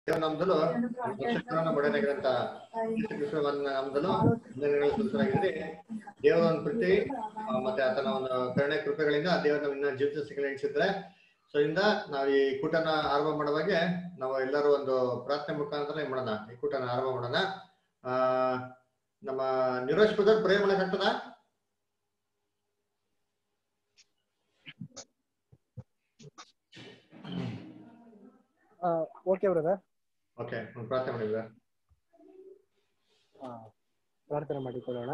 ದೇವರ ನಾಮದಲ್ಲೂ ರಕ್ಷಕರನ್ನ ಮಡನಾಗಿರಂತ ಯೇಸು ಕ್ರಿಸ್ತನ ನಾಮದಲ್ಲೂ ವಂದನೆಗಳು ಸಲ್ಲಿಸಲಾಗಿದೆ ದೇವರ ಒಂದು ಪ್ರೀತಿ ಆ, ಮತ್ತೆ ಆತನ ಒಂದು ಕರುಣೆ ಕೃಪೆಗಳಿಂದ ದೇವರ ಇನ್ನ ಜೀವಿತ ಸಿಗಲು ಎಣಿಸಿದ್ರೆ ಸೊ ಇಂದ ನಾವು ಈ ಕೂಟನ ಆರಂಭ ಮಾಡುವಾಗೆ ನಾವು ಎಲ್ಲರೂ ಒಂದು ಪ್ರಾರ್ಥನೆ ಮುಖಾಂತರ ಏನ್ ಮಾಡೋಣ ಈ ಕೂಟನ ಆರಂಭ ಮಾಡೋಣ ಆ ನಮ್ಮ ನಿರೋಶ್ ಬ್ರದರ್ ಪ್ರೇ ಮಾಡಕ್ ಆಗ್ತದ ಓಕೆ ಬ್ರದರ್ ಓಕೆ ಒಂದು ಪ್ರಾರ್ಥನೆ ಮಾಡಿದ್ರೆ ಪ್ರಾರ್ಥನೆ ಮಾಡಿಕೊಳ್ಳೋಣ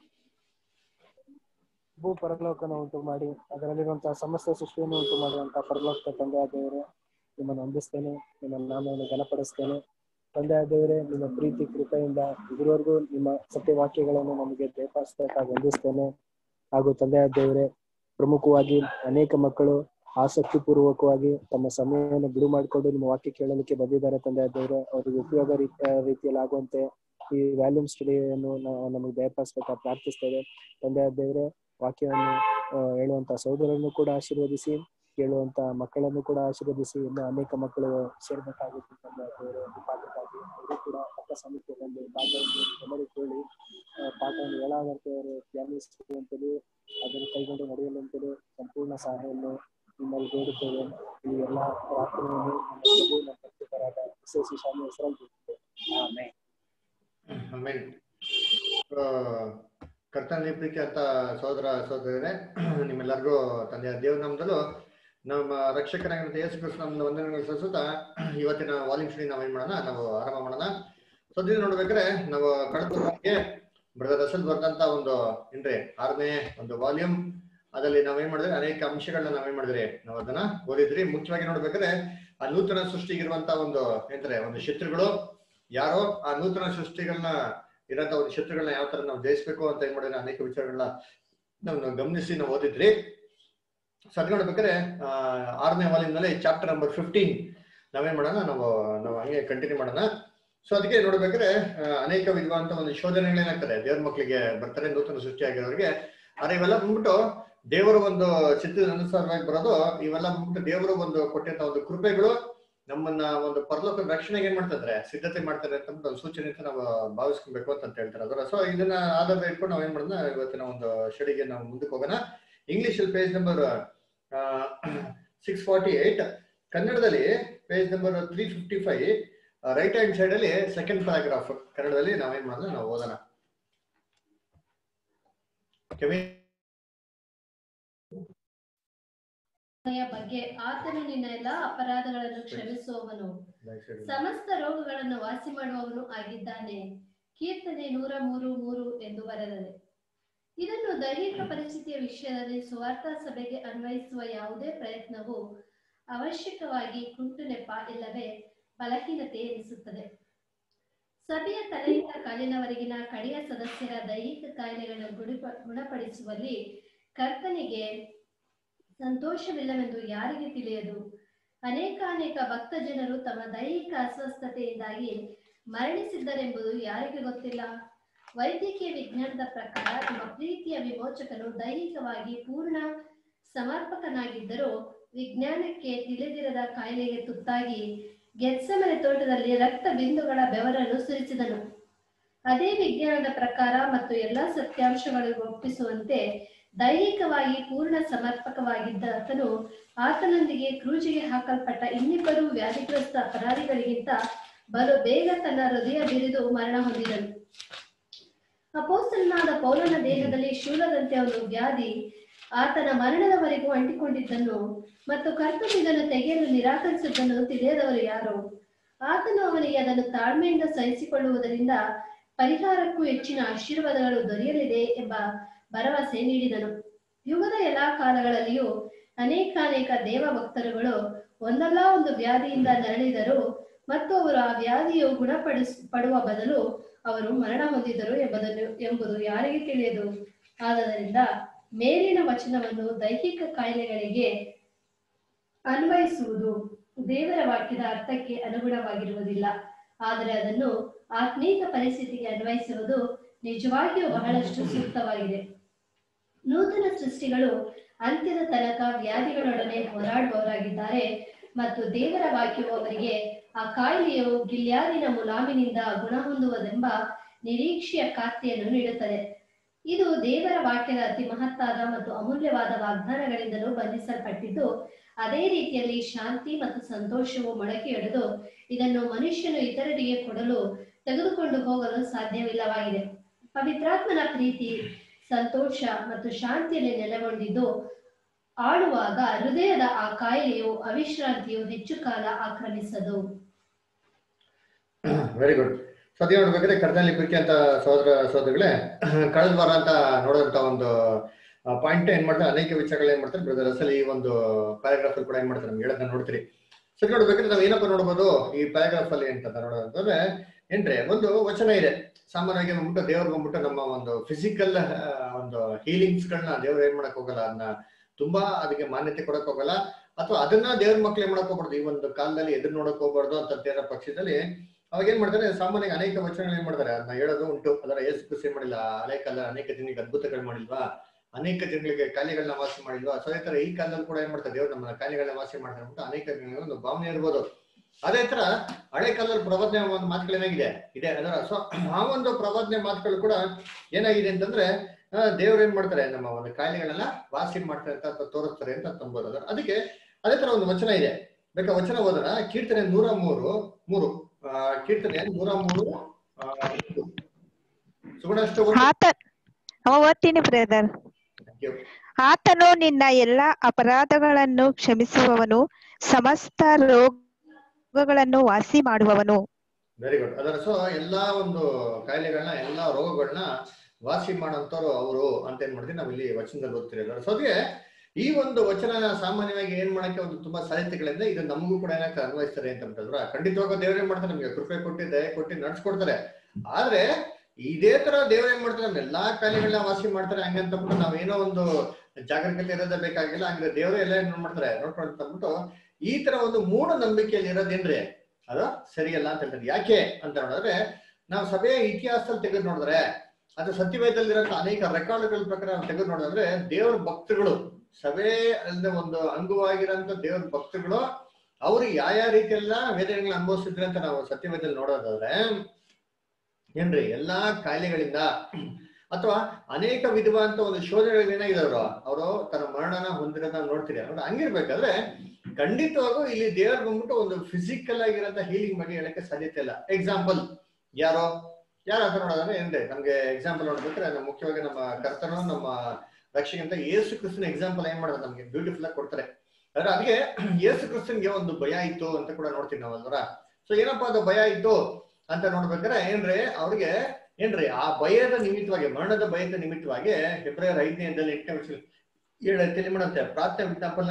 ಭೂ ಪರಲೋಕನ ಉಂಟು ಮಾಡಿ ಅದರಲ್ಲಿರುವಂತಹ ಸಮಸ್ತ ಸೃಷ್ಟಿಯನ್ನು ಉಂಟು ಮಾಡುವಂತಹ ಪರಲೋಕ ತಂದೆಯ ದೇವರೇ ನಿಮ್ಮನ್ನು ವಂದಿಸ್ತೇನೆ ನಿಮ್ಮ ನಾಮವನ್ನು ಘನಪಡಿಸ್ತೇನೆ ತಂದೆಯ ದೇವರೇ ನಿಮ್ಮ ಪ್ರೀತಿ ಕೃಪೆಯಿಂದ ಇದುವರೆಗೂ ನಿಮ್ಮ ಸತ್ಯವಾಕ್ಯಗಳನ್ನು ನಮಗೆ ದಯಪಾಲಿಸಬೇಕಾಗಿ ವಂದಿಸ್ತೇನೆ ಹಾಗೂ ತಂದೆಯ ದೇವರೇ ಪ್ರಮುಖವಾಗಿ ಅನೇಕ ಮಕ್ಕಳು ಆಸಕ್ತಿ ಪೂರ್ವಕವಾಗಿ ತಮ್ಮ ಸಮಯವನ್ನು ಬಿಡು ಮಾಡಿಕೊಂಡು ನಿಮ್ಮ ವಾಕ್ಯ ಕೇಳಲಿಕ್ಕೆ ಬಂದಿದ್ದಾರೆ ತಂದೆಯ ದೇವರೇ ಅವರಿಗೆ ಉಪಯೋಗ ರೀತಿಯ ರೀತಿಯಲ್ಲಿ ಆಗುವಂತೆ ಈ ವ್ಯಾಲ್ಯೂಮ್ ಸ್ಟಡಿಯನ್ನು ನಮಗೆ ದಯಪಾಲಿಸಬೇಕಾಗಿ ಪ್ರಾರ್ಥಿಸ್ತೇವೆ ತಂದೆಯ ದೇವರೇ ವಾಕ್ಯವನ್ನು ಆ, ಹೇಳುವಂತ ಸಹೋದರನ್ನು ಕೂಡ ಆಶೀರ್ವದಿಸಿ ಕೇಳುವಂತ ಮಕ್ಕಳನ್ನು ಕೂಡ ಆಶೀರ್ವದಿಸಿ ಇನ್ನು ಅನೇಕ ಮಕ್ಕಳು ಸೇರ್ಬೇಕಾಗುತ್ತೆ ತಂದೆಯ ದೇವರೇ ಈ ಪಾಠಕ್ಕಾಗಿ ಅವರು ಕೂಡ ಪಕ್ಕ ಸಮಿತಿಯಲ್ಲಿ ಪಾಠವನ್ನು ಎಲ್ಲರೂ ಕೇಳಿ ಆ, ಪಾಠವನ್ನು ಹೇಳಾದಂತೆ ಅವರು ಧ್ಯಾನಿಸುವಂತಲೂ ಅದನ್ನು ಕೈಗೊಂಡು ನಡೆಯಲಂತಲೂ ಸಂಪೂರ್ಣ ಸಹಾಯವನ್ನು ನಿಮ್ಮಲ್ಲಿ ಬೇಡುತ್ತೇವೆ ಈ ಎಲ್ಲ ಪ್ರಾರ್ಥನೆಯನ್ನು ನಮ್ಮ ಪ್ರಭು ನಮ್ಮ ಭಕ್ತರಾದ ವಿಶೇಷ ಸ್ವಾಮಿ ಹೆಸರಲ್ಲಿ ಬಿಡುತ್ತೇವೆ. ಆಮೆನ್. ಆಮೇಲೆ ಕರ್ತನ ಪ್ರೀತಿ ಅಂತ ಸಹೋದರ ಸಹೋದರರೇ ನಿಮ್ಮೆಲ್ಲರಿಗೂ ತಂದೆಯ ದೇವ್ರ ನಾಮದಲ್ಲೂ ನಮ್ಮ ರಕ್ಷಕರಾಗಿರುವಂತ ಯೇಸು ಕ್ರಿಸ್ತ ನಮ್ಮ ವಂದನೆಗಳು ಸಲ್ಲಿಸುತ್ತಾ ಇವತ್ತಿನ ವಾಲ್ಯೂಮ್ ಸ್ಟಡಿ ನಾವು ಏನ್ ಮಾಡೋಣ ನಾವು ಆರಂಭ ಮಾಡೋಣ ಸದ್ಯ ನೋಡ್ಬೇಕಾದ್ರೆ ನಾವು ಕಳೆದ ವಾರಕ್ಕೆ ಬ್ರದರ್ ರಸಲ್ ಬರೆದಂತ ಒಂದು ಏನ್ರಿ ಆರನೇ ಒಂದು ವಾಲ್ಯೂಮ್ ಅದರಲ್ಲಿ ನಾವೇನ್ ಮಾಡಿದ್ರಿ ಅನೇಕ ಅಂಶಗಳನ್ನ ನಾವೇನ್ ಮಾಡಿದ್ರಿ ನಾವು ಅದನ್ನ ಓದಿದ್ರಿ ಮುಖ್ಯವಾಗಿ ನೋಡ್ಬೇಕಾದ್ರೆ ಆ ನೂತನ ಸೃಷ್ಟಿಗಿರುವಂತ ಒಂದು ಏನಂತಾರೆ ಒಂದು ಶತ್ರುಗಳು ಯಾರೋ ಆ ನೂತನ ಸೃಷ್ಟಿಗಳನ್ನ ಇರೋಂಥ ಒಂದು ಶತ್ರುಗಳನ್ನ ಯಾವ ತರ ನಾವು ಜಯಿಸ್ಬೇಕು ಅಂತ ಏನ್ ಮಾಡಿದ್ರೆ ಅನೇಕ ವಿಚಾರಗಳನ್ನ ನಾವು ಗಮನಿಸಿ ನಾವು ಓದಿದ್ರಿ ಸೊ ಅದ್ ನೋಡ್ಬೇಕಾದ್ರೆ ಆ, ಆರನೇ ವಾಲ್ಯೂಮ್ನಲ್ಲಿ ಚಾಪ್ಟರ್ ನಂಬರ್ ಫಿಫ್ಟೀನ್ ನಾವೇನ್ ಮಾಡೋಣ ನಾವು ನಾವು ಹಂಗೆ ಕಂಟಿನ್ಯೂ ಮಾಡೋಣ ಸೊ ಅದಕ್ಕೆ ನೋಡ್ಬೇಕಾದ್ರೆ ಆ, ಅನೇಕ ವಿಧವಾದಂತ ಒಂದು ಶೋಧನೆಗಳೇನಾಗ್ತದೆ ದೇವ್ರ ಮಕ್ಕಳಿಗೆ ಬರ್ತಾರೆ ನೂತನ ಸೃಷ್ಟಿಯಾಗಿರೋರಿಗೆ ಆದ್ರೆ ಇವೆಲ್ಲ ಬಂದ್ಬಿಟ್ಟು ದೇವರ ಒಂದು ಚಿತ್ರದ ಅನುಸಾರವಾಗಿ ಬರೋದು ಇವೆಲ್ಲ ಬಂದ್ಬಿಟ್ಟು ದೇವರು ಒಂದು ಕೊಟ್ಟಂತ ಒಂದು ಕೃಪೆಗಳು ನಮ್ಮನ್ನ ಒಂದು ಪರಲೋಕ ರಕ್ಷಣೆಗೆ ಏನ್ ಮಾಡ್ತಿದ್ರೆ ಸಿದ್ಧತೆ ಮಾಡ್ತಾರೆ ಅಂತ ಅಂದ್ಬಿಟ್ಟು ಒಂದು ಸೂಚನೆ ಅಂತ ನಾವು ಭಾವಿಸ್ಕೊಬೇಕು ಅಂತ ಹೇಳ್ತಾರೆ ಅದರ ಸೊ ಇದನ್ನ ಆಧಾರ ಇಟ್ಕೊಂಡು ನಾವ್ ಏನ್ ಮಾಡೋಣ ಇವತ್ತಿನ ಒಂದು ಸ್ಟಡಿಗೆ ನಾವು ಮುಂದಕ್ಕೆ ಹೋಗೋಣ ಇಂಗ್ಲಿಷ್ ಅಲ್ಲಿ page number six forty eight ಕನ್ನಡದಲ್ಲಿ page number three fifty five right hand side ಅಲ್ಲಿ ಸೆಕೆಂಡ್ ಪ್ಯಾರಾಗ್ರಾಫ್ ಕನ್ನಡದಲ್ಲಿ ನಾವೇನ್ ಮಾಡೋಣ ನಾವು ಓದೋಣ ಕೆವಿನ್ ಯ ಬಗ್ಗೆ ಆತನು ನಿನ್ನ ಎಲ್ಲಾ ಅಪರಾಧಗಳನ್ನು ಕ್ಷಮಿಸುವವನು ಸಮಸ್ತ ರೋಗಗಳನ್ನು ವಾಸಿ ಮಾಡುವವನು ಆಗಿದ್ದಾನೆ ಕೀರ್ತನೆ ನೂರ ಮೂರು ಮೂರು ಎಂದು ಬರೆದರೆ ಇದನ್ನು ದೈಹಿಕ ಪರಿಸ್ಥಿತಿಯ ವಿಷಯದಲ್ಲಿ ಸುವಾರ್ಥ ಸಭೆಗೆ ಅನ್ವಯಿಸುವ ಯಾವುದೇ ಪ್ರಯತ್ನವು ಅವಶ್ಯಕವಾಗಿ ಕುಂಟು ನೆಪ ಇಲ್ಲವೇ ಬಲಹೀನತೆ ಎನಿಸುತ್ತದೆ ಸಭೆಯ ತಲೆಯಿಂದ ಕಾಲಿನವರೆಗಿನ ಕಡೆಯ ಸದಸ್ಯರ ದೈಹಿಕ ಕಾಯಿಲೆಗಳನ್ನು ಗುಣಿಪ ಗುಣಪಡಿಸುವಲ್ಲಿ ಕರ್ತನಿಗೆ ಸಂತೋಷವಿಲ್ಲವೆಂದು ಯಾರಿಗೆ ತಿಳಿಯದು ಅನೇಕ ಅನೇಕ ಭಕ್ತ ಜನರು ತಮ್ಮ ದೈಹಿಕ ಅಸ್ವಸ್ಥತೆಯಿಂದಾಗಿ ಮರಣಿಸಿದ್ದರೆಂಬುದು ಯಾರಿಗೆ ಗೊತ್ತಿಲ್ಲ ವೈದ್ಯಕೀಯ ವಿಜ್ಞಾನದ ಪ್ರಕಾರ ನಮ್ಮ ಪ್ರೀತಿಯ ವಿಮೋಚಕನು ದೈಹಿಕವಾಗಿ ಪೂರ್ಣ ಸಮರ್ಪಕನಾಗಿದ್ದರೂ ವಿಜ್ಞಾನಕ್ಕೆ ತಿಳಿದಿರದ ಕಾಯಿಲೆಗೆ ತುತ್ತಾಗಿ ಗೆತ್ಸಮನೆ ತೋಟದಲ್ಲಿ ರಕ್ತ ಬಿಂದುಗಳ ಬೆವರನ್ನು ಸುರಿಸಿದನು ಅದೇ ವಿಜ್ಞಾನದ ಪ್ರಕಾರ ಮತ್ತು ಎಲ್ಲಾ ಸತ್ಯಾಂಶಗಳಿಗೂ ಒಪ್ಪಿಸುವಂತೆ ದೈಹಿಕವಾಗಿ ಪೂರ್ಣ ಸಮರ್ಪಕವಾಗಿದ್ದ ಆತನು ಆತನೊಂದಿಗೆ ಕ್ರೂಜಿಗೆ ಹಾಕಲ್ಪಟ್ಟ ಇನ್ನಿಬ್ಬರು ವ್ಯಾಧಿಗ್ರಸ್ತ ಅಪರಾಧಿಗಳಿಗಿಂತ ಬಲು ಬೇಗ ತನ್ನ ಹೃದಯ ಬಿರಿದು ಮರಣ ಹೊಂದಿದನು ಅಪೋಸ್ತಲನಾದ ಪೌಲನ ದೇಹದಲ್ಲಿ ಶೂಲದಂತೆ ಒಂದು ವ್ಯಾಧಿ ಆತನ ಮರಣದವರೆಗೂ ಅಂಟಿಕೊಂಡಿದ್ದನ್ನು ಮತ್ತು ಕರ್ತನು ಇದನ್ನು ತೆಗೆಯಲು ನಿರಾಕರಿಸಿದ್ದನ್ನು ತಿಳಿಯದವರು ಯಾರು ಆತನು ಅವನಿಗೆ ಅದನ್ನು ತಾಳ್ಮೆಯಿಂದ ಸಹಿಸಿಕೊಳ್ಳುವುದರಿಂದ ಪರಿಹಾರಕ್ಕೂ ಹೆಚ್ಚಿನ ಆಶೀರ್ವಾದಗಳು ದೊರೆಯಲಿದೆ ಎಂಬ ಭರವಸೆ ನೀಡಿದನು ಯುಗದ ಎಲ್ಲಾ ಕಾಲಗಳಲ್ಲಿಯೂ ಅನೇಕ ಅನೇಕ ದೇವ ಭಕ್ತರುಗಳು ಒಂದಲ್ಲ ಒಂದು ವ್ಯಾಧಿಯಿಂದ ನರಳಿದರು ಮತ್ತು ಅವರು ಆ ವ್ಯಾಧಿಯು ಗುಣಪಡಿಸ್ ಪಡುವ ಬದಲು ಅವರು ಮರಣ ಹೊಂದಿದರು ಎಂಬುದನ್ನು ಎಂಬುದು ಯಾರಿಗೆ ತಿಳಿಯದು ಆದ್ದರಿಂದ ಮೇಲಿನ ವಚನವನ್ನು ದೈಹಿಕ ಕಾಯಿಲೆಗಳಿಗೆ ಅನ್ವಯಿಸುವುದು ದೇವರ ವಾಕ್ಯದ ಅರ್ಥಕ್ಕೆ ಅನುಗುಣವಾಗಿರುವುದಿಲ್ಲ ಆದರೆ ಅದನ್ನು ಆತ್ಮೀಕ ಪರಿಸ್ಥಿತಿಗೆ ಅನ್ವಯಿಸುವುದು ನಿಜವಾಗಿಯೂ ಬಹಳಷ್ಟು ಸೂಕ್ತವಾಗಿದೆ ನೂತನ ಸೃಷ್ಟಿಗಳು ಅಂತ್ಯದ ತನಕ ವ್ಯಾಧಿಗಳೊಡನೆ ಹೋರಾಡುವವರಾಗಿದ್ದಾರೆ ಮತ್ತು ದೇವರ ವಾಕ್ಯವು ಅವರಿಗೆ ಆ ಕಾಯಿಲೆಯು ಗಿಲ್ಯಾದಿನ ಮುಲಾಮಿನಿಂದ ಗುಣ ಹೊಂದುವುದೆಂಬ ನಿರೀಕ್ಷೆಯ ಖಾತ್ರಿಯನ್ನು ನೀಡುತ್ತದೆ ಇದು ದೇವರ ವಾಕ್ಯದ ಅತಿ ಮಹತ್ತಾದ ಮತ್ತು ಅಮೂಲ್ಯವಾದ ವಾಗ್ದಾನಗಳಿಂದಲೂ ಬಂಧಿಸಲ್ಪಟ್ಟಿದ್ದು ಅದೇ ರೀತಿಯಲ್ಲಿ ಶಾಂತಿ ಮತ್ತು ಸಂತೋಷವು ಮೊಳಕೆಯೊಡೆದು ಇದನ್ನು ಮನುಷ್ಯನು ಇತರರಿಗೆ ಕೊಡಲು ತೆಗೆದುಕೊಂಡು ಹೋಗಲು ಸಾಧ್ಯವಿಲ್ಲವಾಗಿದೆ ಪವಿತ್ರಾತ್ಮನ ಪ್ರೀತಿ ಸಂತೋಷ ಮತ್ತು ಶಾಂತಿಯಲ್ಲಿ ನೆಲೆಗೊಂಡಿದ್ದು ಆಳುವಾಗ ಹೃದಯದ ಆ ಕಾಯಿಲೆಯು ಅವಿಶ್ರಾಂತಿಯು ಹೆಚ್ಚು ಕಾಲ ಆಕ್ರಮಿಸದು ವೆರಿ ಗುಡ್ ಸೊ ಅದೇ ನೋಡ್ಬೇಕಾದ್ರೆ ಕರ್ತನಲ್ಲಿ ಪ್ರೀತಿ ಅಂತ ಸಹೋದರ ಸಹೋದರಿಗಳೇ ಕಳೆದ ವಾರ ಅಂತ ನೋಡುವಂತ ಒಂದು ಪಾಯಿಂಟ್ ಏನ್ ಮಾಡ್ತಾರೆ ಅನೇಕ ವಿಚಾರಗಳು ಏನ್ ಮಾಡ್ತಾರೆ ಬ್ರದರ್ ಅಸಲ್ ಈ ಒಂದು ಪ್ಯಾರಾಗ್ರಾಫ್ ಅಲ್ಲಿ ಕೂಡ ಏನ್ ಮಾಡ್ತಾರೆ ನಮ್ಗೆ ಹೇಳೋದನ್ನ ನೋಡ್ತೀರಿ ಸೊ ನೋಡ್ಬೇಕಾದ್ರೆ ನಾವ್ ಏನಪ್ಪ ನೋಡ್ಬೋದು ಈ ಪ್ಯಾರಾಗ್ರಾಫ್ ಅಲ್ಲಿ ಅಂತ ನೋಡೋದಂತಂದ್ರೆ ಏನ್ರಿ ಒಂದು ವಚನ ಇದೆ ಸಾಮಾನ್ಯವಾಗಿ ಬಂದ್ಬಿಟ್ಟು ದೇವ್ರಿಗೆ ಬಂದ್ಬಿಟ್ಟು ನಮ್ಮ ಒಂದು ಫಿಸಿಕಲ್ ಒಂದು ಹೀಲಿಂಗ್ಸ್ ಗಳನ್ನ ದೇವ್ರು ಏನ್ ಮಾಡಕ್ ಹೋಗಲ್ಲ ಅದನ್ನ ತುಂಬಾ ಅದಕ್ಕೆ ಮಾನ್ಯತೆ ಕೊಡಕ್ ಹೋಗಲ್ಲ ಅಥವಾ ಅದನ್ನ ದೇವ್ರ ಮಕ್ಳು ಏನ್ ಮಾಡಕ್ ಹೋಗ್ಬಾರ್ದು ಈ ಒಂದು ಕಾಲದಲ್ಲಿ ಎದುರು ನೋಡಕ್ ಹೋಗ್ಬಾರ್ದು ಅಂತ ಇರೋ ಪಕ್ಷದಲ್ಲಿ ಅವಾಗ ಏನ್ ಮಾಡ್ತಾರೆ ಸಾಮಾನ್ಯ ಅನೇಕ ವಚನಗಳು ಏನ್ ಮಾಡ್ತಾರೆ ಅದನ್ನ ಹೇಳೋದು ಉಂಟು ಅದರ ಏಸು ಕೃಷಿ ಮಾಡಿಲ್ಲ ಹಳೆ ಕಾಲ ಅನೇಕ ಜನರಿಗೆ ಅದ್ಭುತಗಳು ಮಾಡಿಲ್ವಾ ಅನೇಕ ಜನಗಳಿಗೆ ಕಾಯಿಲೆಗಳನ್ನ ವಾಸಿ ಮಾಡಿಲ್ವಾ ಸೊ ಅದೇ ತರ ಈ ಕಾಲದಲ್ಲಿ ಕೂಡ ಏನ್ ಮಾಡ್ತಾರೆ ದೇವ್ರು ನಮ್ಮ ಕಾಯಿಲೆಗಳನ್ನ ವಾಸಿ ಮಾಡ್ತಾರೆ ಅಂತ ಅನೇಕ ಜನಗಳಿಗೆ ಒಂದು ಭಾವನೆ ಇರ್ಬೋದು ಅದೇ ತರ ಹಳೆ ಕಾಲದಲ್ಲಿ ಪ್ರವಾದನೆ ಒಂದು ಮಾತುಗಳು ಏನಾಗಿದೆ ಇದೆ ಅದರ ಸೊ ಆ ಒಂದು ಪ್ರವಾದನೆ ಮಾತುಗಳು ಕೂಡ ಏನಾಗಿದೆ ಅಂತಂದ್ರೆ ಆ, ದೇವ್ರು ಏನ್ ಮಾಡ್ತಾರೆ ನಮ್ಮ ಒಂದು ಕಾಯಿಲೆಗಳನ್ನ ವಾಸಿ ಮಾಡ್ತಾರೆ ಅಂತ ಅಥವಾ ತೋರಿಸ್ತಾರೆ ಅಂತ ತಂಬೋದು ಅದರ ಅದಕ್ಕೆ ಅದೇ ತರ ಒಂದು ವಚನ ಇದೆ ಬೇಕಾ ವಚನ ಓದೋಣ ಕೀರ್ತನೆ ನೂರ ಮೂರು ಮೂರು ಆ, ಕೀರ್ತನೆ ನೂರ ಮೂರು ಆ, ಸುಗುಣ ಅಷ್ಟು ಓದಿ. ಆತ ಅವ ಓದ್ತೀನಿ ಬ್ರದರ್ Thank you. ಆತನು ನಿನ್ನ ಎಲ್ಲ ಅಪರಾಧಗಳನ್ನು ಕ್ಷಮಿಸುವವನು ಸಮಸ್ತ ರೋಗಗಳನ್ನು ವಾಸಿ ಮಾಡುವವನು ವೆರಿ ಗುಡ್ ಅದರ ಸೊ ಎಲ್ಲಾ ಒಂದು ಕಾಯಿಲೆಗಳನ್ನ ಎಲ್ಲಾ ರೋಗಗಳನ್ನ ವಾಸಿ ಮಾಡೋಂಥವ್ರು ಅವರು ಅಂತ ಏನ್ ಮಾಡ್ತೀವಿ ನಾವು ಇಲ್ಲಿ ವಚನದಲ್ಲಿ ಓದ್ತೀರಿ ಅದರ ಸೊ ಅದಕ್ಕೆ ಈ ಒಂದು ವಚನ ಸಾಮಾನ್ಯವಾಗಿ ಏನ್ ಮಾಡಕ್ಕೆ ಒಂದು ತುಂಬಾ ಸಾಹಿತ್ಯಗಳಿಂದ ಇದು ನಮಗೂ ಕೂಡ ಏನಕ್ಕೆ ಅನ್ವಯಿಸ್ತಾರೆ ಅಂತ ಅಂತಂದ್ರ ಖಂಡಿತವಾಗ ದೇವ್ರು ಏನ್ ಮಾಡ್ತಾರೆ ನಮ್ಗೆ ಕೃಪೆ ಕೊಟ್ಟು ದಯ ಕೊಟ್ಟು ನಡ್ಸ್ಕೊಡ್ತಾರೆ ಆದ್ರೆ ಇದೇ ತರ ದೇವ್ರು ಏನ್ ಮಾಡ್ತಾರೆ ನಮ್ಮ ಎಲ್ಲಾ ಕಾಯಿಲೆಗಳನ್ನ ವಾಸಿ ಮಾಡ್ತಾರೆ ಹಂಗಂತ ಅಂದ್ಬಿಟ್ಟು ನಾವೇನೋ ಒಂದು ಜಾಗರೂಕತೆ ಇರೋದೇ ಬೇಕಾಗಿಲ್ಲ ಹಂಗೆ ದೇವ್ರು ಎಲ್ಲ ಏನ್ ಮಾಡ್ತಾರೆ ನೋಡ್ಕೊಂಡು ಅಂದ್ಬಿಟ್ಟು ಈ ತರ ಒಂದು ಮೂಢ ನಂಬಿಕೆಯಲ್ಲಿ ಇರೋದೇನ್ರಿ ಅದು ಸರಿಯಲ್ಲ ಅಂತ ಹೇಳ್ತಾರೆ ಯಾಕೆ ಅಂತ ನೋಡಿದ್ರೆ ನಾವು ಸಭೆಯ ಇತಿಹಾಸದಲ್ಲಿ ತೆಗೆದು ನೋಡಿದ್ರೆ ಅದು ಸತ್ಯವೇದಲ್ಲಿರೋ ಅನೇಕ ರೆಕಾರ್ಡ್ಗಳ ಪ್ರಕಾರ ನಾವು ತೆಗೆದು ನೋಡಿದ್ರೆ ದೇವ್ರ ಭಕ್ತರುಗಳು ಸಭೆ ಅಂದ್ರೆ ಒಂದು ಅಂಗವಾಗಿರೋಂಥ ದೇವ್ರ ಭಕ್ತರುಗಳು ಅವ್ರು ಯಾವ ಯಾವ ರೀತಿಯೆಲ್ಲ ವೇದನೆಗಳನ್ನ ಅನುಭವಿಸಿದ್ರು ಅಂತ ನಾವು ಸತ್ಯವೇದದಲ್ಲಿ ನೋಡೋದಾದ್ರೆ ಏನ್ರಿ ಎಲ್ಲಾ ಕಾಯಿಲೆಗಳಿಂದ ಅಥವಾ ಅನೇಕ ವಿಧವಾದಂತ ಒಂದು ಶೋಧನೆಗಳು ಏನಾಗಿದ್ರು ಅವರು ತನ್ನ ಮರಣನ ಹೊಂದಿರೋದ ನೋಡ್ತೀರಿ ಅವ್ರು ಹಂಗಿರ್ಬೇಕಾದ್ರೆ ಖಂಡಿತವಾಗೂ ಇಲ್ಲಿ ದೇವ್ರ ಬಂದ್ಬಿಟ್ಟು ಒಂದು ಫಿಸಿಕಲ್ ಆಗಿರೋಂಥ ಹೀಲಿಂಗ್ ಬಗ್ಗೆ ಹೇಳಕ್ಕೆ ಸಾಧ್ಯತೆ ಇಲ್ಲ ಎಕ್ಸಾಂಪಲ್ ಯಾರೋ ಯಾರು ಅಂತ ನೋಡೋದಾದ್ರೆ ಏನ್ರಿ ನಮ್ಗೆ ಎಕ್ಸಾಂಪಲ್ ನೋಡ್ಬೇಕಾದ್ರೆ ನಮ್ಮ ಮುಖ್ಯವಾಗಿ ನಮ್ಮ ಕರ್ತನು ನಮ್ಮ ರಕ್ಷೆಗಿಂತ ಯೇಸು ಕ್ರಿಸ್ತನ ಎಕ್ಸಾಂಪಲ್ ಏನ್ ಮಾಡೋದು ನಮ್ಗೆ ಬ್ಯೂಟಿಫುಲ್ ಆಗಿ ಕೊಡ್ತಾರೆ ಆದ್ರೆ ಅದಕ್ಕೆ ಯೇಸು ಕ್ರಿಸ್ತನ್ಗೆ ಒಂದು ಭಯ ಇತ್ತು ಅಂತ ಕೂಡ ನೋಡ್ತೀವಿ ನಾವಲ್ವರ ಸೊ ಏನಪ್ಪಾ ಅದು ಭಯ ಇತ್ತು ಅಂತ ನೋಡ್ಬೇಕಾದ್ರೆ ಏನ್ರಿ ಅವ್ರಿಗೆ ಏನ್ರಿ ಆ ಭಯದ ನಿಮಿತ್ತವಾಗಿ ಮರಣದ ಭಯದ ನಿಮಿತ್ತವಾಗಿ ಫೆಬ್ರವರಿ ಐದನೇ ಎಂಟನೇ ವರ್ಷ ಏಳು ಮಾಡುತ್ತೆ ಪ್ರಾರ್ಥನೆ ವಿಜ್ಞಾಪನ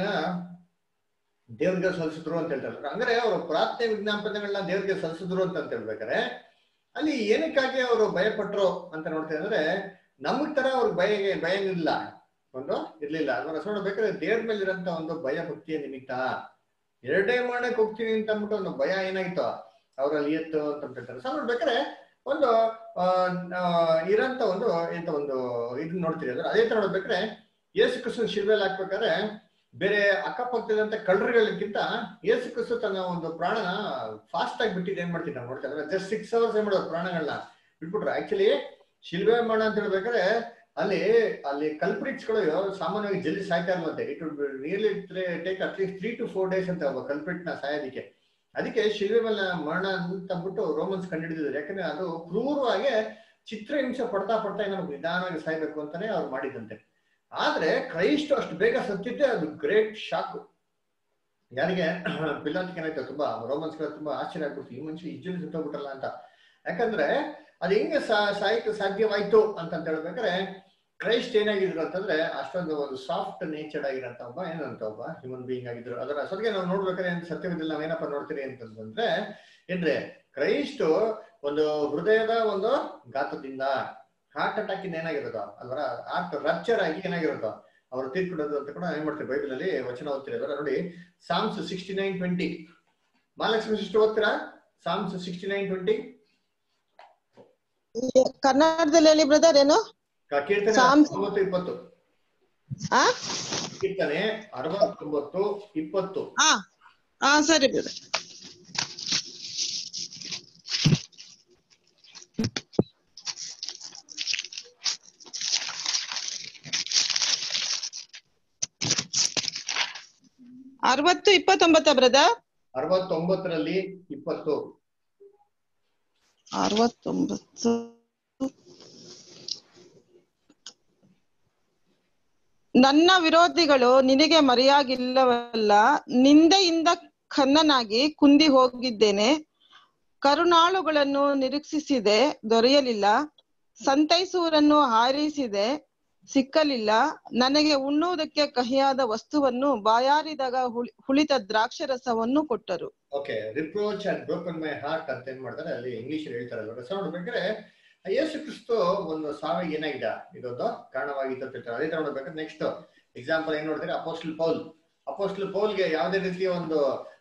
ದೇವ್ರಿಗೆ ಸಲ್ಲಿಸಿದ್ರು ಅಂತ ಹೇಳ್ತಾರೆ ಅಂದ್ರೆ ಅವರು ಪ್ರಾರ್ಥನೆ ವಿಜ್ಞಾಪನೆಗಳನ್ನ ದೇವ್ರಿಗೆ ಸಲ್ಲಿಸಿದ್ರು ಅಂತ ಅಂತ ಹೇಳ್ಬೇಕಾರೆ ಅಲ್ಲಿ ಏನಕ್ಕಾಗಿ ಅವರು ಭಯ ಪಟ್ರು ಅಂತ ನೋಡ್ತಾ ಅಂದ್ರೆ ನಮಗ್ ತರ ಅವ್ರ ಭಯ ಭಯ ಇಲ್ಲ ಒಂದು ಇರ್ಲಿಲ್ಲ ಅದನ್ನ ನೋಡ್ಬೇಕಾದ್ರೆ ದೇವ್ರ ಮೇಲೆ ಇರೋಂತ ಒಂದು ಭಯ ಭಕ್ತಿಯ ನಿಮಿತ್ತ ಎರಡೇ ಮಾಡಕ್ ಹೋಗ್ತೀನಿ ಅಂತ ಅಂದ್ಬಿಟ್ಟು ಒಂದು ಭಯ ಏನಾಯ್ತು ಅವರಲ್ಲಿ ಎತ್ತು ಅಂತ ಹೇಳ್ತಾರೆ ಸೊ ನೋಡ್ಬೇಕಾದ್ರೆ ಒಂದು ಆ, ಆ, ಇರೋಂತ ಒಂದು ಎಂತ ಒಂದು ಇದನ್ನ ನೋಡ್ತೀರಿ ಅಂದ್ರೆ ಅದೇ ತರ ನೋಡ್ಬೇಕಾದ್ರೆ ಯೇಸು ಕ್ರಿಸ್ತನ ಶಿಲ್ವೆಲ್ ಹಾಕ್ಬೇಕಾದ್ರೆ ಬೇರೆ ಅಕ್ಕಪಕ್ಕದಂತ ಕಳ್ಳರುಗಳಿಗಿಂತ ಯೇಸು ಕ್ರಿಸ್ತು ತನ್ನ ಒಂದು ಪ್ರಾಣನ ಫಾಸ್ಟ್ ಆಗಿ ಬಿಟ್ಟಿದ್ದು ಏನ್ ಮಾಡ್ತೀನಿ ನಾವು ನೋಡ್ತಾ ಇದ್ರೆ ಜಸ್ಟ್ ಸಿಕ್ಸ್ ಅವರ್ಸ್ ಏನ್ ಮಾಡೋದು ಪ್ರಾಣಗಳನ್ನ ಬಿಟ್ಬಿಟ್ರು ಆಕ್ಚುಲಿ ಶಿಲ್ವೆ ಮರಣ ಅಂತ ಹೇಳ್ಬೇಕಾದ್ರೆ ಅಲ್ಲಿ ಅಲ್ಲಿ ಕಲ್ಪ್ರಿಟ್ಸ್ ಗಳು ಸಾಮಾನ್ಯವಾಗಿ ಜಲ್ದಿ ಸಾಯ್ತಾ ಇರುವಂತೆ it would really take at least three to four days ಅಂತ ಒಬ್ಬ ಕಲ್ಪ್ರಿಟ್ ನ ಸಾಯೋದಿಕ್ಕೆ ಅದಕ್ಕೆ ಶಿಲ್ವೆ ಮೇಲೆ ಮರಣ ಅಂತ ಅಂದ್ಬಿಟ್ಟು ರೋಮನ್ಸ್ ಕಂಡುಹಿಡಿದಿದ್ದಾರೆ ಯಾಕಂದ್ರೆ ಅದು ಕ್ರೂರವಾಗಿ ಚಿತ್ರಹಿಂಸೆ ಪಡ್ತಾ ಪಡ್ತಾ ನಮ್ಗೆ ನಿಧಾನವಾಗಿ ಸಾಯ್ಬೇಕು ಅಂತಾನೆ ಅವ್ರು ಮಾಡಿದಂತೆ ಆದ್ರೆ ಕ್ರೈಸ್ಟ್ ಅಷ್ಟು ಬೇಗ ಸತ್ತಿದ್ದೆ ಅದು ಗ್ರೇಟ್ ಶಾಕ್ ಯಾರಿಗೆ ಪಿಲಾತಿಗೆ ಏನಾಯ್ತು ತುಂಬಾ ರೋಮನ್ಸ್ ತುಂಬಾ ಆಶ್ಚರ್ಯ ಆಗ್ಬಿಡ್ತು ಈ ಮನುಷ್ಯ ಇಜ್ಜಲಿ ಸುತ್ತೋಗ್ಬಿಟ್ರಲ್ಲ ಅಂತ ಯಾಕಂದ್ರೆ ಅದು ಹೆಂಗೆ ಸಾಯಕ್ಕೆ ಸಾಧ್ಯವಾಯ್ತು ಅಂತ ಹೇಳ್ಬೇಕಾದ್ರೆ ಕ್ರೈಸ್ಟ್ ಏನಾಗಿದ್ರು ಅಂತಂದ್ರೆ ಅಷ್ಟೊಂದು ಒಂದು ಸಾಫ್ಟ್ ನೇಚರ್ಡ್ ಆಗಿರೋಂತ ಒಬ್ಬ ಏನಂತ ಒಬ್ಬ ಹ್ಯೂಮನ್ ಬೀಯಿಂಗ್ ಆಗಿದ್ರು ಅದರ ಅಸಲಿಗೆ ನಾವು ನೋಡ್ಬೇಕಾದ್ರೆ ಏನ್ ಸತ್ಯವಿದ್ದಲ್ಲಿ ನಾವೇನಪ್ಪ ನೋಡ್ತೀರಿ ಅಂತಂದ್ರೆ ಏನ್ರಿ ಕ್ರೈಸ್ಟ್ ಒಂದು ಹೃದಯದ ಒಂದು ಘಾತದಿಂದ ಹಾರ್ಟ್ ಅಟ್ಯಾಕ್ ಇಂದ ಏನಾಗಿರೋದು ಅಲ್ವರ ಹಾರ್ಟ್ ರಪ್ಚರ್ ಆಗಿ ಏನಾಗಿರೋದು ಅವ್ರು ತೀರ್ಕೊಡೋದು ಅಂತ ಕೂಡ ಏನ್ ಮಾಡ್ತಾರೆ ಬೈಬಲ್ ಅಲ್ಲಿ ವಚನ ಓದ್ತೀರಿ ಅದರ ನೋಡಿ Psalms sixty nine twenty Mahalakshmi sister ಓದ್ತೀರಾ ಸಾಮ್ಸ್ ಸಿಕ್ಸ್ಟಿ ನೈನ್ ಟ್ವೆಂಟಿ ಕನ್ನಡದಲ್ಲಿ ಹೇಳಿ ಬ್ರದರ್ ಏನು ಕೀರ್ತನೆ Psalms- ಅರವತ್ತೊಂಬತ್ತು ಇಪ್ಪತ್ತು ಆ ಕೀರ್ತನೆ ಅರವತ್ತೊಂಬತ್ತು ಇಪ್ಪತ್ತು ಆ ಹಾ ಸರಿ ಬ್ರದರ್ ಅರವತ್ತು ಇಪ್ಪತ್ತೊಂಬತ್ತ ಬ್ರದರ್ ಅರವತ್ತೊಂಬತ್ತರಲ್ಲಿ ಇಪ್ಪತ್ತು ಅರವತ್ತೊಂಬತ್ತು ನನ್ನ ವಿರೋಧಿಗಳು ನಿನಗೆ ಮರೆಯಾಗಿಲ್ಲವಲ್ಲ ನಿಂದೆಯಿಂದ ಖನ್ನನಾಗಿ ಕುಂದಿ ಹೋಗಿದ್ದೇನೆ ಕರುಣಾಳುಗಳನ್ನು ನಿರೀಕ್ಷಿಸಿದೆ ದೊರೆಯಲಿಲ್ಲ ಸಂತೈಸುವರನ್ನು ಹಾರೈಸಿದೆ ಸಿಕ್ಕಲಿಲ್ಲ ನನಗೆ ಉಣ್ಣುವುದಕ್ಕೆ ಕಹಿಯಾದ ವಸ್ತುವನ್ನು ಬಾಯಾರಿದಾಗ ಹುಳಿ ಹುಳಿತ ದ್ರಾಕ್ಷರಸವನ್ನು ಕೊಟ್ಟರು okay reproach and broken my heart ಅಂತ ಏನ್ ಮಾಡ್ತಾರೆ ಅಲ್ಲಿ ಇಂಗ್ಲಿಷ್ ಹೇಳ್ತಾರಲ್ಲ ರಸ ನೋಡ್ಬೇಕಾದ್ರೆ ಯೇಸು ಕ್ರಿಸ್ತು ಒಂದು ಸಾವಿಗೆ ಏನಾಗಿದೆ ಇದೊಂದು ಕಾರಣವಾಗಿತ್ತು ಅಂತ ಹೇಳ್ತಾರೆ ಅದೇ ತರ ನೋಡ್ಬೇಕಾದ್ರೆ ನೆಕ್ಸ್ಟ್ ಎಕ್ಸಾಂಪಲ್ ಏನ್ ನೋಡಿದ್ರೆ ಅಪೋಸ್ಟಲ್ ಪೌಲ್ ಅಪೋಸ್ಟಲ್ ಪೌಲ್ಗೆ ಯಾವುದೇ ರೀತಿಯ ಒಂದು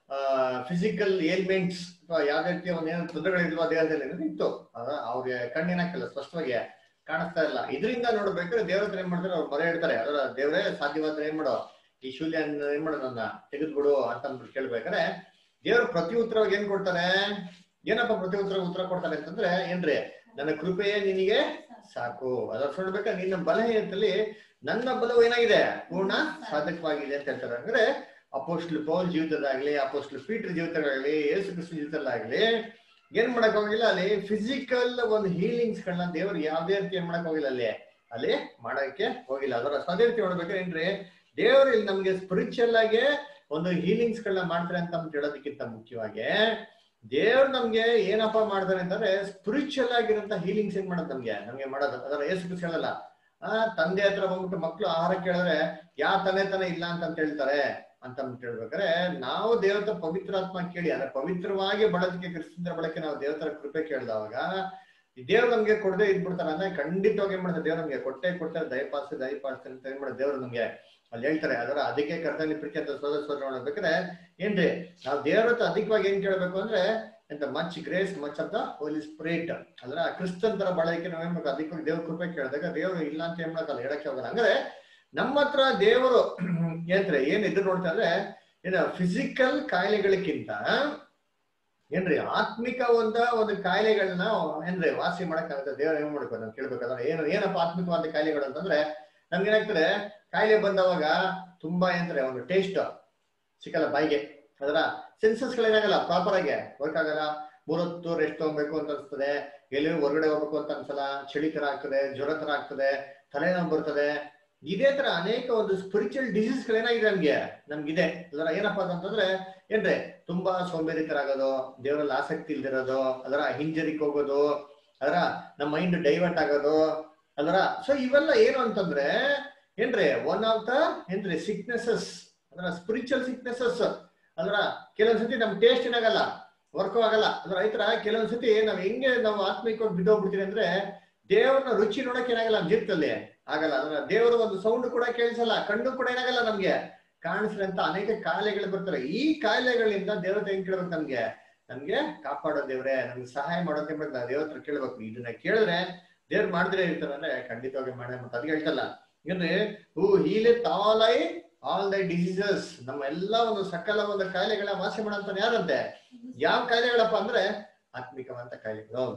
ಫಿಸಿಕಲ್ ಏಲ್ಮೆಂಟ್ಸ್ ಅಥವಾ ಯಾವುದೇ ರೀತಿಯ ಒಂದು ಏನೋ ತೊಂದರೆಗಳಿಲ್ವ ದೇಹದಲ್ಲಿ ಅನ್ನೋದು ಇತ್ತು ಅದ ಅವ್ರಿಗೆ ಕಣ್ಣಿನಾಕಲ್ಲ ಸ್ಪಷ್ಟವಾಗಿ ಕಾಣಿಸ್ತಾ ಇಲ್ಲ ಇದರಿಂದ ನೋಡ್ಬೇಕಾದ್ರೆ ದೇವ್ರ ಹತ್ರ ಏನ್ ಮಾಡ್ತಾರೆ ಅವ್ರು ಮೊರೆ ಇಡ್ತಾರೆ ಅದರ ದೇವರೇ ಸಾಧ್ಯವಾದ್ರೆ ಏನ್ ಮಾಡೋ ಈ ಶೂಲ್ಯ ಏನ್ ಮಾಡೋ ನನ್ನ ತೆಗೆದ್ಬಿಡು ಅಂತ ಅಂದ್ಬಿಟ್ಟು ಕೇಳ್ಬೇಕಾದ್ರೆ ದೇವ್ರು ಪ್ರತಿ ಉತ್ತರವಾಗಿ ಏನ್ ಕೊಡ್ತಾರೆ ಏನಪ್ಪ ಪ್ರತಿ ಉತ್ತರ ಉತ್ತರ ಕೊಡ್ತಾರೆ ಅಂತಂದ್ರೆ ಏನ್ರಿ ನನ್ನ ಕೃಪೆಯೇ ನಿನಗೆ ಸಾಕು ಅದರ ನೋಡ್ಬೇಕಾದ್ರೆ ನಿನ್ನ ಬಲಹೀನತೆಯಲ್ಲಿ ನನ್ನ ಬಲವು ಏನಾಗಿದೆ ಪೂರ್ಣ ಸಾಧಕವಾಗಿದೆ ಅಂತ ಹೇಳ್ತಾರೆ ಅಂದ್ರೆ ಅಪೋಸ್ಟ್ಲ್ ಪೌಲ್ ಜೀವಿತದಾಗ್ಲಿ ಅಪೋಸ್ಟ್ಲ್ ಪೀಟರ್ ಜೀವಿತದಾಗ್ಲಿ ಯೇಸು ಕ್ರಿಸ್ತ ಜೀವಿತದಲ್ಲಾಗ್ಲಿ ಏನ್ ಮಾಡಕ್ ಹೋಗಿಲ್ಲ ಅಲ್ಲಿ ಫಿಸಿಕಲ್ ಒಂದು ಹೀಲಿಂಗ್ಸ್ ಗಳನ್ನ ದೇವ್ರು ಯಾವ್ದೇ ರೀತಿ ಏನ್ ಮಾಡಕ್ ಹೋಗಿಲ್ಲ ಅಲ್ಲಿ ಅಲ್ಲಿ ಮಾಡಕ್ಕೆ ಹೋಗಿಲ್ಲ ಅದರ ಅದೇ ರೀತಿ ನೋಡ್ಬೇಕಾದ್ರೆ ಏನ್ರಿ ದೇವ್ರು ಇಲ್ಲಿ ನಮ್ಗೆ ಸ್ಪಿರಿಚುವಲ್ ಆಗಿ ಒಂದು ಹೀಲಿಂಗ್ಸ್ ಗಳನ್ನ ಮಾಡ್ತಾರೆ ಅಂತ ಅಂತ ಹೇಳೋದಕ್ಕಿಂತ ಮುಖ್ಯವಾಗಿ ದೇವ್ರು ನಮ್ಗೆ ಏನಪ್ಪಾ ಮಾಡ್ತಾರೆ ಅಂತಂದ್ರೆ ಸ್ಪಿರಿಚುವಲ್ ಆಗಿರೋಂತ ಹೀಲಿಂಗ್ಸ್ ಏನ್ ಮಾಡೋದು ನಮ್ಗೆ ನಮ್ಗೆ ಮಾಡೋದು ಅದರ ಯೇಸು ಕ್ರಿಸ್ತ ಹೇಳಲ್ಲ ಆ ತಂದೆ ಹತ್ರ ಬಂದ್ಬಿಟ್ಟು ಮಕ್ಳು ಆಹಾರ ಕೇಳಿದ್ರೆ ಯಾ ತನೆ ತನೆ ಇಲ್ಲ ಅಂತ ಹೇಳ್ತಾರೆ ಅಂತ ಅಂದ್ಬಿಟ್ಟು ಹೇಳ್ಬೇಕಾದ್ರೆ ನಾವು ದೇವತ ಪವಿತ್ರಾತ್ಮ ಕೇಳಿ ಅಂದ್ರೆ ಪವಿತ್ರವಾಗಿ ಬಳದಕ್ಕೆ ಕ್ರಿಸ್ತಂದ್ರ ಬಳಕೆ ನಾವು ದೇವತರ ಕೃಪೆ ಕೇಳಿದವಾಗ ದೇವ್ರು ನಮ್ಗೆ ಕೊಡದೆ ಇದ್ಬಿಡ್ತಾರ ಅಂದ್ರೆ ಖಂಡಿತವಾಗಿ ಏನ್ ಮಾಡ್ತಾರೆ ದೇವ್ರು ನಮ್ಗೆ ಕೊಟ್ಟೆ ಕೊಡ್ತಾರೆ ದಯಪಾಸ ದಯಪಾಸ್ತಾರೆ ಅಂತ ಏನ್ ಮಾಡೋದು ದೇವ್ರು ನಮ್ಗೆ ಅಲ್ಲಿ ಹೇಳ್ತಾರೆ ಅದರ ಅದಕ್ಕೆ ಕರ್ತವ್ಯ ಪ್ರೀತಿ ಅಂತ ಸೋದರ ಸೋದರ ನೋಡ್ಬೇಕಾದ್ರೆ ಏನ್ರಿ ನಾವು ದೇವ್ರ ಹತ್ರ ಅಧಿಕವಾಗಿ ಏನ್ ಕೇಳ್ಬೇಕು ಅಂದ್ರೆ ಎಂತ much grace much of the Holy Spirit ಅದ್ರ ಕ್ರಿಸ್ತನ್ ತರ ಬಳಕೆ ನಾವ್ ಏನ್ ಮಾಡ್ಬೇಕು ಅದಕ್ಕಾಗಿ ದೇವ್ರ ಕೃಪೆ ಕೇಳಿದಾಗ ದೇವ್ರು ಇಲ್ಲ ಅಂತ ಏನ್ ಮಾಡಕ್ಕಲ್ಲ ಹೇಳಕ್ಕೆ ಹೋಗಲ್ಲ ಅಂದ್ರೆ ನಮ್ಮ ಹತ್ರ ದೇವರು ಏನ್ರಿ ಏನ್ ಎದುರು ನೋಡ್ತಾ ಅಂದ್ರೆ ಏನ ಫಿಸಿಕಲ್ ಕಾಯಿಲೆಗಳಿಗಿಂತ ಏನ್ರಿ ಆತ್ಮಿಕ ಒಂದ ಒಂದು ಕಾಯಿಲೆಗಳನ್ನ ಏನ್ರಿ ವಾಸಿ ಮಾಡಕ್ಕಾಗುತ್ತೆ ದೇವ್ರ ಏನ್ ಮಾಡ್ಬೇಕು ನಾವು ಕೇಳ್ಬೇಕಾದ್ರೆ ಏನು ಏನಪ್ಪ ಆತ್ಮಿಕವಾದ ಕಾಯಿಲೆಗಳು ಅಂತಂದ್ರೆ ನಮ್ಗೆ ಏನಾಗ್ತದೆ ಕಾಯಿಲೆ ಬಂದವಾಗ ತುಂಬಾ ಏನ್ರಿ ಒಂದು ಟೇಸ್ಟ್ ಸಿಕ್ಕಲ್ಲ ಬಾಯಿಗೆ ಅದರ ಸೆನ್ಸಸ್ ಗಳೇನಾಗಲ್ಲ ಪ್ರಾಪರ್ ಆಗಿ ವರ್ಕ್ ಆಗಲ್ಲ ಮೂರೊತ್ತು ರೆಸ್ಟ್ ತಗೊಬೇಕು ಅಂತ ಅನ್ಸ್ತದೆ ಎಲ್ಲಿ ಹೊರಗಡೆ ಹೋಗ್ಬೇಕು ಅಂತ ಅನ್ಸಲ್ಲ ಚಳಿ ತರ ಆಗ್ತದೆ ಜ್ವರ ತರ ಆಗ್ತದೆ ತಲೆನೋವು ಬರ್ತದೆ ಇದೇ ತರ ಅನೇಕ ಒಂದು ಸ್ಪಿರಿಚುವಲ್ ಡಿಸೀಸ್ ಗಳೇನಾಗಿದೆ ನಮ್ಗೆ ನಮ್ಗಿದೆ ಅದರ ಏನಪ್ಪಾ ಅಂತಂದ್ರೆ ಏನ್ರಿ ತುಂಬಾ ಸೋಂಬೇರಿತರಾಗೋದು ದೇವರಲ್ಲಿ ಆಸಕ್ತಿ ಇಲ್ದಿರೋದು ಅದರ ಹಿಂಜರಿಕ್ ಹೋಗೋದು ಅದರ ನಮ್ಮ ಮೈಂಡ್ ಡೈವರ್ಟ್ ಆಗೋದು ಅದರ ಸೊ ಇವೆಲ್ಲ ಏನು ಅಂತಂದ್ರೆ ಏನ್ರಿ ಒನ್ ಆಫ್ ದ ಏನ್ರಿ ಸಿಕ್ನೆಸಸ್ ಅದರ ಸ್ಪಿರಿಚುವಲ್ ಸಿಕ್ನೆಸಸ್ ಅದರ ಕೆಲವೊಂದ್ಸತಿ ನಮ್ ಟೇಸ್ಟ್ ಏನಾಗಲ್ಲ ವರ್ಕ್ ಆಗಲ್ಲ ಅದ್ರ ರೈತರ ಕೆಲವೊಂದ್ಸತಿ ನಾವ್ ಹೆಂಗೆ ನಾವು ಆತ್ಮಿಕವಾಗಿ ಬಿದ್ದೋಗ್ಬಿಡ್ತೀವಿ ಅಂದ್ರೆ ದೇವ್ರನ್ನ ರುಚಿ ನೋಡಕ್ ಏನಾಗಲ್ಲ ನಮ್ ಜೀವಿತದಲ್ಲಿ ಆಗಲ್ಲ ಅದರ ದೇವರ ಒಂದು ಸೌಂಡ್ ಕೂಡ ಕೇಳಿಸಲ್ಲ ಕಣ್ಣು ಕೂಡ ಏನಾಗಲ್ಲ ನಮ್ಗೆ ಕಾಣಿಸಿದಂತ ಅನೇಕ ಕಾಯಿಲೆಗಳು ಬರ್ತಾರೆ ಈ ಕಾಯಿಲೆಗಳಿಂದ ದೇವತೆ ಹೆಂಗ್ ಕೇಳ್ಬೇಕು ನಮ್ಗೆ ನಮ್ಗೆ ಕಾಪಾಡೋ ದೇವ್ರೆ ನಮ್ಗೆ ಸಹಾಯ ಮಾಡೋಕೆ ದೇವ್ರ ಹತ್ರ ಕೇಳ್ಬೇಕು ಇದನ್ನ ಕೇಳಿದ್ರೆ ದೇವ್ರು ಮಾಡಿದ್ರೆ ಇರ್ತಾರೆ ಅಂದ್ರೆ ಖಂಡಿತವಾಗಿ ಮಾಡೇ ಮತ್ತೆ ಅದಕ್ಕೆ ಹೇಳ್ತಲ್ಲ ಏನ್ರಿ who healeth all I all thy diseases ನಮ್ಮ ಎಲ್ಲಾ ಒಂದು ಸಕಲ ಒಂದು ಕಾಯಿಲೆಗಳ ವಾಸಿ ಮಾಡಂತ ಯಾರಂತೆ ಯಾವ ಕಾಯಿಲೆಗಳಪ್ಪ ಅಂದ್ರೆ ಆತ್ಮಿಕವಂತ ಕಾಯಿಲೆಗಳು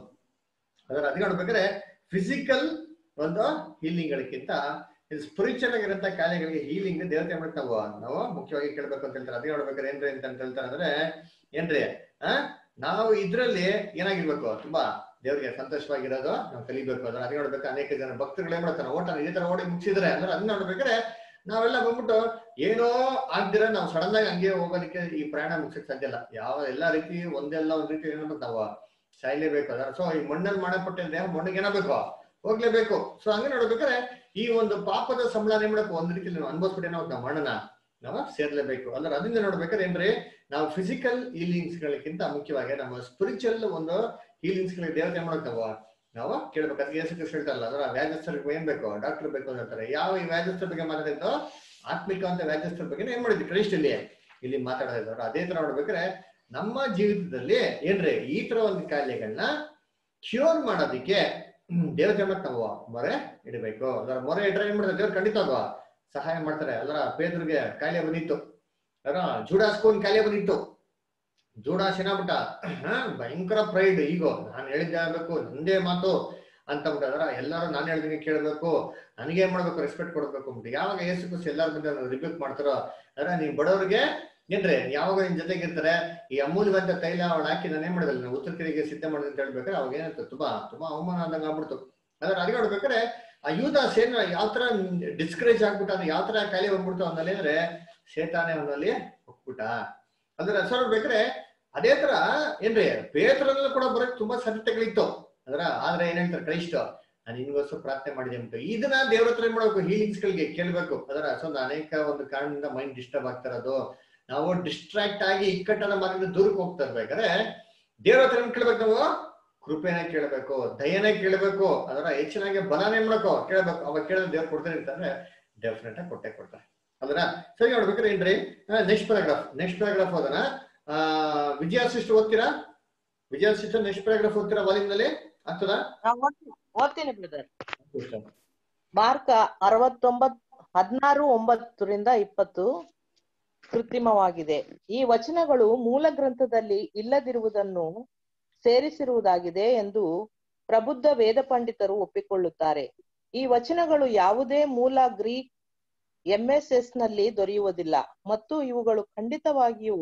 ಅದರ ಅದಕ್ಕೆ ನೋಡ್ಬೇಕಾದ್ರೆ ಫಿಸಿಕಲ್ ಒಂದು ಹೀಲಿಂಗ್ ಗಳಿಗಿಂತ ಸ್ಪಿರಿಚುವಲ್ ಆಗಿರಂತ ಕಾಯಿಲೆಗಳಿಗೆ ಹೀಲಿಂಗ್ ದೇವತೆ ಮಾಡ್ಬೇಕು ನಾವು ನಾವು ಮುಖ್ಯವಾಗಿ ಕೇಳ್ಬೇಕು ಅಂತ ಹೇಳ್ತಾರೆ ಅದಕ್ಕೆ ನೋಡ್ಬೇಕಾದ್ರೆ ಏನ್ರಿ ಅಂತ ಹೇಳ್ತಾರೆ ಅಂದ್ರೆ ಏನ್ರಿ ಆ ನಾವು ಇದ್ರಲ್ಲಿ ಏನಾಗಿರ್ಬೇಕು ತುಂಬಾ ದೇವರಿಗೆ ಸಂತೋಷವಾಗಿರೋದು ನಾವು ಕಲಿಬೇಕು ಅದನ್ನ ಅದೇ ನೋಡ್ಬೇಕು ಅನೇಕ ಜನ ಭಕ್ತರುಗಳು ಏನ್ ಮಾಡ್ತಾರೆ ಓಟ ಇದೇ ತರ ಓಡಿ ಮುಗಿಸಿದ್ರೆ ಅಂದ್ರೆ ಅದನ್ನ ನೋಡ್ಬೇಕಾದ್ರೆ ನಾವೆಲ್ಲ ಬಂದ್ಬಿಟ್ಟು ಏನೋ ಆಗ್ದಿರ ನಾವು ಸಡನ್ ಆಗಿ ಹಂಗೆ ಹೋಗೋದಕ್ಕೆ ಈ ಪ್ರಯಾಣ ಮುಗಿಸಕ್ ಸಾಧ್ಯ ಇಲ್ಲ ಯಾವ ಎಲ್ಲಾ ರೀತಿ ಒಂದೆಲ್ಲ ಒಂದ್ ರೀತಿ ಏನ್ಬೇಕು ನಾವು ಸಾಯ್ಲೇಬೇಕು ಅದರ ಸೊ ಈ ಮಣ್ಣಲ್ಲಿ ಮಾಡಲ್ಪಟ್ಟಿದ್ರೆ ಮಣ್ಣಿಗೆ ಏನಾಗಬೇಕು ಹೋಗ್ಲೇಬೇಕು ಸೊ ಹಂಗೆ ನೋಡ್ಬೇಕಾದ್ರೆ ಈ ಒಂದು ಪಾಪದ ಸಂಬಳ ಏನ್ ಮಾಡಬೇಕು ಒಂದ್ ರೀತಿಯಲ್ಲಿ ನಾವು ಅನ್ಭವಿಸ್ಬಿಟ್ಟು ನಾವು ನಾವು ಮಣ್ಣನ ನಾವು ಸೇರ್ಲೇಬೇಕು ಅಂದ್ರೆ ಅದರಿಂದ ನೋಡ್ಬೇಕಾದ್ರೆ ಏನ್ರಿ ನಾವು ಫಿಸಿಕಲ್ ಹೀಲಿಂಗ್ಸ್ ಗಳಿಗಿಂತ ಮುಖ್ಯವಾಗಿ ನಮ್ಮ ಸ್ಪಿರಿಚುವಲ್ ಒಂದು ಹೀಲಿಂಗ್ಸ್ ಗಳಿಗೆ ದೇವತೆ ಮಾಡಕ್ ನಾವು ನಾವು ಕೇಳ್ಬೇಕು ಅದಕ್ಕೆ ಯೇಸು ಕ್ರಿಸ್ತ ಹೇಳ್ತಾರಲ್ಲ ಅದರ ವ್ಯಾಜಸ್ಥರಿಗೆ ಏನ್ ಬೇಕು ಡಾಕ್ಟರ್ ಬೇಕು ಅಂತ ಹೇಳ್ತಾರೆ ಯಾವ ಈ ವ್ಯಾಜಸ್ಥರ ಬಗ್ಗೆ ಮಾತಾಡಿದ್ದು ಆತ್ಮಿಕ ಅಂತ ವ್ಯಾಜಸ್ಥರ ಬಗ್ಗೆ ಏನ್ ಮಾಡಿದ್ವಿ ಕ್ರೈಸ್ಟ್ ಇಲ್ಲಿ ಇಲ್ಲಿ ಮಾತಾಡ್ತಾ ಇದ್ದಾರೆ ಅದೇ ತರ ನೋಡ್ಬೇಕಾದ್ರೆ ನಮ್ಮ ಜೀವಿತದಲ್ಲಿ ಏನ್ರಿ ಈ ತರ ಒಂದು ಕಾಯಿಲೆಗಳನ್ನ ಕ್ಯೂರ್ ಮಾಡೋದಿಕ್ಕೆ ದೇವತೆ ಮತ್ ನಾವು ಮೊರೆ ಇಡಬೇಕು ಅದರ ಮೊರೆ ಇಟ್ರೆ ಏನ್ ಮಾಡ್ತಾರೆ ದೇವ್ರು ಖಂಡಿತ ಸಹಾಯ ಮಾಡ್ತಾರೆ ಅದರ ಪೇದ್ರಿಗೆ ಕಾಯಿಲೆ ಬಂದಿತ್ತು ಅದರ ಜೂಡಾಸ್ಕೋನ್ ಕಾಯಿಲೆ ಬಂದಿತ್ತು ಜೂಡಾಸ್ ಏನಾಗ್ಬಿಟ್ಟ ಹಾ ಭಯಂಕರ ಪ್ರೈಡ್ ಈಗೋ ನಾನು ಹೇಳಿದ್ದೆ ಆಗ್ಬೇಕು ನಂದೇ ಮಾತು ಅಂತ ಅದರ ಎಲ್ಲರೂ ನಾನು ಹೇಳ್ದಂಗೆ ಕೇಳಬೇಕು ನನಗೆ ಏನ್ ಮಾಡ್ಬೇಕು ರೆಸ್ಪೆಕ್ಟ್ ಕೊಡ್ಬೇಕು ಅಂದ್ಬಿಟ್ಟು ಯಾವಾಗ ಯೇಸು ಕ್ರಿಸ್ತ ಎಲ್ಲಾರ ಮುಂದೆ ರಿಬ್ಯೂಕ್ ಮಾಡ್ತಾರೋ ಅದರ ನೀವು ಬಡವರಿಗೆ ಏನ್ರಿ ಯಾವಾಗ ನಿನ್ ಜೊತೆಗೆ ಇರ್ತಾರೆ ಈ ಅಮೂಲ್ಯವಂತ ತೈಲ ಅವಳು ಹಾಕಿ ನಾನು ಏನ್ ಮಾಡಿದಲ್ಲ ನಾನು ಉತ್ತರ ಕಡೆಗೆ ಸಿದ್ಧ ಮಾಡಿದೆ ಅಂತ ಹೇಳ್ಬೇಕಾದ್ರೆ ಅವಾಗ ಏನಂತ ತುಂಬಾ ತುಂಬಾ ಅವಮಾನ ಆದಂಗ ಆಗ್ಬಿಡ್ತು ಅದ್ರ ಅದಕ್ಕೆ ನೋಡ್ಬೇಕಾದ್ರೆ ಆ ಯೂದಾಸ್ ಏನ್ ಯಾವ ತರ ಡಿಸ್ಕರೇಜ್ ಆಗ್ಬಿಟ್ಟು ಅಂದ್ರೆ ಯಾವ ತರ ಕಾಯಿಲೆ ಬಂದ್ಬಿಡ್ತು ಅವನಲ್ಲಿ ಅಂದ್ರೆ ಶೇತಾನೆ ಅವನಲ್ಲಿ ಹೋಗ್ಬಿಟ್ಟ ಅದ್ರ ಹೆಸರು ನೋಡ್ಬೇಕಾದ್ರೆ ಅದೇ ತರ ಏನ್ರಿ ಪೇತ್ರನಲ್ಲೂ ಕೂಡ ಬರೋಕ್ ತುಂಬಾ ಸಾಧ್ಯತೆಗಳಿತ್ತು ಅದರ ಆದ್ರೆ ಏನ್ ಹೇಳ್ತಾರೆ ಕ್ರೈಸ್ತ ನಾನು ನಿನ್ಗೋಸ್ಕರ ಪ್ರಾರ್ಥನೆ ಮಾಡಿದೆ ಅಂತ ಇದನ್ನ ದೇವ್ರ ಹತ್ರ ಏನ್ ಮಾಡ್ಬೇಕು ಹೀಲಿಂಗ್ಸ್ ಗಳಿಗೆ ಕೇಳ್ಬೇಕು ಅದರ ಸೊ ಅನೇಕ ಒಂದು ಕಾರಣದಿಂದ ಮೈಂಡ್ ಡಿಸ್ಟರ್ಬ್ ಆಗ್ತಾ ಇರೋದು ನಾವು ಡಿಸ್ಟ್ರಾಕ್ಟ್ ಆಗಿ ಇಕ್ಕಟ್ಟನ ಮಾರ್ಗದಿಂದ ದೂರಕ್ಕೆ ಹೋಗ್ತಾ ಇರ್ಬೇಕಾದ್ರೆ ದೇವ್ರ ಹತ್ರ ಏನ್ ಕೇಳ್ಬೇಕು ನಾವು ಕೃಪೆನ ಕೇಳಬೇಕು ದಯನ ಕೇಳಬೇಕು ಅದರ ಹೆಚ್ಚಿನಾಗಿ ಬಲನ ಏನ್ ಮಾಡ್ಕೋ ಕೇಳಬೇಕು ಅವಾಗ ಕೇಳಿದ್ರೆ ದೇವ್ರು ಕೊಡ್ತಾರೆ ಅಂತಂದ್ರೆ ಡೆಫಿನೆಟ್ ಆಗಿ ಕೊಟ್ಟೆ ಕೊಡ್ತಾರೆ ಅದರ ಸರಿ ನೋಡ್ಬೇಕಾದ್ರೆ ಏನ್ರಿ ನೆಕ್ಸ್ಟ್ ಪ್ಯಾರಾಗ್ರಾಫ್ ನೆಕ್ಸ್ಟ್ ಪ್ಯಾರಾಗ್ರಾಫ್ ಅದನ್ನ ಆ ವಿಜಯ ಸಿಸ್ಟರ್ ಓದ್ತೀರಾ ವಿಜಯ ಸಿಸ್ಟರ್ ನೆಕ್ಸ್ಟ್ ಪ್ಯಾರಾಗ್ರಾಫ್ ಓದ್ತೀರಾ ವಾಲ್ಯೂಮ್ ನಲ್ಲಿ ಆಗ್ತದಾ ನಾವ್ ಓದ್ತೀನಿ- ಓದ್ತೀನಿ ಬ್ರದರ್ ಮಾರ್ಕ ಅರವತ್ತೊಂಬತ್ ಹದಿನಾರು ಒಂಬತ್ತರಿಂದ ಇಪ್ಪತ್ತು ಕೃತ್ರಿಮವಾಗಿದೆ ಈ ವಚನಗಳು ಮೂಲ ಗ್ರಂಥದಲ್ಲಿ ಇಲ್ಲದಿರುವುದನ್ನು ಸೇರಿಸಿರುವುದಾಗಿದೆ ಎಂದು ಪ್ರಬುದ್ಧ ವೇದ ಪಂಡಿತರು ಒಪ್ಪಿಕೊಳ್ಳುತ್ತಾರೆ ಈ ವಚನಗಳು ಯಾವುದೇ ಮೂಲ ಗ್ರೀಕ್ ಎಂಎಸ್ಎಸ್ ನಲ್ಲಿ ದೊರೆಯುವುದಿಲ್ಲ ಮತ್ತು ಇವುಗಳು ಖಂಡಿತವಾಗಿಯೂ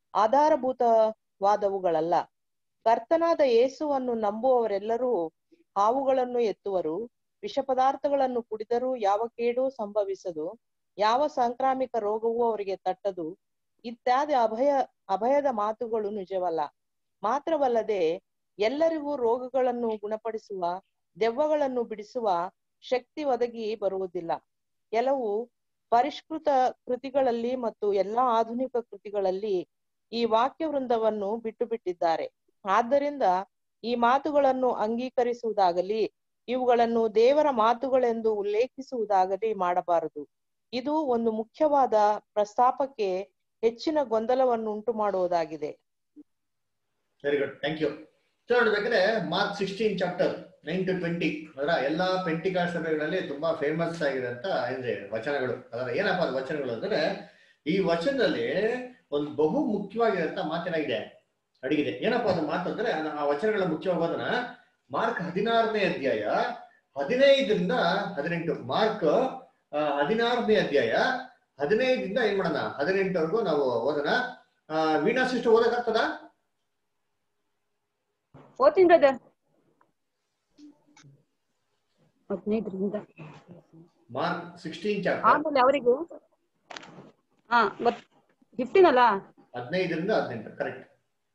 ಆಧಾರಭೂತವಾದವುಗಳಲ್ಲ ಕರ್ತನಾದ ಯೇಸುವನ್ನು ನಂಬುವವರೆಲ್ಲರೂ ಹಾವುಗಳನ್ನು ಎತ್ತುವರು ವಿಷ ಪದಾರ್ಥಗಳನ್ನು ಕುಡಿದರೂ ಯಾವ ಕೇಡು ಸಂಭವಿಸದು ಯಾವ ಸಾಂಕ್ರಾಮಿಕ ರೋಗವೂ ಅವರಿಗೆ ತಟ್ಟದು ಇತ್ಯಾದಿ ಅಭಯ ಅಭಯದ ಮಾತುಗಳು ನಿಜವಲ್ಲ ಮಾತ್ರವಲ್ಲದೆ ಎಲ್ಲರಿಗೂ ರೋಗಗಳನ್ನು ಗುಣಪಡಿಸುವ ದೆವ್ವಗಳನ್ನು ಬಿಡಿಸುವ ಶಕ್ತಿ ಒದಗಿ ಬರುವುದಿಲ್ಲ ಕೆಲವು ಪರಿಷ್ಕೃತ ಕೃತಿಗಳಲ್ಲಿ ಮತ್ತು ಎಲ್ಲಾ ಆಧುನಿಕ ಕೃತಿಗಳಲ್ಲಿ ಈ ವಾಕ್ಯ ವೃಂದವನ್ನು ಬಿಟ್ಟು ಬಿಟ್ಟಿದ್ದಾರೆ ಆದ್ದರಿಂದ ಈ ಮಾತುಗಳನ್ನು ಅಂಗೀಕರಿಸುವುದಾಗಲಿ ಇವುಗಳನ್ನು ದೇವರ ಮಾತುಗಳೆಂದು ಉಲ್ಲೇಖಿಸುವುದಾಗಲಿ ಮಾಡಬಾರದು ಇದು ಒಂದು ಮುಖ್ಯವಾದ ಪ್ರಸ್ತಾಪಕ್ಕೆ ಹೆಚ್ಚಿನ ಗೊಂದಲವನ್ನು ಉಂಟು ಮಾಡುವುದಾಗಿದೆ very good thank you so ನೋಡ್ಬೇಕಾದ್ರೆ Mark sixteen chapter nine to twenty ಅದರ ಎಲ್ಲಾ ಪೆಂಟಿಕಾಲ್ ಸಭೆಗಳಲ್ಲಿ ತುಂಬಾ ಫೇಮಸ್ ಆಗಿರೋಂತ ಏನ್ರಿ ವಚನಗಳು ಅದರ ಏನಪ್ಪ ಅದು ವಚನಗಳು ಅಂದ್ರೆ ಈ ವಚನದಲ್ಲಿ ಒಂದು ಬಹು ಮುಖ್ಯವಾಗಿರೋಂತ ಮಾತೇನಾಗಿದೆ ಅಡಗಿದೆ ಏನಪ್ಪ ಅದು ಮಾತು ಅಂದ್ರೆ ಆ- ಆ ವಚನಗಳ ಮುಖ್ಯವಾಗೋದನ್ನ ಮಾರ್ಕ್ ಹದಿನಾರನೇ ಅಧ್ಯಾಯ ಹದಿನೈದರಿಂದ ಹದಿನೆಂಟು ಮಾರ್ಕ್ ಆ, ಹದಿನಾರನೇ ಅಧ್ಯಾಯ ಹದಿನೈದರಿಂದ ಏನ್ ಮಾಡೋಣ ಹದಿನೆಂಟವರೆಗೂ ನಾವು ಓದೋಣ ಆ, ವೀಣಾ ಸಿಸ್ಟರ್ ಓದಕ್ಕಾಗ್ತದ ಓದ್ತೀನಿ ಬ್ರದರ್ ಹದಿನೈದರಿಂದ ಮಾರ್ಕ್ ಸಿಕ್ಸ್ಟೀನ್ ಚಾಪ್ಟರ್ ಆಮೇಲೆ ಅವರಿಗೆ ಹಾ ಗೊತ್ ಫಿಫ್ಟೀನ್ ಅಲ್ಲ ಹದಿನೈದರಿಂದ ಹದಿನೆಂಟು ಕರೆಕ್ಟ್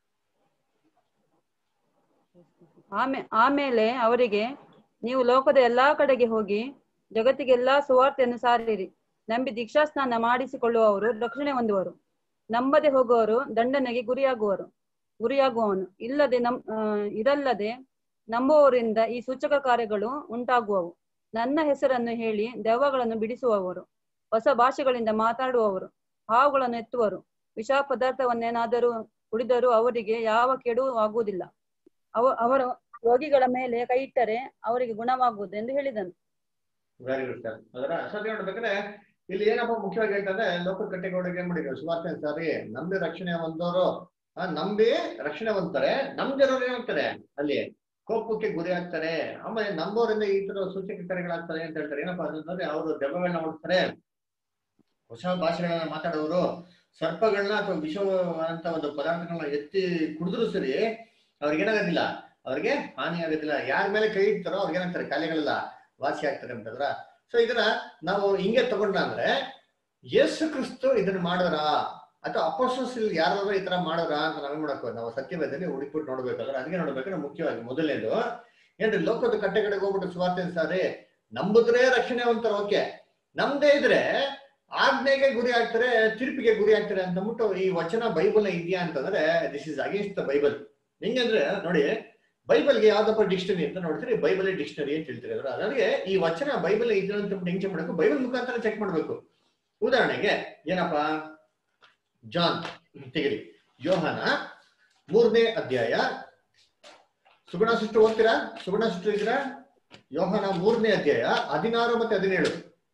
ಆಮೇ ಆಮೇಲೆ ಅವರಿಗೆ ನೀವು ಲೋಕದ ಎಲ್ಲಾ ಕಡೆಗೆ ಹೋಗಿ ಜಗತ್ತಿಗೆಲ್ಲಾ ಸುವಾರ್ತೆಯನ್ನು ಸಾರಿರಿ ನಂಬಿ ದೀಕ್ಷಾಸ್ನಾನ ಮಾಡಿಸಿಕೊಳ್ಳುವವರು ರಕ್ಷಣೆ ಹೊಂದುವರು ನಂಬದೆ ಹೋಗುವವರು ದಂಡನೆಗೆ ಗುರಿಯಾಗುವರು ಗುರಿಯಾಗುವವನು ಇಲ್ಲದೆ ನಮ್ ಆ, ಇದಲ್ಲದೆ ನಂಬುವವರಿಂದ ಈ ಸೂಚಕ ಕಾರ್ಯಗಳು ಉಂಟಾಗುವವು ನನ್ನ ಹೆಸರನ್ನು ಹೇಳಿ ದೆವ್ವಗಳನ್ನು ಬಿಡಿಸುವವರು ಹೊಸ ಭಾಷೆಗಳಿಂದ ಮಾತಾಡುವವರು ಹಾವುಗಳನ್ನು ಎತ್ತುವರು ವಿಷ ಪದಾರ್ಥವನ್ನೇನಾದರೂ ಕುಡಿದರೂ ಅವರಿಗೆ ಯಾವ ಕೆಡು ಆಗುವುದಿಲ್ಲ ಅವ ಅವರ ರೋಗಿಗಳ ಮೇಲೆ ಕೈ ಇಟ್ಟರೆ ಅವರಿಗೆ ಗುಣವಾಗುವುದು ಎಂದು ಹೇಳಿದನು ವೆರಿ ಗುಡ್ ಸರ್ ಅದರ ಸದ್ಯ ನೋಡ್ಬೇಕಾದ್ರೆ ಇಲ್ಲಿ ಏನಪ್ಪ ಮುಖ್ಯವಾಗಿ ಹೇಳ್ತಂದ್ರೆ ಲೋಕ ಕಟ್ಟೆಗೋಡೆಗೆ ಏನ್ ಮಾಡಿದ್ರು ಸುವಾರ್ತೆ ಸಾರಿ ನಂಬಿ ರಕ್ಷಣೆ ಹೊಂದೋರು ಆ, ನಂಬಿ ರಕ್ಷಣೆ ಹೊಂದ್ತಾರೆ ನಮ್ ಜನರು ಏನಾಗ್ತಾರೆ ಅಲ್ಲಿ ಕೋಪಕ್ಕೆ ಗುರಿ ಆಗ್ತಾರೆ ಆಮೇಲೆ ನಂಬೋರಿಂದ ಈ ತರ ಸೂಚಕ ಕಾರ್ಯಗಳಾಗ್ತಾರೆ ಅಂತ ಹೇಳ್ತಾರೆ ಏನಪ್ಪಾ ಅಂತಂದ್ರೆ ಅವರು ದೆವ್ವಗಳನ್ನ ಮಾಡ್ತಾರೆ ಹೊಸ ಭಾಷೆಗಳನ್ನ ಮಾತಾಡೋರು ಸರ್ಪಗಳನ್ನ ಅಥವಾ ವಿಷ ಅಂತ ಒಂದು ಪದಾರ್ಥಗಳನ್ನ ಎತ್ತಿ ಕುಡಿದ್ರು ಸರಿ ಅವ್ರಿಗೆ ಏನಾಗೋದಿಲ್ಲ ಅವ್ರಿಗೆ ಹಾನಿ ಆಗೋದಿಲ್ಲ ಯಾರ ಮೇಲೆ ಕೈ ಇಡ್ತಾರೋ ಅವ್ರಿಗೆ ಏನಾಗ್ತಾರೆ ಕಾಯಿಲೆಗಳೆಲ್ಲ ವಾಸಿ ಆಗ್ತಾರೆ ಅಂತಂದ್ರ ಸೊ ಇದನ್ನ ನಾವು ಹಿಂಗೆ ತಗೊಂಡ ಅಂದ್ರೆ ಯೇಸು ಕ್ರಿಸ್ತು ಇದನ್ನ ಮಾಡೋರ ಅಥವಾ ಅಪೋಸಸ್ ಯಾರಾದ್ರೂ ಈ ತರ ಮಾಡೋರ ಅಂತ ನಾವೇ ಮಾಡಬೇಕು ನಾವು ಸತ್ಯವೇದಲ್ಲಿ ಹುಡುಕ್ಬಿಟ್ಟು ನೋಡ್ಬೇಕಾದ್ರೆ ಅದಕ್ಕೆ ನೋಡ್ಬೇಕಾದ್ರೆ ಮುಖ್ಯವಾಗಿ ಮೊದಲನೇದು ಏನ್ರಿ ಲೋಕದ ಕಟ್ಟೆಗಳಿಗೆ ಹೋಗ್ಬಿಟ್ಟು ಸುವಾರ್ತೆ ಸಾರಿ ನಂಬುದ್ರೆ ರಕ್ಷಣೆ ಅಂತಾರೆ ಓಕೆ ನಮ್ದೇ ಇದ್ರೆ ಆಜ್ಞೆಗೆ ಗುರಿ ಆಗ್ತಾರೆ ತೀರ್ಪಿಗೆ ಗುರಿ ಆಗ್ತಾರೆ ಅಂತ ಅಂದ್ಬಿಟ್ಟು ಈ ವಚನ ಬೈಬಲ್ ಇದೆಯಾ ಅಂತಂದ್ರೆ this is against the Bible ಹೆಂಗಂದ್ರೆ ನೋಡಿ ಬೈಬಲ್ಗೆ ಯಾವ್ದಪ್ಪ ಡಿಕ್ಷನರಿ ಅಂತ ನೋಡ್ತೀರಿ ಬೈಬಲ್ ಡಿಕ್ಷನರಿ ಅಂತ ಹೇಳ್ತೀರಿ ಅದ್ರ ನನಗೆ ಈ ವಚನ ಬೈಬಲ್ ಇದೆ ಅಂತ ಹೆಂಗ್ ಚೆಕ್ ಮಾಡಬೇಕು ಬೈಬಲ್ ಮುಖಾಂತರ ಚೆಕ್ ಮಾಡ್ಬೇಕು ಉದಾಹರಣೆಗೆ ಏನಪ್ಪಾ ಜಾನ್ ತೆಗಿರಿ ಯೋಹನ ಮೂರನೇ ಅಧ್ಯಾಯ ಸುಗುಣ ಸೃಷ್ಟಿ ಓದ್ತೀರಾ ಸುಗುಣ ಸೃಷ್ಟಿ ಇದ್ದೀರಾ ಯೋಹನ ಮೂರನೇ ಅಧ್ಯಾಯ ಹದಿನಾರು ಮತ್ತೆ ಹದಿನೇಳು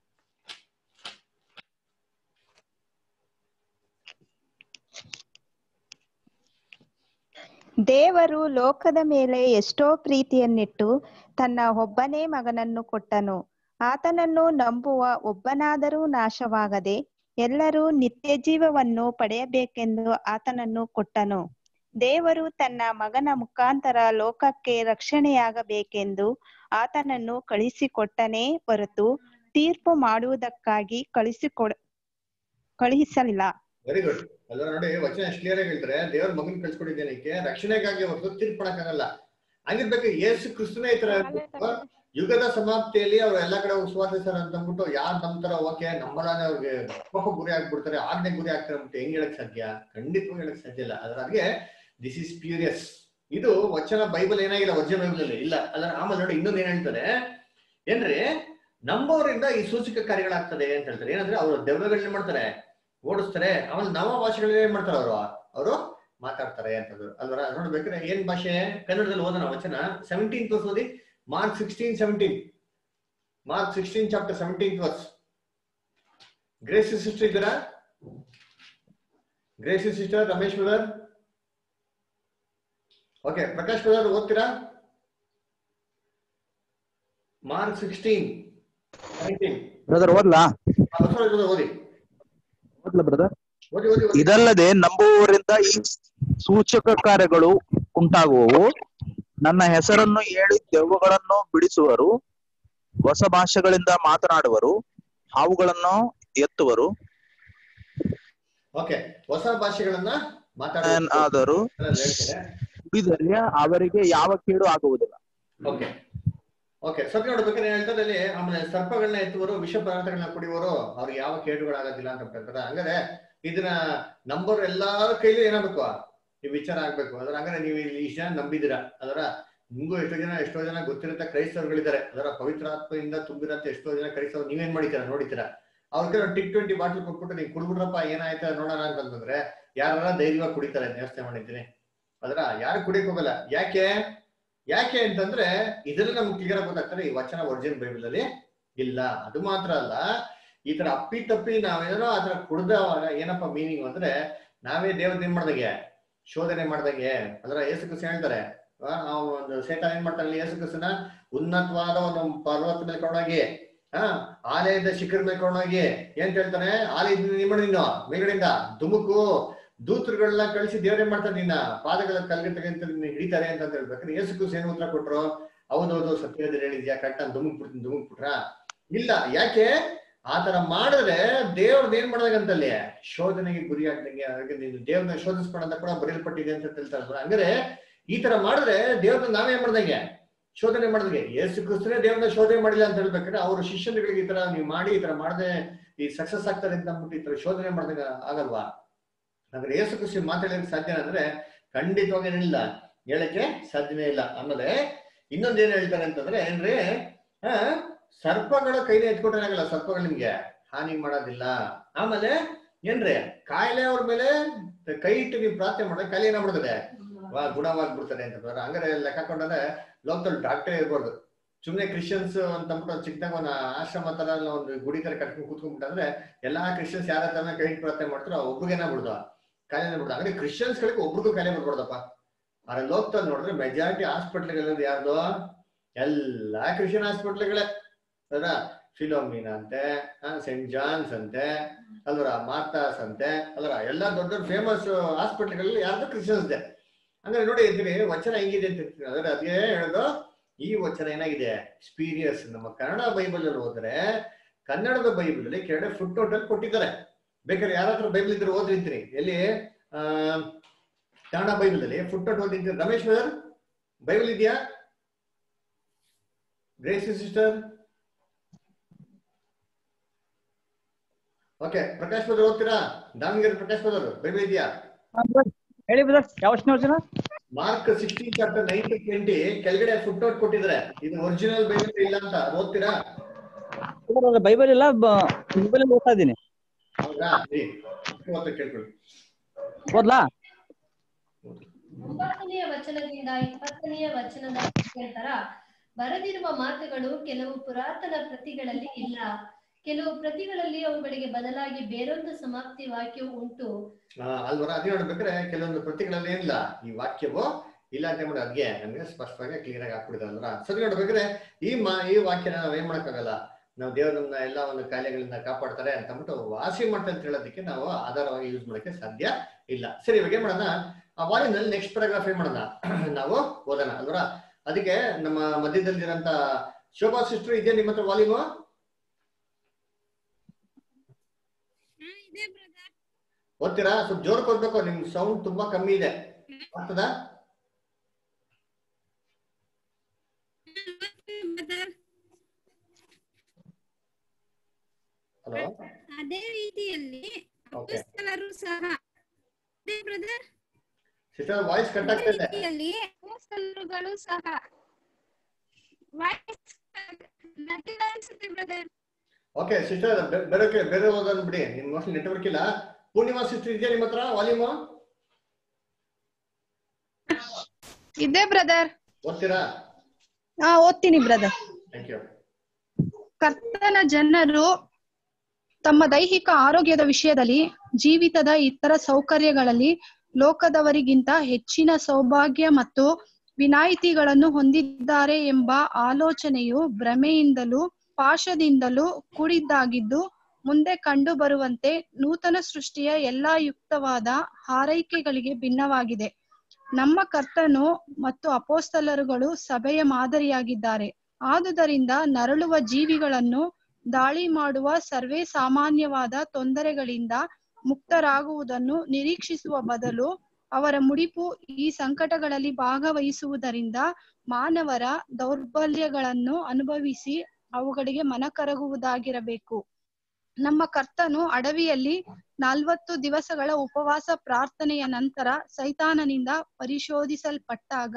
ದೇವರು ಲೋಕದ ಮೇಲೆ ಎಷ್ಟೋ ಪ್ರೀತಿಯನ್ನಿಟ್ಟು ತನ್ನ ಒಬ್ಬನೇ ಮಗನನ್ನು ಕೊಟ್ಟನು ಆತನನ್ನು ನಂಬುವ ಒಬ್ಬನಾದರೂ ನಾಶವಾಗದೆ ಎಲ್ಲರೂ ನಿತ್ಯ ಜೀವವನ್ನು ಪಡೆಯಬೇಕೆಂದು ಆತನನ್ನು ಕೊಟ್ಟನು ದೇವರು ತನ್ನ ಮಗನ ಮುಖಾಂತರ ಲೋಕಕ್ಕೆ ರಕ್ಷಣೆಯಾಗಬೇಕೆಂದು ಆತನನ್ನು ಕಳಿಸಿಕೊಟ್ಟನೇ ಹೊರತು ತೀರ್ಪು ಮಾಡುವುದಕ್ಕಾಗಿ ಕಳಿಸಿಕೊಡ ಕಳುಹಿಸಲಿಲ್ಲ ವೆರಿ ಗುಡ್ ಅಲ್ಲ ನೋಡಿ ವಚನ ಎಷ್ಟು ಕ್ಲಿಯರ್ ಆಗಿ ಹೇಳ್ತಾರೆ ದೇವ್ರ ಮಗನ್ ಕಳ್ಸ್ಕೊಟ್ಟಿದ್ದೇನಕ್ಕೆ ರಕ್ಷಣೆಗಾಗಿ ಹೊರತು ತೀರ್ಪಣಕ್ಕಾಗಲ್ಲ ಹಂಗಿರ್ಬೇಕು ಯೇಸು ಕ್ರಿಸ್ತನೇ ಈ ತರ ಇರ್ಬೇಕು. ಯುಗದ ಸಮಾಪ್ತಿಯಲ್ಲಿ ಅವ್ರು ಎಲ್ಲಾ ಕಡೆ ಹೋಗಿ ಸುವಾರ್ತಿಸ್ತಾರೆ ಅಂತ ಅಂದ್ಬಿಟ್ಟು ಯಾರು ನಂಬ್ತಾರ ಓಕೆ ನಂಬಲಾನೆ ಅವ್ರಿಗೆ ಕೋಪ ಗುರಿ ಆಗ್ಬಿಡ್ತಾರೆ ಆಜ್ಞೆ ಗುರಿ ಆಗ್ತಾರೆ ಅಂತ ಹೆಂಗ್ ಹೇಳಕ್ ಸಾಧ್ಯ ಖಂಡಿತವಾಗಿ ಹೇಳಕ್ ಸಾಧ್ಯ ಇಲ್ಲ ಅದ್ರಾಗೆ ದಿಸ್ ಇಸ್ ಪ್ಯೂರಿಯಸ್ ಇದು ವಚನ ಬೈಬಲ್ ಏನಾಗಿಲ್ಲ ಒರಿಜಿನಲ್ ಬೈಬಲ್ ಅಲ್ಲಿ ಇಲ್ಲ ಅದ್ರ ಆಮೇಲೆ ನೋಡಿ ಇನ್ನೊಂದು ಏನ್ ಹೇಳ್ತಾರೆ ಏನ್ರಿ ನಂಬೋರಿಂದ ಈ ಸೂಚಕ ಕಾರ್ಯಗಳಾಗ್ತದೆ ಅಂತ ಹೇಳ್ತಾರೆ ಏನಂದ್ರೆ ಅವರು ದೆವ್ವಗಳನ್ನ ಮಾಡ್ತಾರೆ ಓಡಿಸ್ತಾರೆ ಆಮೇಲೆ ನವ ಭಾಷೆಗಳಲ್ಲಿ ಏನ್ ಮಾಡ್ತಾರೆ ಅವರು ಅವರು ಮಾತಾಡ್ತಾರೆ ಅಂತಂದ್ರು ಅಲ್ವರ ನೋಡ್ಬೇಕಾದ್ರೆ ಏನ್ ಭಾಷೆ ಕನ್ನಡದಲ್ಲಿ ಓದೋಣ ವಚನ ಸೆವೆಂಟೀನ್ ವರ್ಸ್ ಓದಿ Mark sixteen seventeen Mark sixteen chapter seventeen verse Gracy sister ಇದ್ದೀರಾ Gracy sister Ramesh brother okay Prakash brother ಓದ್ತೀರಾ ಮಾರ್ಕ್ ಸಿಕ್ಸ್ಟೀನ್ ಸೆವೆಂಟೀನ್ ಬ್ರದರ್ ಓದ್ಲಾ ಓದಿ ಓದ್ಲಾ ಬ್ರದರ್ ಓದಿ ಓದಿ ಓದಿ ಇದಲ್ಲದೆ ನಂಬುವವರಿಂದ ಈ ಸೂಚಕ ಕಾರ್ಯಗಳು ಉಂಟಾಗುವವು ನನ್ನ ಹೆಸರನ್ನು ಹೇಳಿ ದೆವ್ವಗಳನ್ನು ಬಿಡಿಸುವರು ಹೊಸ ಭಾಷೆಗಳಿಂದ ಮಾತನಾಡುವರು ಹಾವುಗಳನ್ನು ಎತ್ತುವರು ಓಕೆ ಹೊಸ ಭಾಷೆಗಳನ್ನ ಏನ್ ಆದರೂ ಕುಡಿದರೆ ಅವರಿಗೆ ಯಾವ ಕೇಡು ಆಗುವುದಿಲ್ಲ ಓಕೆ ಓಕೆ ಸತ್ಯ ನೋಡ್ಬೇಕಾದ್ರೆ ಏನ್ ಹೇಳ್ತಾರೆ ಅಲ್ಲಿ ಆಮೇಲೆ ಸರ್ಪಗಳನ್ನ ಎತ್ತುವರು ವಿಷ ಪದಾರ್ಥಗಳನ್ನ ಕುಡಿಯುವರು ಅವ್ರಿಗೆ ಯಾವ ಕೇಡುಗಳಾಗೋದಿಲ್ಲ ಅಂತ ಹೇಳ್ತಾರೆ ಹಂಗಾರೆ ಇದನ್ನ ನಂಬರ್ ಎಲ್ಲಾರ ಕೈಲೂ ಏನಾಗ್ಬೇಕು ಈ ವಿಚಾರ ಆಗ್ಬೇಕು ಅದ್ರ ಹಂಗಾರೆ ನೀವು ಇಲ್ಲಿ ಇಷ್ಟ ಜನ ನಂಬಿದಿರಾ ಅದರ ನಿಮ್ಗೂ ಎಷ್ಟೋ ಜನ ಎಷ್ಟೋ ಜನ ಗೊತ್ತಿರಂತ ಕ್ರೈಸ್ತರುಗಳಿದ್ದಾರೆ ಅದರ ಪವಿತ್ರಾತ್ಮೆಯಿಂದ ತುಂಬಿರಂತ ಎಷ್ಟೋ ಜನ ಕ್ರೈಸ್ತರು ನೀವೇನ್ ಮಾಡಿತೀರಾ ನೋಡಿತೀರಾ ಅವ್ರಿಗೆ ಟಿಕ್ ಟ್ವೆಂಟಿ ಬಾಟ್ಲ್ ಕೊಟ್ಬಿಟ್ಟು ನೀವು ಕುಡ್ಬಿಡ್ರಪ್ಪ ಏನಾಯ್ತ ನೋಡೋಣ ಅಂತಂದ್ರೆ ಯಾರ ಧೈರ್ಯವಾಗಿ ಕುಡಿತಾರೆ ವ್ಯವಸ್ಥೆ ಮಾಡಿದ್ದೀನಿ ಅದರ ಯಾರು ಕುಡಿಯಕ್ ಹೋಗಲ್ಲ ಯಾಕೆ ಯಾಕೆ ಅಂತಂದ್ರೆ ಇದ್ರಲ್ಲಿ ನಮ್ಗೆ ಕ್ಲಿಯರ್ ಗೊತ್ತಾಗ್ತಾರೆ ಈ ವಚನ ಒರಿಜಿನಲ್ ಬೈಬಲ್ ಅಲ್ಲಿ ಇಲ್ಲ ಅದು ಮಾತ್ರ ಅಲ್ಲ ಈ ತರ ಅಪ್ಪಿ ತಪ್ಪಿ ನಾವೇನೋ ಆ ತರ ಕುಡ್ದವಾಗ ಏನಪ್ಪ ಮೀನಿಂಗ್ ಅಂದ್ರೆ ನಾವೇ ದೇವ್ರದ್ ಏನ್ ಮಾಡ್ದಂಗೆ ಶೋಧನೆ ಮಾಡ್ದಂಗೆ ಅದರ ಯೇಸು ಕ್ರಿಸ್ತ ಹೇಳ್ತಾರೆ ಆ, ಆ ಒಂದು ಸೇಟ ಏನ್ ಮಾಡ್ತಾನೆ ಯೇಸು ಕ್ರಿಸ್ತನ ಉನ್ನತವಾದ ಒಂದು ಪರ್ವತ ಮೇಲೆ ಕೊಂಡೋಗಿ ಹಾ ಆಲಯದ ಶಿಖರ ಮೇಲೆ ಕೊಂಡೋಗಿ ಏನ್ ಹೇಳ್ತಾನೆ ಆಲಯದ ನಿಮ್ಮ ನೀನು ಮೇಲ್ಗಡೆಯಿಂದ ದುಮುಕು ದೂತರುಗಳನ್ನ ಕಳಿಸಿ ದೇವ್ರೇನ್ ಮಾಡ್ತಾರೆ ನಿನ್ನ ಪಾದಗಳ ಕಲ್ಗೆ ತೆಗೆಂತ ನಿನ್ನ ಹಿಡಿತಾರೆ ಅಂತ ಹೇಳ್ಬೇಕಾದ್ರೆ ಯೇಸು ಕ್ರಿಸ್ತ ಏನ್ ಉತ್ತರ ಕೊಟ್ರು ಹೌದೌದು ಸತ್ಯದ ಹೇಳಿದ್ಯಾ ಕರೆಕ್ಟ್ ಅಂತ ದುಮುಕ್ ಬಿಡ್ತೀನಿ ದುಮುಕ್ ಬಿಟ್ರ ಇಲ್ಲ ಯಾಕೆ ಆತರ ಮಾಡಿದ್ರೆ ದೇವ್ರದ್ ಏನ್ ಮಾಡ್ದಂಗಂತಲ್ಲಿ ಶೋಧನೆಗೆ ಗುರಿ ಆಗ್ದಂಗೆ ಹಾಗೆ ನೀನು ದೇವ್ರನ್ನ ಶೋಧಿಸ್ಕೊಂಡಂತ ಕೂಡ ಬರೆಯಲ್ಪಟ್ಟಿದೆ ಅಂತ ಹೇಳ್ತಾರೆ ಹಂಗಾರೆ ಈ ತರ ಮಾಡಿದ್ರೆ ದೇವ್ರನ್ನ ನಾವೇ ಮಾಡ್ದಂಗೆ ಶೋಧನೆ ಮಾಡಿದಂಗೆ ಯೇಸು ಕ್ರಿಸ್ತನೇ ದೇವ್ರನ್ನ ಶೋಧನೆ ಮಾಡಿಲ್ಲ ಅಂತ ಹೇಳ್ಬೇಕಾದ್ರೆ ಅವ್ರ ಶಿಷ್ಯರುಗಳಿಗೆ ಈ ತರ ನೀವು ಮಾಡಿ ಈ ತರ ಮಾಡದೆ ಈ ಸಕ್ಸಸ್ ಆಗ್ತಾರೆ ಅಂತ ಅಂದ್ಬಿಟ್ಟು ಈ ತರ ಶೋಧನೆ ಮಾಡ್ದಂಗ ಆಗಲ್ವಾ ಅಂದ್ರೆ ಯೇಸು ಕ್ರಿಸ್ತ ಮಾತಾಡಲಿಕ್ಕೆ ಸಾಧ್ಯ ಅಂದ್ರೆ ಖಂಡಿತವಾಗಿ ಏನಿಲ್ಲ ಹೇಳಕ್ಕೆ ಸಾಧ್ಯನೇ ಇಲ್ಲ ಆಮೇಲೆ ಇನ್ನೊಂದ್ ಏನ್ ಹೇಳ್ತಾರೆ ಅಂತಂದ್ರೆ ಏನ್ರಿ ಆ ಸರ್ಪಗಳ ಕೈಲಿ ಎತ್ಕೊಟ್ರೆ ಆಗಲ್ಲ ಸರ್ಪಗಳು ನಿಮ್ಗೆ ಹಾನಿ ಮಾಡೋದಿಲ್ಲ ಆಮೇಲೆ ಏನ್ರಿ ಕಾಯಿಲೆ ಅವ್ರ ಮೇಲೆ ಕೈ ಇಟ್ಟು ನೀವು ಪ್ರಾರ್ಥನೆ ಮಾಡಿದ್ರೆ ಕಾಯಿಲೆ ಏನಾಗ್ಬಿಡ್ತದೆ ವಾ ಗುಣವಾಗ್ಬಿಡ್ತಾರೆ ಅಂತ ಹೇಳ್ತಾರೆ. ಹಂಗಾರೆ ಲೆಕ್ಕ ಹಾಕೊಂಡ್ರೆ ಲೋಕದಲ್ಲಿ ಡಾಕ್ಟರ್ ಇರ್ಬಾರ್ದು ಸುಮ್ನೆ ಕ್ರಿಶ್ಚಿಯನ್ಸ್ ಅಂತ ಅಂದ್ಬಿಟ್ಟು ಒಂದ್ ಚಿಕ್ಕದಾಗ ಒಂದು ಆಶ್ರಮ ತರ ಇಲ್ಲ ಒಂದು ಗುಡಿ ತರ ಕಟ್ಕೊಂಡು ಕೂತ್ಕೊಂಡ್ಬಿಟ್ಟಂದ್ರೆ ಎಲ್ಲಾ ಕ್ರಿಶ್ಚಿಯನ್ಸ್ ಯಾರ ತರ ಕೈ ಇಟ್ಟು ಪ್ರಾರ್ಥನೆ ಮಾಡ್ತಾರೋ ಒಬ್ರಿಗೆ ಏನಾಗ್ಬಿಡ್ದು ಕಾಯಿಲೆ ಬಿಡ್ದು ಅಂದ್ರೆ ಕ್ರಿಶ್ಚಿಯನ್ಸ್ ಗಳಿಗೆ ಒಬ್ರಿಗೂ ಕಾಯಿಲೆ ಬರ್ಬಾರ್ದಪ್ಪ ಆದ್ರೆ ಲೋಕದಲ್ಲಿ ನೋಡಿದ್ರೆ ಮೆಜಾರಿಟಿ ಹಾಸ್ಪಿಟ್ಲ್ಗಳಲ್ಲಿ ಯಾರ್ದು ಎಲ್ಲಾ ಕ್ರಿಶ್ಚಿಯನ್ ಹಾಸ್ಪಿಟ್ಲ್ಗಳೇ ಅದರ ಫಿಲೋಮಿನಾ ಅಂತೆ ಸೆಂಟ್ ಜಾನ್ಸ್ ಅಂತೆ ಅಲ್ವರ ಮಾರ್ತಾಸ್ ಅಂತೆ ಅಲ್ವರ ಎಲ್ಲಾ ದೊಡ್ಡ ದೊಡ್ಡ ಫೇಮಸ್ ಹಾಸ್ಪಿಟ್ಲ್ಗಳಲ್ಲಿ ಯಾರ್ದು ಕ್ರಿಶ್ಚಿಯನ್ಸ್ ಇದೆ ಅಂದ್ರೆ ನೋಡಿ ಇರ್ತೀನಿ ವಚನ ಹೆಂಗಿದೆ ಅಂತ ಇರ್ತೀನಿ ಅಂದ್ರೆ ಅದೇ ಹೇಳೋದು ಈ ವಚನ ಏನಾಗಿದೆ ಸ್ಪೀರಿಯಸ್ ನಮ್ಮ ಕನ್ನಡ ಬೈಬಲ್ ಅಲ್ಲಿ ಹೋದ್ರೆ ಕನ್ನಡದ ಬೈಬಲ್ ಅಲ್ಲಿ ಕೆಳಗಡೆ ಫುಟ್ ನೋಟ್ ಅಲ್ಲಿ ಕೊಟ್ಟಿದ್ದಾರೆ ಬೇಕಾದ್ರೆ ಯಾರ ಹತ್ರ ಬೈಬಲ್ ಇದ್ರೆ ಓದಿರ್ತೀನಿ ಎಲ್ಲಿ ಆ ಕನ್ನಡ ಬೈಬಲ್ ಅಲ್ಲಿ ಫುಟ್ ನೋಟ್ ಓದಿರ್ತೀನಿ ರಮೇಶ್ ಬ್ರದರ್ ಬೈಬಲ್ ಇದೆಯಾ Grace sister okay Prakash brother ಓದ್ತೀರಾ ದಾವಣಗೆರೆ ಪ್ರಕಾಶ್ ಬ್ರದರ್ ಬೈಬಲ್ ಇದೆಯಾ ಹೇಳಿ ಬ್ರದರ್ ಯಾವ ವಚನ ವಚನ Mark sixteen chapter nine to twenty ಕೆಳಗಡೆ ಫುಟ್ ನೋಟ್ ಕೊಟ್ಟಿದ್ದಾರೆ ಇದು ಒರಿಜಿನಲ್ ಬೈಬಲ್ ಇಲ್ಲ ಅಂತ ಅದ್ ಓದ್ತೀರಾ ಬೈಬಲ್ ಇಲ್ಲ ಬೈಬಲ್ ಓದ್ತಾ ಇದ್ದೀನಿ ಹೌದಾ ಏ, ಓದ್ತಾ ಕೇಳ್ಕೊಳ್ಳಿ ಓದ್ಲಾ ಒಂಬತ್ತನೆಯ ವಚನದಿಂದ ಇಪ್ಪತ್ತನೆಯ ವಚನದ ನಂತರ ಬರೆದಿರುವ ಮಾತುಗಳು ಕೆಲವು ಪುರಾತನ ಪ್ರತಿಗಳಲ್ಲಿ ಇಲ್ಲ ಕೆಲವು ಪ್ರತಿಗಳಲ್ಲಿ ಅವುಗಳಿಗೆ ಬದಲಾಗಿ ಬೇರೊಂದು ಸಮಾಪ್ತಿ ವಾಕ್ಯವು ಉಂಟು ಆ, ಅಲ್ವರ ಅದೇ ನೋಡ್ಬೇಕಾದ್ರೆ ಕೆಲವೊಂದು ಪ್ರತಿಗಳಲ್ಲಿ ಏನಿಲ್ಲ ಈ ವಾಕ್ಯವು ಇಲ್ಲ ಅಂತ ಮಾಡಿ ಅದ್ಗೆ ನಮ್ಗೆ ಸ್ಪಷ್ಟವಾಗಿ ಕ್ಲಿಯರ್ ಆಗಿ ಹಾಕ್ಬಿಡಿದೆ ಅಲ್ವರ ಸರಿ ನೋಡ್ಬೇಕಾದ್ರೆ ಈ ಮಾ ಈ ವಾಕ್ಯನ ನಾವ್ ಏನ್ ಮಾಡಕ್ಕಾಗಲ್ಲ ನಾವು ದೇವ್ರು ನಮ್ಮನ್ನ ಎಲ್ಲ ಒಂದು ಕಾಯಿಲೆಗಳಿಂದ ಕಾಪಾಡ್ತಾರೆ ಅಂತ ಅಂದ್ಬಿಟ್ಟು ವಾಸಿ ಮಾಡ್ತಾರೆ ಅಂತ ಹೇಳೋದಕ್ಕೆ ನಾವು ಆಧಾರವಾಗಿ ಯೂಸ್ ಮಾಡೋಕ್ಕೆ ಸಾಧ್ಯ ಇಲ್ಲ ಸರಿ ಇವಾಗ ಏನ್ ಮಾಡೋಣ ಆ ವಾಲ್ಯೂಮ್ನಲ್ಲಿ ನೆಕ್ಸ್ಟ್ ಪ್ಯಾರಾಗ್ರಾಫ್ ಏನ್ ಮಾಡೋಣ ನಾವು ಓದೋಣ ಅಲ್ವರ ಅದಕ್ಕೆ ನಮ್ಮ ಮಧ್ಯದಲ್ಲಿರೋಂಥ ಶೋಭಾ ಸಿಸ್ಟರ್ ಇದೆಯಾ ನಿಮ್ಮ ಹತ್ರ ವಾಲ್ಯೂಮು ಓದ್ತೀರಾ ಸ್ವಲ್ಪ ಜೋರ್ ಕೊಡ್ಬೇಕು ನಿಮ್ ಸೌಂಡ್ ತುಂಬಾ ಕಮ್ಮಿ ಇದೆ ಆಗ್ತದಾ ಹಲೋ ಅದೇ ರೀತಿಯಲ್ಲಿ ಓಕೆ ಅಪೊಸ್ತಲರು ಸಹ ಅದೇ ಬ್ರದರ್ ಸಿಸ್ಟರ್ ವಾಯ್ಸ್ ಕಟ್ ಆಗ್ತಾ ಇದೆ ರೀತಿಯಲ್ಲಿ ಅಪೊಸ್ತಲರುಗಳು ಸಹ ವಾಯ್ಸ್ ನಟಿಲ್ಲ ಅನ್ಸುತ್ತೆ ಬ್ರದರ್ ಓಕೆ ಸಿಸ್ಟರ್ ಬೇರೆ ಬೇರೆ ಓದೋದ್ ಬಿಡಿ ನಿಮ್ ಮೋಸ್ಟ್ಲಿ ನೆಟ್ವರ್ಕ್ ಇಲ್ಲ ಪೂರ್ಣಿಮಾ ಸಿಸ್ಟರ್ ಇದೆಯಾ ನಿಮ್ಮ ಹತ್ರ ವಾಲ್ಯೂಮು ಇದೆ ಬ್ರದರ್ ಓದ್ತೀರಾ ಹಾ ಓದ್ತೀನಿ ಬ್ರದರ್ ಥ್ಯಾಂಕ್ ಯು ಕರ್ತನ ಜನರು ತಮ್ಮ ದೈಹಿಕ ಆರೋಗ್ಯದ ವಿಷಯದಲ್ಲಿ ಜೀವಿತದ ಇತರ ಸೌಕರ್ಯಗಳಲ್ಲಿ ಲೋಕದವರಿಗಿಂತ ಹೆಚ್ಚಿನ ಸೌಭಾಗ್ಯ ಮತ್ತು ವಿನಾಯಿತಿಗಳನ್ನು ಹೊಂದಿದ್ದಾರೆ ಎಂಬ ಆಲೋಚನೆಯು ಭ್ರಮೆಯಿಂದಲೂ ಪಾಶದಿಂದಲೂ ಕೂಡಿದ್ದಾಗಿದ್ದು ಮುಂದೆ ಕಂಡು ಬರುವಂತೆ ನೂತನ ಸೃಷ್ಟಿಯ ಎಲ್ಲಾ ಯುಕ್ತವಾದ ಹಾರೈಕೆಗಳಿಗೆ ಭಿನ್ನವಾಗಿದೆ ನಮ್ಮ ಕರ್ತನು ಮತ್ತು ಅಪೋಸ್ತಲರುಗಳು ಸಭೆಯ ಮಾದರಿಯಾಗಿದ್ದಾರೆ ಆದುದರಿಂದ ನರಳುವ ಜೀವಿಗಳನ್ನು ದಾಳಿ ಮಾಡುವ ಸರ್ವೇ ಸಾಮಾನ್ಯವಾದ ತೊಂದರೆಗಳಿಂದ ಮುಕ್ತರಾಗುವುದನ್ನು ನಿರೀಕ್ಷಿಸುವ ಬದಲು ಅವರ ಮುಡಿಪು ಈ ಸಂಕಟಗಳಲ್ಲಿ ಭಾಗವಹಿಸುವುದರಿಂದ ಮಾನವರ ದೌರ್ಬಲ್ಯಗಳನ್ನು ಅನುಭವಿಸಿ ಅವುಗಳಿಗೆ ಮನಕರಗುವುದಾಗಿರಬೇಕು ನಮ್ಮ ಕರ್ತನು ಅಡವಿಯಲ್ಲಿ ನಲ್ವತ್ತು ದಿವಸಗಳ ಉಪವಾಸ ಪ್ರಾರ್ಥನೆಯ ನಂತರ ಸೈತಾನನಿಂದ ಪರಿಶೋಧಿಸಲ್ಪಟ್ಟಾಗ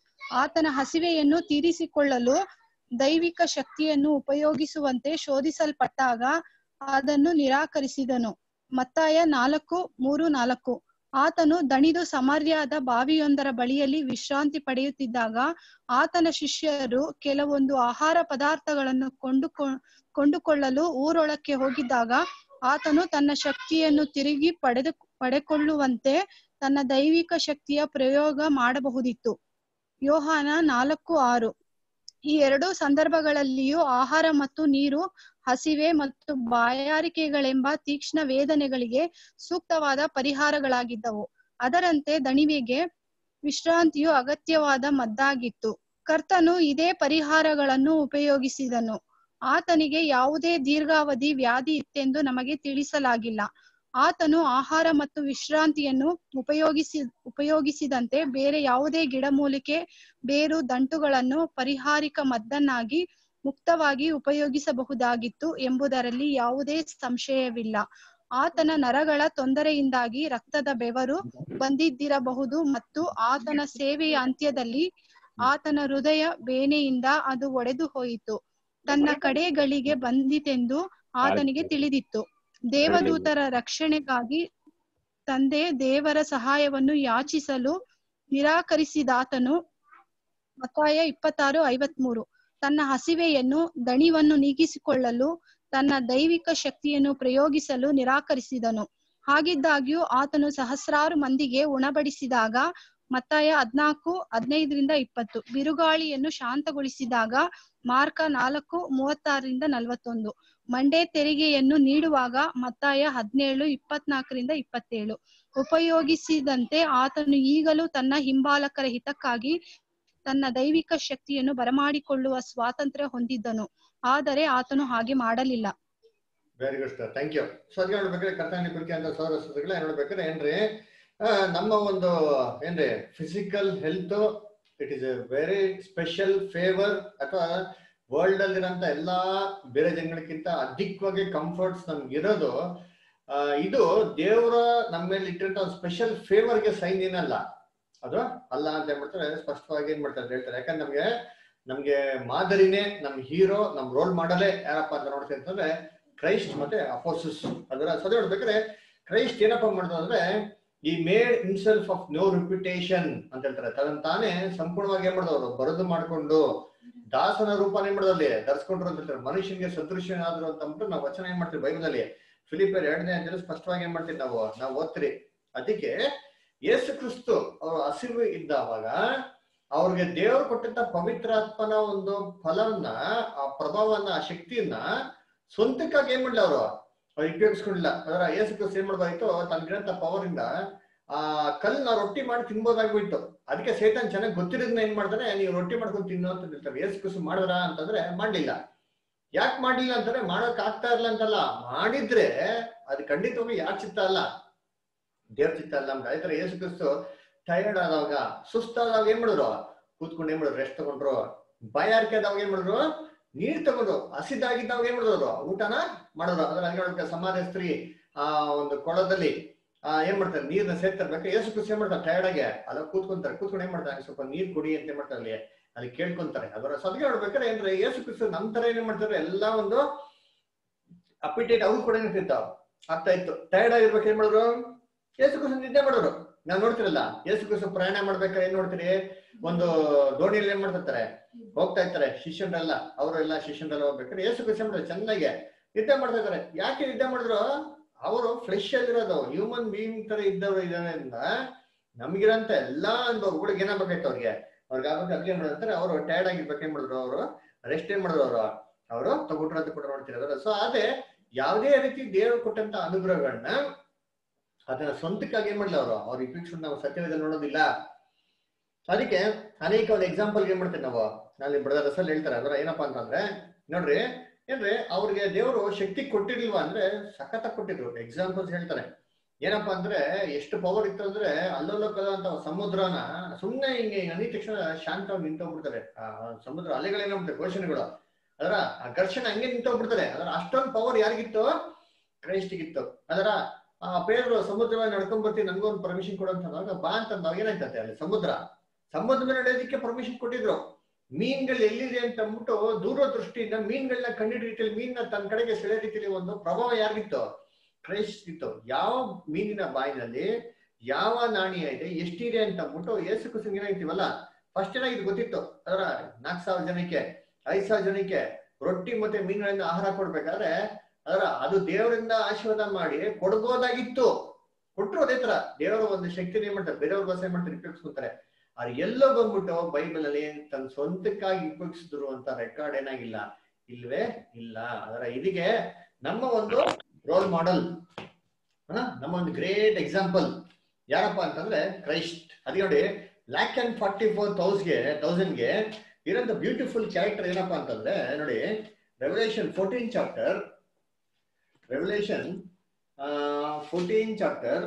ಆತನ ಹಸಿವೆಯನ್ನು ತೀರಿಸಿಕೊಳ್ಳಲು ದೈವಿಕ ಶಕ್ತಿಯನ್ನು ಉಪಯೋಗಿಸುವಂತೆ ಶೋಧಿಸಲ್ಪಟ್ಟಾಗ ಅದನ್ನು ನಿರಾಕರಿಸಿದನು ಮತ್ತಾಯ ನಾಲ್ಕು ಮೂರು ನಾಲ್ಕು ಆತನು ದಣಿದು ಸಮರ್ಯಾದ ಬಾವಿಯೊಂದರ ಬಳಿಯಲ್ಲಿ ವಿಶ್ರಾಂತಿ ಪಡೆಯುತ್ತಿದ್ದಾಗ ಆತನ ಶಿಷ್ಯರು ಕೆಲವೊಂದು ಆಹಾರ ಪದಾರ್ಥಗಳನ್ನು ಕೊಂಡುಕೊ ಕೊಂಡುಕೊಳ್ಳಲು ಊರೊಳಕ್ಕೆ ಹೋಗಿದ್ದಾಗ ಆತನು ತನ್ನ ಶಕ್ತಿಯನ್ನು ತಿರುಗಿ ಪಡೆದು ಪಡೆಕೊಳ್ಳುವಂತೆ ತನ್ನ ದೈವಿಕ ಶಕ್ತಿಯ ಪ್ರಯೋಗ ಮಾಡಬಹುದಿತ್ತು ಯೋಹಾನ ನಾಲ್ಕು ಆರು ಈ ಎರಡೂ ಸಂದರ್ಭಗಳಲ್ಲಿಯೂ ಆಹಾರ ಮತ್ತು ನೀರು ಹಸಿವೆ ಮತ್ತು ಬಾಯಾರಿಕೆಗಳೆಂಬ ತೀಕ್ಷ್ಣ ವೇದನೆಗಳಿಗೆ ಸೂಕ್ತವಾದ ಪರಿಹಾರಗಳಾಗಿದ್ದವು ಅದರಂತೆ ದಣಿವೆಗೆ ವಿಶ್ರಾಂತಿಯು ಅಗತ್ಯವಾದ ಮದ್ದಾಗಿತ್ತು ಕರ್ತನು ಇದೇ ಪರಿಹಾರಗಳನ್ನು ಉಪಯೋಗಿಸಿದನು ಆತನಿಗೆ ಯಾವುದೇ ದೀರ್ಘಾವಧಿ ವ್ಯಾಧಿ ಇತ್ತೆಂದು ನಮಗೆ ತಿಳಿಸಲಾಗಿಲ್ಲ ಆತನು ಆಹಾರ ಮತ್ತು ವಿಶ್ರಾಂತಿಯನ್ನು ಉಪಯೋಗಿಸಿ ಉಪಯೋಗಿಸಿದಂತೆ ಬೇರೆ ಯಾವುದೇ ಗಿಡಮೂಲಿಕೆ ಬೇರು ದಂಟುಗಳನ್ನು ಪರಿಹಾರಿಕ ಮದ್ದನ್ನಾಗಿ ಮುಕ್ತವಾಗಿ ಉಪಯೋಗಿಸಬಹುದಾಗಿತ್ತು ಎಂಬುದರಲ್ಲಿ ಯಾವುದೇ ಸಂಶಯವಿಲ್ಲ ಆತನ ನರಗಳ ತೊಂದರೆಯಿಂದಾಗಿ ರಕ್ತದ ಬೆವರು ಬಂದಿದ್ದಿರಬಹುದು ಮತ್ತು ಆತನ ಸೇವೆಯ ಅಂತ್ಯದಲ್ಲಿ ಆತನ ಹೃದಯ ಬೇನೆಯಿಂದ ಅದು ಒಡೆದು ಹೋಯಿತು ತನ್ನ ಕಡೆಗಳಿಗೆ ಬಂದಿತೆಂದು ಆತನಿಗೆ ತಿಳಿದಿತ್ತು ದೇವದೂತರ ರಕ್ಷಣೆಗಾಗಿ ತಂದೆ ದೇವರ ಸಹಾಯವನ್ನು ಯಾಚಿಸಲು ನಿರಾಕರಿಸಿದಾತನು ಮತ್ತಾಯ ಇಪ್ಪತ್ತಾರು ಐವತ್ಮೂರು ತನ್ನ ಹಸಿವೆಯನ್ನು ದಣಿವನ್ನು ನೀಗಿಸಿಕೊಳ್ಳಲು ತನ್ನ ದೈವಿಕ ಶಕ್ತಿಯನ್ನು ಪ್ರಯೋಗಿಸಲು ನಿರಾಕರಿಸಿದನು ಹಾಗಿದ್ದಾಗ್ಯೂ ಆತನು ಸಹಸ್ರಾರು ಮಂದಿಗೆ ಉಣಬಡಿಸಿದಾಗ ಮತ್ತಾಯ ಹದ್ನಾಲ್ಕು ಹದಿನೈದರಿಂದ ಇಪ್ಪತ್ತು ಬಿರುಗಾಳಿಯನ್ನು ಶಾಂತಗೊಳಿಸಿದಾಗ ಮಾರ್ಕ ನಾಲ್ಕು ಮೂವತ್ತಾರರಿಂದ ನಲವತ್ತೊಂದು ಮಂಡೆ ತೆರಿಗೆಯನ್ನು ನೀಡುವಾಗ ಮತ್ತಾಯ ಹದಿನೇಳು ಇಪ್ಪತ್ನಾಲ್ಕರಿಂದ ಇಪ್ಪತ್ತೇಳು ಉಪಯೋಗಿಸಿದಂತೆ ಆತನು ಈಗಲೂ ತನ್ನ ಹಿಂಬಾಲಕರ ಹಿತಕ್ಕಾಗಿ ತನ್ನ ದೈವಿಕ ಶಕ್ತಿಯನ್ನು ಬರಮಾಡಿಕೊಳ್ಳುವ ಸ್ವಾತಂತ್ರ್ಯ ಹೊಂದಿದ್ದನು ಆದರೆ ಆತನು ಹಾಗೆ ಮಾಡಲಿಲ್ಲ very good sir thank you so ಅದಕ್ಕೆ ನೋಡ್ಬೇಕಾದ್ರೆ ಕರ್ತನ ಕುರಿಕೆ ಅಂತ ಸೋದರ ಸೋದರಿಗಳೇ ನೋಡ್ಬೇಕಾದ್ರೆ ಏನ್ರಿ ಆ, ನಮ್ಮ ಒಂದು ಏನ್ರಿ physical health it is a very special favour ಅಥವಾ ವರ್ಲ್ಡ್ ಅಲ್ಲಿರೋಂಥ ಎಲ್ಲಾ ಬೇರೆ ಜನಗಳಿಗಿಂತ ಅಧಿಕವಾಗಿ ಕಂಫರ್ಟ್ಸ್ ನಮ್ಗೆ ಇರೋದು ಆ, ಇದು ದೇವರ ನಮ್ಮ ಮೇಲೆ ಇಟ್ಟಿರೋ ಸ್ಪೆಷಲ್ ಫೇವರ್ಗೆ ಸೈನ್ ಏನಲ್ಲ ಅದು ಅಲ್ಲ ಅಂತ ಹೇಳ್ಬಿಡ್ತಾರೆ ಸ್ಪಷ್ಟವಾಗಿ ಏನ್ ಮಾಡ್ತಾರೆ ಅಂತ ಹೇಳ್ತಾರೆ ಯಾಕಂದ್ರೆ ನಮ್ಗೆ ನಮ್ಗೆ ಮಾದರಿನೇ ನಮ್ ಹೀರೋ ನಮ್ ರೋಲ್ ಮಾಡಲೇ ಯಾರಪ್ಪ ಅಂತ ನೋಡ್ತೀವಿ ಅಂತಂದ್ರೆ ಕ್ರೈಸ್ಟ್ ಮತ್ತೆ ಅಪೋಸಿಸ್ ಅದರ ಸದ ನೋಡ್ಬೇಕಾದ್ರೆ ಕ್ರೈಸ್ಟ್ ಏನಪ್ಪ ಮಾಡಿದ್ರು ಅಂದ್ರೆ ಈ made himself of no reputation ಅಂತ ಹೇಳ್ತಾರೆ ತನ್ನ ತಾನೇ ಸಂಪೂರ್ಣವಾಗಿ ಏನ್ ಮಾಡಿದವರು ಬರದು ಮಾಡ್ಕೊಂಡು ದಾಸನ ರೂಪನೇ ಮಾಡಿದಲ್ಲಿ ಧರಿಸ್ಕೊಂಡ್ರು ಅಂತ ಹೇಳ್ತಾರೆ ಮನುಷ್ಯನಿಗೆ ಸದೃಶ್ಯನಾದ್ರು ಅಂತ ಅಂದ್ಬಿಟ್ಟು ನಾವು ವಚನ ಏನ್ ಮಾಡ್ತೀವಿ ಬೈಬಲಲ್ಲಿ ಫಿಲಿಪರ್ ಎರಡನೇ ಅಂತ ಸ್ಪಷ್ಟವಾಗಿ ಏನ್ ಮಾಡ್ತೀವಿ ನಾವು ನಾವು ಓದ್ತೀರಿ ಅದಕ್ಕೆ ಯೇಸು ಕ್ರಿಸ್ತು ಅವರು ಹಸಿವು ಇದ್ದಾವಾಗ ಅವ್ರಿಗೆ ದೇವರು ಕೊಟ್ಟಂತ ಪವಿತ್ರಾತ್ಮನ ಒಂದು ಫಲವನ್ನ ಆ ಪ್ರಭಾವನ ಆ ಶಕ್ತಿಯನ್ನ ಸ್ವಂತಕ್ಕಾಗಿ ಏನ್ ಮಾಡ್ಲಿ ಅವರು ಅವ್ರು ಉಪಯೋಗಿಸ್ಕೊಂಡಿಲ್ಲ ಅದರ ಏಸು ಕ್ರಿಸ್ತ ಏನ್ ಮಾಡ್ಬಾಯ್ತು ತನ್ಗಿರಂತ ಪವರ್ ಇಂದ ಆ ಕಲ್ಲನ್ನ ರೊಟ್ಟಿ ಮಾಡಿ ತಿನ್ಬೋದಾಗ್ಬಿಟ್ಟು ಅದಕ್ಕೆ ಸೇತನ್ ಚೆನ್ನಾಗಿ ಗೊತ್ತಿರೋದನ್ನ ಏನ್ ಮಾಡ್ತಾನೆ ನೀವು ರೊಟ್ಟಿ ಮಾಡ್ಕೊಂಡು ತಿನ್ನು ಅಂತ ಹೇಳ್ತಾರೆ ಏಸು ಕ್ರಿಸ್ತ ಮಾಡಿದ್ರ ಅಂತಂದ್ರೆ ಮಾಡ್ಲಿಲ್ಲ ಯಾಕೆ ಮಾಡ್ಲಿಲ್ಲ ಅಂತಂದ್ರೆ ಮಾಡೋಕ್ ಆಗ್ತಾ ಇರ್ಲ ಅಂತಲ್ಲ ಮಾಡಿದ್ರೆ ಅದು ಖಂಡಿತವಾಗಿ ಯಾಕೆ ಚಿತ್ತ ಅಲ್ಲ ದೇವ್ರ ಚಿತ್ತ ಅಲ್ಲ ಅಂತ ಆಯ್ತಾರೆ ಏಸು ಕ್ರಿಸ್ತು ಟಯರ್ಡ್ ಆದಾಗ ಸುಸ್ತಾದಾಗ ಏನ್ ಮಾಡಿದ್ರು ಕೂತ್ಕೊಂಡು ಏನ್ ಮಾಡಿದ್ರು ರೆಸ್ಟ್ ತಗೊಂಡ್ರು ಬಾಯಾರಿಕೆ ಆದಾಗ ಏನ್ ಮಾಡಿದ್ರು ನೀರ್ ತಗೊಂಡ್ರು ಹಸಿದಾಗಿದ್ದಾಗ ಏನ್ ಮಾಡಿದ್ರು ಊಟನ ಮಾಡಿದ್ರು ಅದ್ರ ಹಂಗೆ ಹೇಳ್ಬೇಕು, ಸಮಾಧ ಸ್ತ್ರೀ ಆ ಒಂದು ಕೊಳದಲ್ಲಿ ಆ ಏನ್ ಮಾಡ್ತಾರೆ ನೀರ್ನ ಸೇರ್ತಿರ್ಬೇಕು ಏಸು ಕ್ರಿಸ್ತು ಏನ್ ಮಾಡ್ತಾರೆ ಟಯರ್ಡ್ ಆಗಿ ಅಲ್ಲ ಕೂತ್ಕೊಂತಾರೆ ಕೂತ್ಕೊಂಡು ಏನ್ ಮಾಡ್ತಾರೆ ಸ್ವಲ್ಪ ನೀರ್ ಕುಡಿ ಅಂತ ಏನ್ ಮಾಡ್ತಾರೆ ಅಲ್ಲಿ ಅಲ್ಲಿ ಕೇಳ್ಕೊಂತಾರೆ ಅದರ ಸದ್ಗೆ ನೋಡ್ಬೇಕಾದ್ರೆ ಏನ್ರೆ ಏಸು ಕ್ರಿಸ್ತು ನಮ್ ತರ ಏನ್ ಮಾಡ್ತಾರೆ ಎಲ್ಲಾ ಒಂದು ಅಪಿಟೇಟ್ ಅವ್ರು ಕೂಡ ಏನಿರ್ತಾವ ಆಗ್ತಾ ಇತ್ತು ಟಯರ್ಡ್ ಆಗಿರ್ಬೇಕು ಏನ್ ಮಾಡಿದ್ರು ಏಸು ಕ್ರಿಸ್ತು ನಿದ್ದೆ ಮಾಡೋರು ನಾವ್ ನೋಡ್ತಿರಲ್ಲ ಏಸು ಕ್ರಿಸ್ತು ಪ್ರಯಾಣ ಮಾಡ್ಬೇಕಾದ್ರೆ ಏನ್ ನೋಡ್ತೀರಿ ಒಂದು ದೋಣಿಯಲ್ಲಿ ಏನ್ ಮಾಡ್ತಿರ್ತಾರೆ ಹೋಗ್ತಾ ಇರ್ತಾರೆ ಶಿಷ್ಯರೆಲ್ಲ ಅವರೆಲ್ಲ ಶಿಷ್ಯರೆಲ್ಲ ಹೋಗ್ಬೇಕಾದ್ರೆ ಏಸು ಕ್ರಿಸ್ತು ಏನ್ ಮಾಡ್ತಾರೆ ಚೆನ್ನಾಗಿ ನಿದ್ದೆ ಮಾಡ್ತಾ ಇದಾರೆ ಯಾಕೆ ನಿದ್ದೆ ಮಾಡಿದ್ರು ಅವರು ಫ್ರೆಶ್ ಆಗಿರೋದು ಹ್ಯೂಮನ್ ಬೀಯಿಂಗ್ ತರ ಇದ್ದವ್ರು ಇದರಿಂದ ನಮ್ಗಿರಂತ ಎಲ್ಲಾ ಒಂದು ಒಬ್ಬಳಿಗೆ ಏನಾಗ್ಬೇಕಾಯ್ತು ಅವ್ರಿಗೆ ಅವ್ರಿಗೆ ಆಗ್ಬೇಕು ಅದ್ಕೆ ಏನ್ ಮಾಡಿದ್ರೆ ಅವರು ಟಯರ್ಡ್ ಆಗಿರ್ಬೇಕು ಏನ್ ಮಾಡಿದ್ರು ಅವರು ರೆಸ್ಟ್ ಏನ್ ಮಾಡಿದ್ರು ಅವರು ಅವರು ತಗೊಟ್ರು ಅಂತ ಕೂಡ ನೋಡ್ತಿರೋದು ಸೊ ಅದೇ ಯಾವುದೇ ರೀತಿ ದೇವರು ಕೊಟ್ಟಂತ ಅನುಗ್ರಹಗಳನ್ನ ಅದನ್ನ ಸ್ವಂತಕ್ಕಾಗಿ ಏನ್ ಮಾಡ್ಲಿ ಅವರು ಅವ್ರ ಉಪಯೋಗಿಸ್ಕೊಂಡು ನಾವು ಸತ್ಯವೇದ ನೋಡೋದಿಲ್ಲ ಅದಕ್ಕೆ ಅನೇಕ ಒಂದು ಎಕ್ಸಾಂಪಲ್ ಏನ್ ಮಾಡ್ತೀವಿ ನಾವು ನಲ್ಲಿ ಬ್ರದರ್ ಅಸಲ್ ಹೇಳ್ತಾರೆ ಅದರ ಏನಪ್ಪಾ ಅಂತಂದ್ರೆ ನೋಡ್ರಿ ಏನ್ರಿ ಅವ್ರಿಗೆ ದೇವರು ಶಕ್ತಿ ಕೊಟ್ಟಿರ್ಲಿಲ್ವಾ ಅಂದ್ರೆ ಸಖತ್ ಕೊಟ್ಟಿದ್ರು ಎಕ್ಸಾಂಪಲ್ಸ್ ಹೇಳ್ತಾರೆ ಏನಪ್ಪಾ ಅಂದ್ರೆ ಎಷ್ಟು ಪವರ್ ಇತ್ತು ಅಂದ್ರೆ ಅಲ್ಲೋಲ ಅಂತ ಸಮುದ್ರನ ಸುಮ್ನೆ ಹಿಂಗೆ ಅಂದಿದ ತಕ್ಷಣ ಶಾಂತವಾಗಿ ನಿಂತೋಗ್ಬಿಡ್ತಾರೆ ಆ ಸಮುದ್ರ ಅಲೆಗಳೇನಾಗ್ಬಿಡ್ತಾರೆ ಘೋಷಣೆಗಳು ಅದರ ಆ ಘರ್ಷಣೆ ಹಂಗೆ ನಿಂತೋಗ್ಬಿಡ್ತಾರೆ ಅದರ ಅಷ್ಟೊಂದು ಪವರ್ ಯಾರಿಗಿತ್ತು ಕ್ರೈಸ್ಟಿಗಿತ್ತು ಅದರ ಆ ಪೇರು ಸಮುದ್ರವಾಗಿ ನಡ್ಕೊಂಡ್ ಬರ್ತೀನಿ ನನ್ಗೊಂದು ಪರ್ಮಿಷನ್ ಕೊಡು ಅಂತ ಬಾ ಅಂತಂದಾಗ ಏನಾಯ್ತಂತೆ ಅಲ್ಲಿ ಸಮುದ್ರ ಸಮುದ್ರ ಮೇಲೆ ನಡೆಯೋದಕ್ಕೆ ಪರ್ಮಿಷನ್ ಕೊಟ್ಟಿದ್ರು ಮೀನ್ಗಳು ಎಲ್ಲಿದೆ ಅಂತ ಅಂದ್ಬಿಟ್ಟು ದೂರದೃಷ್ಟಿಯಿಂದ ಮೀನ್ಗಳನ್ನ ಕಂಡಿಡ ರೀತಿಯಲ್ಲಿ ಮೀನ್ನ ತನ್ನ ಕಡೆಗೆ ಸೆಳೆಯ ರೀತಿಯಲ್ಲಿ ಒಂದು ಪ್ರಭಾವ ಯಾರಿಗಿತ್ತು ಕ್ರೈಸ್ಟ್ ಇತ್ತು ಯಾವ ಮೀನಿನ ಬಾಯಿನಲ್ಲಿ ಯಾವ ನಾಣ್ಯ ಇದೆ ಎಷ್ಟಿದೆ ಅಂತ ಅಂದ್ಬಿಟ್ಟು ಏಸು ಕುಸಿಂಗ್ ಏನಾಗ್ತೀವಲ್ಲ ಫಸ್ಟ್ ಏನಾಗಿದ್ದು ಗೊತ್ತಿತ್ತು ಅದರ ನಾಲ್ಕು ಸಾವಿರ ಜನಕ್ಕೆ ಐದ್ ಸಾವಿರ ಜನಕ್ಕೆ ರೊಟ್ಟಿ ಮತ್ತೆ ಮೀನುಗಳಿಂದ ಆಹಾರ ಕೊಡ್ಬೇಕಾದ್ರೆ ಅದರ ಅದು ದೇವರಿಂದ ಆಶೀರ್ವಾದ ಮಾಡಿ ಕೊಡ್ಬೋದಾಗಿತ್ತು ಕೊಟ್ರು ಅದೇ ತರ ದೇವರ ಒಂದು ಶಕ್ತಿ ಏನ್ ಮಾಡ್ತಾರೆ ಬೇರೆಯವ್ರ ಭಾಷೆ ಏನ್ ಮಾಡ್ತಾರೆ ಉಪಯೋಗಿಸ್ಕೊಂತಾರೆ ಅವ್ರು ಎಲ್ಲೋ ಬಂದ್ಬಿಟ್ಟು ಬೈಬಲ್ ಅಲ್ಲಿ ತನ್ನ ಸ್ವಂತಕ್ಕಾಗಿ ಉಪಯೋಗಿಸಿದ್ರು ಅಂತ ರೆಕಾರ್ಡ್ ಏನಾಗಿಲ್ಲ ಇಲ್ವೇ ಇಲ್ಲ ಅದರ ಇದಿಗೆ ನಮ್ಮ ಒಂದು ರೋಲ್ ಮಾಡೆಲ್ ನಮ್ಮ ಒಂದು ಗ್ರೇಟ್ ಎಕ್ಸಾಂಪಲ್ ಯಾರಪ್ಪ ಅಂತಂದ್ರೆ ಕ್ರೈಸ್ಟ್ ಅದೇ ನೋಡಿ ಲ್ಯಾಕ್ ಅಂಡ್ ಫಾರ್ಟಿ ಫೋರ್ ತೌಸ್ಗೆ ತೌಸಂಡ್ಗೆ ಇರೋಂಥ ಬ್ಯೂಟಿಫುಲ್ ಕ್ಯಾರೆಕ್ಟರ್ ಏನಪ್ಪಾ ಅಂತಂದ್ರೆ ನೋಡಿ Revelation fourteen chapter Revelation fourteen chapter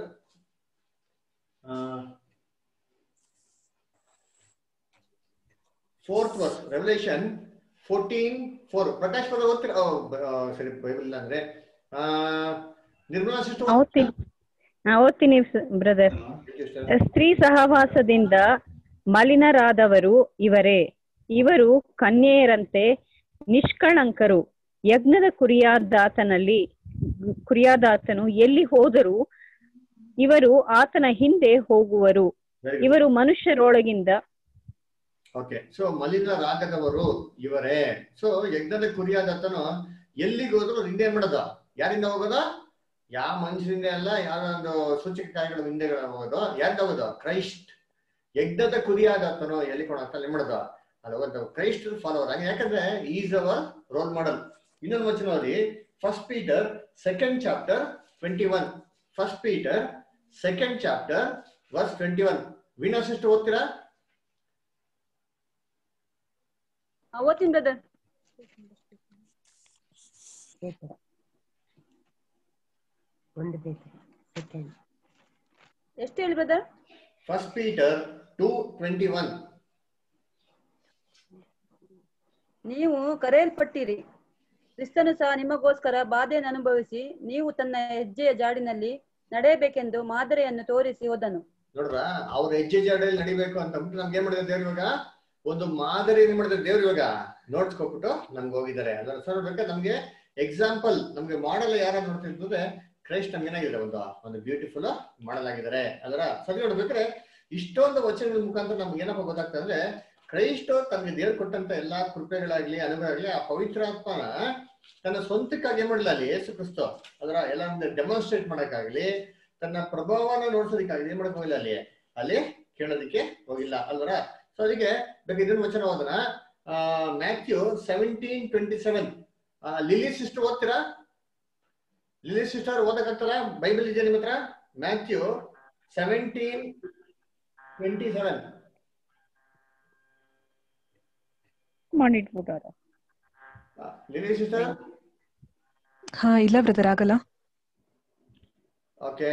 fourth verse Revelation fourteen four Prakash ಪದ ಓದ್ತೀರ ಓ, ಬ- ಆ, ಸರಿ ಬೈಬಲ್ ಇಲ್ಲ ಅಂದ್ರೆ ಆ, ನಿರ್ಮಲಾ ಸಿಸ್ಟರ್ ಓದ್ತೀನಿ ಹಾ, ಓದ್ತೀನಿ ಬ್ರದರ್ ಸ್ತ್ರೀ ಸಹವಾಸದಿಂದ ಮಲಿನರಾದವರು ಇವರೇ ಇವರು ಕನ್ಯೆಯರಂತೆ ನಿಷ್ಕಳಂಕರು ಯಜ್ಞದ ಕುರಿಯಾದಾತನಲ್ಲಿ ಕುರಿಯಾದಾತನು ಎಲ್ಲಿ ಹೋದರೂ ಇವರು ಆತನ ಹಿಂದೆ ಹೋಗುವರು ಇವರು ಮನುಷ್ಯರೊಳಗಿಂದ ಓಕೆ ಸೊ ಮಲಿನರಾಗದವರು ಇವರೇ ಸೊ ಯಜ್ಞದ ಕುರಿಯಾದತನು ಎಲ್ಲಿಗೆ ಹೋದ್ರು ಹಿಂದೆ ಏನ್ ಮಾಡೋದು ಯಾರಿಂದ ಹೋಗೋದ ಯಾವ ಮನುಷ್ಯರಿಂದ ಅಲ್ಲ ಯಾವ ಒಂದು ಸೂಚಕ ಕಾರ್ಯಗಳ ಹಿಂದೆ ಹೋಗೋದು ಯಾರಿಂದ ಹೋಗೋದು ಕ್ರೈಸ್ಟ್ ಯಜ್ಞದ ಕುರಿಯಾದತನು ಎಲ್ಲಿ ಕೊಡತ್ತ ಏನ್ ಮಾಡೋದು ಅದು ಒಂದು ಕ್ರೈಸ್ಟ್ ಫಾಲೋವರ್ ಹಾಗೆ ಯಾಕಂದ್ರೆ ಈಸ್ ಅವರ್ ರೋಲ್ ಮಾಡೆಲ್ ಇನ್ನೊಂದು ವಚನ ನೋಡಿ first Peter second chapter twenty one first Peter second chapter verse twenty one Veena sister ಓದ್ತೀರಾ ಆ, ಓದ್ತೀನಿ ಬ್ರದರ್ ಒಂದು ಬೇಕು ಸೆಕೆಂಡ್ ಎಷ್ಟು ಹೇಳಿ brother first Peter two twenty one ನೀವು ಕರೆಯಲ್ಪಟ್ಟಿರಿ ಕ್ರಿಸ್ತನು ಸಹ ನಿಮಗೋಸ್ಕರ ಬಾಧೆಯನ್ನು ಅನುಭವಿಸಿ ನೀವು ತನ್ನ ಹೆಜ್ಜೆಯ ಜಾಡಿನಲ್ಲಿ ನಡೆಯಬೇಕೆಂದು ಮಾದರಿಯನ್ನು ತೋರಿಸಿ ಹೋದನು ನೋಡ್ರ ಅವ್ರ ಹೆಜ್ಜೆ ಜಾಡಿಯಲ್ಲಿ ನಡಿಬೇಕು ಅಂತ ಅಂದ್ಬಿಟ್ಟು ನಮ್ಗೆ ಏನ್ ಮಾಡಿದ್ರೆ ದೇವ್ರು ಇವಾಗ ಒಂದು ಮಾದರಿ ಏನ್ ಮಾಡಿದ್ರೆ ದೇವ್ರು ಇವಾಗ ನೋಟ್ಸ್ ಕೊಟ್ಬಿಟ್ಟು ನಮ್ಗೆ ಹೋಗಿದ್ದಾರೆ ಅದರ ಸರ್ ಬೇಕಾದ್ರೆ ನಮ್ಗೆ ಎಕ್ಸಾಂಪಲ್ ನಮ್ಗೆ ಮಾಡಲ್ ಯಾರ ನೋಡ್ತಿರ್ತದೆ ಕ್ರೈಸ್ಟ್ ನಮ್ಗೆ ಏನಾಗಿದೆ ಒಂದು ಒಂದು ಬ್ಯೂಟಿಫುಲ್ ಮಾಡಲ್ ಆಗಿದ್ದಾರೆ ಅದರ ಸರಿ ನೋಡ್ಬೇಕಾದ್ರೆ ಇಷ್ಟೊಂದು ವಚನಗಳ ಮುಖಾಂತರ ನಮ್ಗೆ ಏನಪ್ಪ ಗೊತ್ತಾಗ್ತದೆ ಅಂದ್ರೆ ಕ್ರೈಸ್ಟ್ ತನಗೆ ದೇವ್ರು ಕೊಟ್ಟಂತ ಎಲ್ಲಾ ಕೃಪೆಗಳಾಗ್ಲಿ ಅನುಭವ ಆಗ್ಲಿ ಆ ಪವಿತ್ರಾತ್ಮನ ತನ್ನ ಸ್ವಂತಕ್ಕಾಗಿ ಏನ್ ಮಾಡಲಿಲ್ಲ ಅಲ್ಲಿ ಯೇಸು ಕ್ರಿಸ್ತು ಅದರ ಎಲ್ಲ ಡೆಮಾನ್ಸ್ಟ್ರೇಟ್ ಮಾಡಕ್ಕಾಗ್ಲಿ ತನ್ನ ಪ್ರಭಾವನ ನೋಡ್ಸೋದಕ್ಕಾಗಲಿ ಏನ್ ಮಾಡಕ್ ಹೋಗಿಲ್ಲ ಅಲ್ಲಿ ಅಲ್ಲಿ ಕೇಳೋದಕ್ಕೆ ಹೋಗಿಲ್ಲ ಅಲ್ವರ ಸೊ ಸೊ ಅದಕ್ಕೆ ಬೇಕು ಇದನ್ನ ವಚನ ಹೋದ್ರ Matthew seventeen twenty seven Lily sister ಓದ್ತೀರಾ ಲಿಲಿ ಸಿಸ್ಟರ್ ಓದಕತ್ತಾರ ಬೈಬಲ್ ಇದೆಯಾ ನಿಮ್ಮ ಹತ್ರ ಮ್ಯಾಥ್ಯೂ ಸೆವೆಂಟೀನ್ ಟ್ವೆಂಟಿ ಸೆವೆನ್ ಮಾಡಿಟ್ಬಿಟ್ಟಾರ ಲಿಲಿ ಸಿಸ್ಟರ್ ಹಾ ಇಲ್ಲ ಬ್ರದರ್ ಆಗಲ್ಲ ಓಕೆ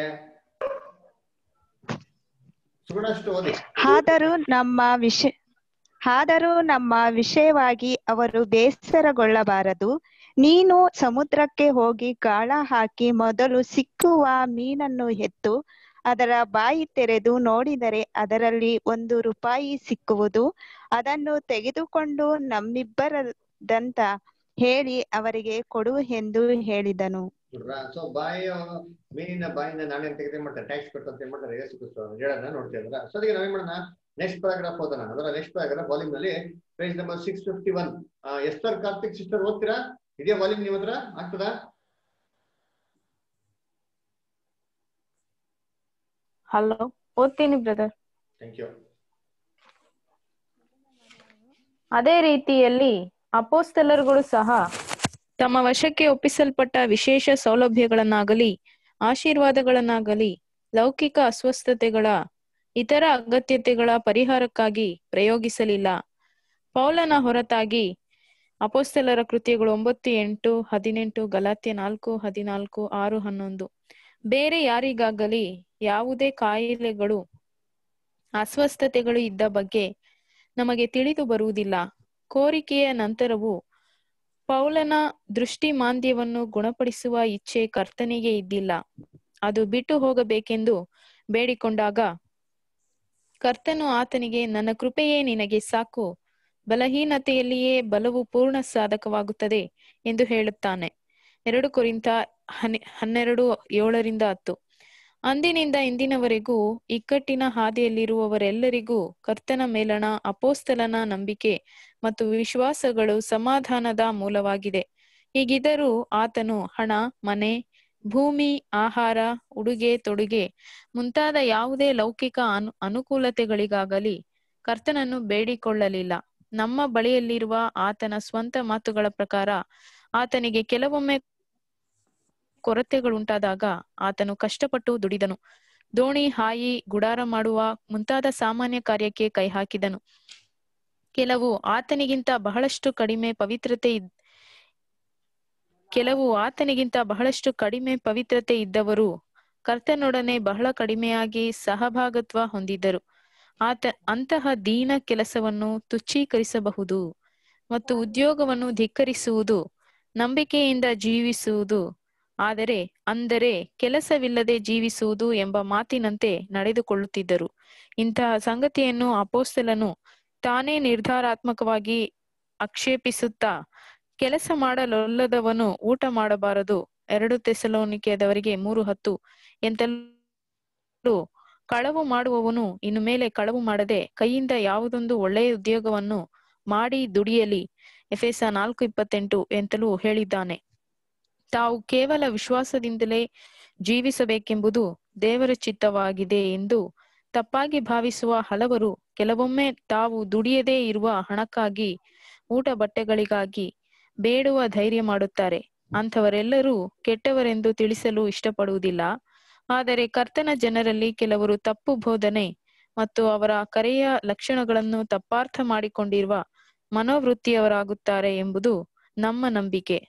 ಸುಗುಣಷ್ಟು ಓದಿ ಆದರೂ ನಮ್ಮ ವಿಷಯ ಆದರೂ ನಮ್ಮ ವಿಷಯವಾಗಿ ಅವರು ಬೇಸರಗೊಳ್ಳಬಾರದು ನೀನು ಸಮುದ್ರಕ್ಕೆ ಹೋಗಿ ಗಾಳ ಹಾಕಿ ಮೊದಲು ಸಿಕ್ಕುವ ಮೀನನ್ನು ಎತ್ತು ಅದರ ಬಾಯಿ ತೆರೆದು ನೋಡಿದರೆ ಅದರಲ್ಲಿ ಒಂದು ರೂಪಾಯಿ ಸಿಕ್ಕುವುದು ಅದನ್ನು ತೆಗೆದುಕೊಂಡು ನಮ್ಮಿಬ್ಬರದಂತ ಹೇಳಿ ಅವರಿಗೆ ಕೊಡು ಎಂದು ಹೇಳಿದನು ಸೊ ಬಾಯಿಯ ಮೀನಿನ ಬಾಯಿಂದ ನಾಣ್ಯ ತೆಗೆದು ಏನ್ ಮಾಡ್ತಾರೆ ಟ್ಯಾಕ್ಸ್ ಕಟ್ಟು ಅಂತ ಏನ್ ಮಾಡ್ತಾರೆ ಯೇಸು ಕ್ರಿಸ್ತು ಹೇಳೋದನ್ನ ನೋಡ್ತಾ ಇದ್ರ ಸೊ ಅದಕ್ಕೆ ನಾವೇನ್ ಮಾಡೋಣ ನೆಕ್ಸ್ಟ್ ಪ್ಯಾರಾಗ್ರಾಫ್ ಓದೋಣ ಅದರ ನೆಕ್ಸ್ಟ್ ಪ್ಯಾರಾಗ್ರಾಫ್ ವಾಲ್ಯೂಮ್ ನಲ್ಲಿ page number six fifty one Esther Karthik sister ಓದ್ತೀರಾ ಇದೆಯಾ ವಾಲ್ಯೂಮ್ ನಿಮ್ಮ ಹತ್ರ ಆಗ್ತದಾ ಹಲೋ ಓದ್ತೀನಿ ಬ್ರದರ್ ಥ್ಯಾಂಕ್ ಯು ಅದೇ ರೀತಿಯಲ್ಲಿ ಅಪೋಸ್ತಲರುಗಳು ಸಹ ತಮ್ಮ ವಶಕ್ಕೆ ಒಪ್ಪಿಸಲ್ಪಟ್ಟ ವಿಶೇಷ ಸೌಲಭ್ಯಗಳನ್ನಾಗಲಿ ಆಶೀರ್ವಾದಗಳನ್ನಾಗಲಿ ಲೌಕಿಕ ಅಸ್ವಸ್ಥತೆಗಳ ಇತರ ಅಗತ್ಯತೆಗಳ ಪರಿಹಾರಕ್ಕಾಗಿ ಪ್ರಯೋಗಿಸಲಿಲ್ಲ ಪೌಲನ ಹೊರತಾಗಿ ಅಪೋಸ್ತಲರ ಕೃತ್ಯಗಳು ಒಂಬತ್ತು ಎಂಟು ಹದಿನೆಂಟು ಗಲಾತ್ಯ ನಾಲ್ಕು ಹದಿನಾಲ್ಕು ಆರು ಹನ್ನೊಂದು ಬೇರೆ ಯಾರಿಗಾಗಲಿ ಯಾವುದೇ ಕಾಯಿಲೆಗಳು ಅಸ್ವಸ್ಥತೆಗಳು ಇದ್ದ ಬಗ್ಗೆ ನಮಗೆ ತಿಳಿದು ಬರುವುದಿಲ್ಲ ಕೋರಿಕೆಯ ನಂತರವೂ ಪೌಲನ ದೃಷ್ಟಿ ಮಾಂದ್ಯವನ್ನು ಗುಣಪಡಿಸುವ ಇಚ್ಛೆ ಕರ್ತನಿಗೆ ಇದ್ದಿಲ್ಲ ಅದು ಬಿಟ್ಟು ಹೋಗಬೇಕೆಂದು ಬೇಡಿಕೊಂಡಾಗ ಕರ್ತನು ಆತನಿಗೆ ನನ್ನ ಕೃಪೆಯೇ ನಿನಗೆ ಸಾಕು ಬಲಹೀನತೆಯಲ್ಲಿಯೇ ಬಲವು ಪೂರ್ಣ ಸಾಧಕವಾಗುತ್ತದೆ ಎಂದು ಹೇಳುತ್ತಾನೆ ಎರಡು ಕೊರಿಂತ ಹನ್ನೆ ಹನ್ನೆರಡು ಏಳರಿಂದ ಹತ್ತು ಅಂದಿನಿಂದ ಇಂದಿನವರೆಗೂ ಇಕ್ಕಟ್ಟಿನ ಹಾದಿಯಲ್ಲಿರುವವರೆಲ್ಲರಿಗೂ ಕರ್ತನ ಮೇಲಣ ಅಪೋಸ್ತಲನ ನಂಬಿಕೆ ಮತ್ತು ವಿಶ್ವಾಸಗಳು ಸಮಾಧಾನದ ಮೂಲವಾಗಿದೆ ಹೀಗಿದ್ದರೂ ಆತನು ಹಣ ಮನೆ ಭೂಮಿ ಆಹಾರ ಉಡುಗೆ ತೊಡುಗೆ ಮುಂತಾದ ಯಾವುದೇ ಲೌಕಿಕ ಅನು ಅನುಕೂಲತೆಗಳಿಗಾಗಲಿ ಕರ್ತನನ್ನು ಬೇಡಿಕೊಳ್ಳಲಿಲ್ಲ ನಮ್ಮ ಬಳಿಯಲ್ಲಿರುವ ಆತನ ಸ್ವಂತ ಮಾತುಗಳ ಪ್ರಕಾರ ಆತನಿಗೆ ಕೆಲವೊಮ್ಮೆ ಕೊರತೆಗಳುಂಟಾದಾಗ ಆತನು ಕಷ್ಟಪಟ್ಟು ದುಡಿದನು ದೋಣಿ ಹಾಯಿ ಗುಡಾರ ಮಾಡುವ ಮುಂತಾದ ಸಾಮಾನ್ಯ ಕಾರ್ಯಕ್ಕೆ ಕೈ ಹಾಕಿದನು ಕೆಲವು ಆತನಿಗಿಂತ ಬಹಳಷ್ಟು ಕಡಿಮೆ ಪವಿತ್ರತೆ ಇದ್ ಕೆಲವು ಆತನಿಗಿಂತ ಬಹಳಷ್ಟು ಕಡಿಮೆ ಪವಿತ್ರತೆ ಇದ್ದವರು ಕರ್ತನೊಡನೆ ಬಹಳ ಕಡಿಮೆಯಾಗಿ ಸಹಭಾಗತ್ವ ಹೊಂದಿದ್ದರು ಆತ ಅಂತಹ ದೀನ ಕೆಲಸವನ್ನು ತುಚ್ಛೀಕರಿಸಬಹುದು ಮತ್ತು ಉದ್ಯೋಗವನ್ನು ಧಿಕ್ಕರಿಸುವುದು ನಂಬಿಕೆಯಿಂದ ಜೀವಿಸುವುದು ಆದರೆ ಅಂದರೆ ಕೆಲಸವಿಲ್ಲದೆ ಜೀವಿಸುವುದು ಎಂಬ ಮಾತಿನಂತೆ ನಡೆದುಕೊಳ್ಳುತ್ತಿದ್ದರು ಇಂತಹ ಸಂಗತಿಯನ್ನು ಅಪೋಸ್ತಲನು ತಾನೇ ನಿರ್ಧಾರಾತ್ಮಕವಾಗಿ ಆಕ್ಷೇಪಿಸುತ್ತಾ ಕೆಲಸ ಮಾಡಲೊಲ್ಲದವನು ಊಟ ಮಾಡಬಾರದು ಎರಡು ತೆಸಲೋನಿಕೆಯದವರಿಗೆ ಮೂರು ಹತ್ತು ಎಂತಲೂ ಕಳವು ಮಾಡುವವನು ಇನ್ನು ಮೇಲೆ ಕಳವು ಮಾಡದೆ ಕೈಯಿಂದ ಯಾವುದೊಂದು ಒಳ್ಳೆಯ ಉದ್ಯೋಗವನ್ನು ಮಾಡಿ ದುಡಿಯಲಿ ಎಫೆಸ ನಾಲ್ಕು ಇಪ್ಪತ್ತೆಂಟು ಎಂತಲೂ ಹೇಳಿದ್ದಾನೆ ತಾವು ಕೇವಲ ವಿಶ್ವಾಸದಿಂದಲೇ ಜೀವಿಸಬೇಕೆಂಬುದು ದೇವರ ಚಿತ್ತವಾಗಿದೆ ಎಂದು ತಪ್ಪಾಗಿ ಭಾವಿಸುವ ಹಲವರು ಕೆಲವೊಮ್ಮೆ ತಾವು ದುಡಿಯದೇ ಇರುವ ಹಣಕ್ಕಾಗಿ ಊಟ ಬಟ್ಟೆಗಳಿಗಾಗಿ ಬೇಡುವ ಧೈರ್ಯ ಮಾಡುತ್ತಾರೆ ಅಂಥವರೆಲ್ಲರೂ ಕೆಟ್ಟವರೆಂದು ತಿಳಿಸಲು ಇಷ್ಟಪಡುವುದಿಲ್ಲ ಆದರೆ ಕರ್ತನ ಜನರಲ್ಲಿ ಕೆಲವರು ತಪ್ಪು ಬೋಧನೆ ಮತ್ತು ಅವರ ಕರೆಯ ಲಕ್ಷಣಗಳನ್ನು ತಪ್ಪಾರ್ಥ ಮಾಡಿಕೊಂಡಿರುವ ಮನೋವೃತ್ತಿಯವರಾಗುತ್ತಾರೆ ಎಂಬುದು ನಮ್ಮ ನಂಬಿಕೆ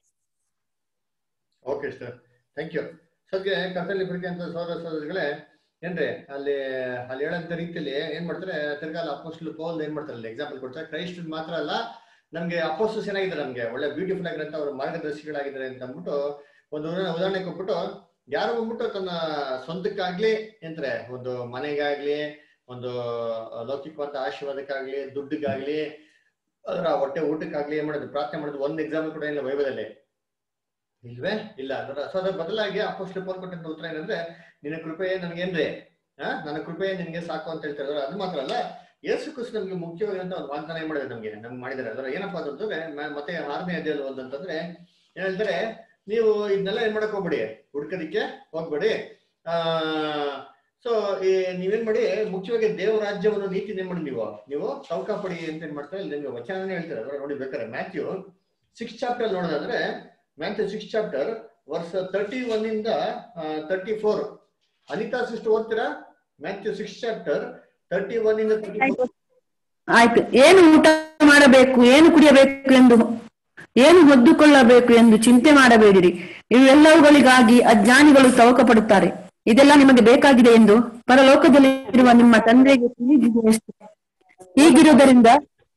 ಓಕೆ ಸರ್ ಥ್ಯಾಂಕ್ ಯು ಸದ್ಯ ಕರ್ತಲ್ಲಿ ಪ್ರೀತಿ ಅಂತ ಸೋದರ ಸೋದರಿಗಳೇ ಏನ್ರಿ ಅಲ್ಲಿ ಅಲ್ಲಿ ಹೇಳಂತ ರೀತಿಯಲ್ಲಿ ಏನ್ ಮಾಡ್ತಾರೆ ತಿರ್ಗಾಲ ಅಪೋಸ್ಟಲ್ ಪೌಲ್ ಏನ್ ಮಾಡ್ತಾರೆ ಅಲ್ಲಿ ಎಕ್ಸಾಂಪಲ್ ಕೊಡ್ತಾರೆ ಕ್ರೈಸ್ಟ್ ಮಾತ್ರ ಅಲ್ಲ ನಮ್ಗೆ ಅಪೋಸ್ಟಲ್ಸ್ ಏನಾಗಿದ್ದಾರೆ ನಮ್ಗೆ ಒಳ್ಳೆ ಬ್ಯೂಟಿಫುಲ್ ಆಗಿರಂತ ಅವ್ರ ಮಾರ್ಗದರ್ಶಿಗಳಾಗಿದ್ದಾರೆ ಅಂತ ಅಂದ್ಬಿಟ್ಟು ಒಂದು ಉದಾಹರಣೆ ಉದಾಹರಣೆ ಕೊಟ್ಬಿಟ್ಟು ಯಾರು ಬಂದ್ಬಿಟ್ಟು ತನ್ನ ಸ್ವಂತಕ್ಕಾಗ್ಲಿ ಎಂತಾರೆ ಒಂದು ಮನೆಗಾಗ್ಲಿ ಒಂದು ಲೌಕಿಕವಾದ ಆಶೀರ್ವಾದಕ್ಕಾಗ್ಲಿ ದುಡ್ಡಿಗಾಗ್ಲಿ ಅದರ ಹೊಟ್ಟೆ ಊಟಕ್ಕಾಗ್ಲಿ ಏನ್ ಮಾಡೋದು ಪ್ರಾರ್ಥನೆ ಮಾಡೋದು ಒಂದು ಎಕ್ಸಾಂಪಲ್ ಕೂಡ ಇಲ್ಲ ವೈಭವದಲ್ಲಿ ಇಲ್ವೇ ಇಲ್ಲ ಅದರ ಸೊ ಅದ್ರ ಬದಲಾಗಿ ಅಪೋಸ್ಟಲ್ ಪೌಲ್ ಕೊಟ್ಟಂತ ಉತ್ತರ ಏನಂದ್ರೆ ನಿನ್ನ ಕೃಪೆ ನನ್ಗೇನ್ರಿ ಆ ನನ್ನ ಕೃಪೆ ನಿನ್ಗೆ ಸಾಕು ಅಂತ ಹೇಳ್ತಾರೆ ಅದು ಮಾತ್ರ ಅಲ್ಲ ಯೇಸು ಕ್ರಿಸ್ತು ನಮ್ಗೆ ಮುಖ್ಯವಾದಂತ ಒಂದು ವಾಗ್ದಾನ ಏನ್ ಮಾಡಿದ್ರೆ ನಮ್ಗೆ ನಮ್ಗೆ ಮಾಡಿದಾರೆ ಅದರ ಏನಪ್ಪಾ ಅಂತಂದ್ರೆ ಮ- ಮತ್ತೆ ಆರನೇ ಅಧ್ಯಾಯ ಅಂತಂದ್ರೆ ಏನ್ ಹೇಳ್ತಾರೆ ನೀವು ಇದನ್ನೆಲ್ಲ ಏನ್ ಮಾಡಕ್ ಹೋಗ್ಬೇಡಿ ಹುಡ್ಕೋದಿಕ್ಕೆ ಹೋಗ್ಬೇಡಿ ಆ ಸೊ ನೀವೇನ್ ಮಾಡಿ ಮುಖ್ಯವಾಗಿ ದೇವ ರಾಜ್ಯವನ್ನು ನೀತಿ ಏನ್ ಮಾಡಿ ನೀವು ನೀವು ಚೌಕ ಪಡಿ ಅಂತ ಏನ್ ಮಾಡ್ತಾರೆ ಇಲ್ಲಿ ನಿಮ್ಗೆ ವಚನನೇ ಹೇಳ್ತಾರೆ ಅದ್ರ ನೋಡಿ ಬೇಕಾರೆ ಮ್ಯಾಥ್ಯೂ ಸಿಕ್ಸ್ ಚಾಪ್ಟರ್ ನೋಡೋದಾದ್ರೆ Matthew six chapter verse thirty one ಇಂದ ತರ್ಟಿ ಫೋರ್ ಅನಿತಾ ಸಿಸ್ಟರ್ ಓದ್ತೀರಾ Matthew six chapter thirty one ಇಂದ ತರ್ಟಿ ಫೋರ್ ಆಯ್ತು ಏನು ಊಟ ಮಾಡಬೇಕು ಏನು ಕುಡಿಯಬೇಕು ಎಂದು ಏನು ಹೊದ್ದುಕೊಳ್ಳಬೇಕು ಎಂದು ಚಿಂತೆ ಮಾಡಬೇಡಿರಿ ಇವೆಲ್ಲವುಗಳಿಗಾಗಿ ಅಜ್ಞಾನಿಗಳು ತವಕ ಪಡುತ್ತಾರೆ ಇದೆಲ್ಲ ನಿಮಗೆ ಬೇಕಾಗಿದೆ ಎಂದು ಪರಲೋಕದಲ್ಲಿರುವ ನಿಮ್ಮ ತಂದೆಗೆ ತಿಳಿದಿದೆಯಷ್ಟೇ ಹೀಗಿರುವುದರಿಂದ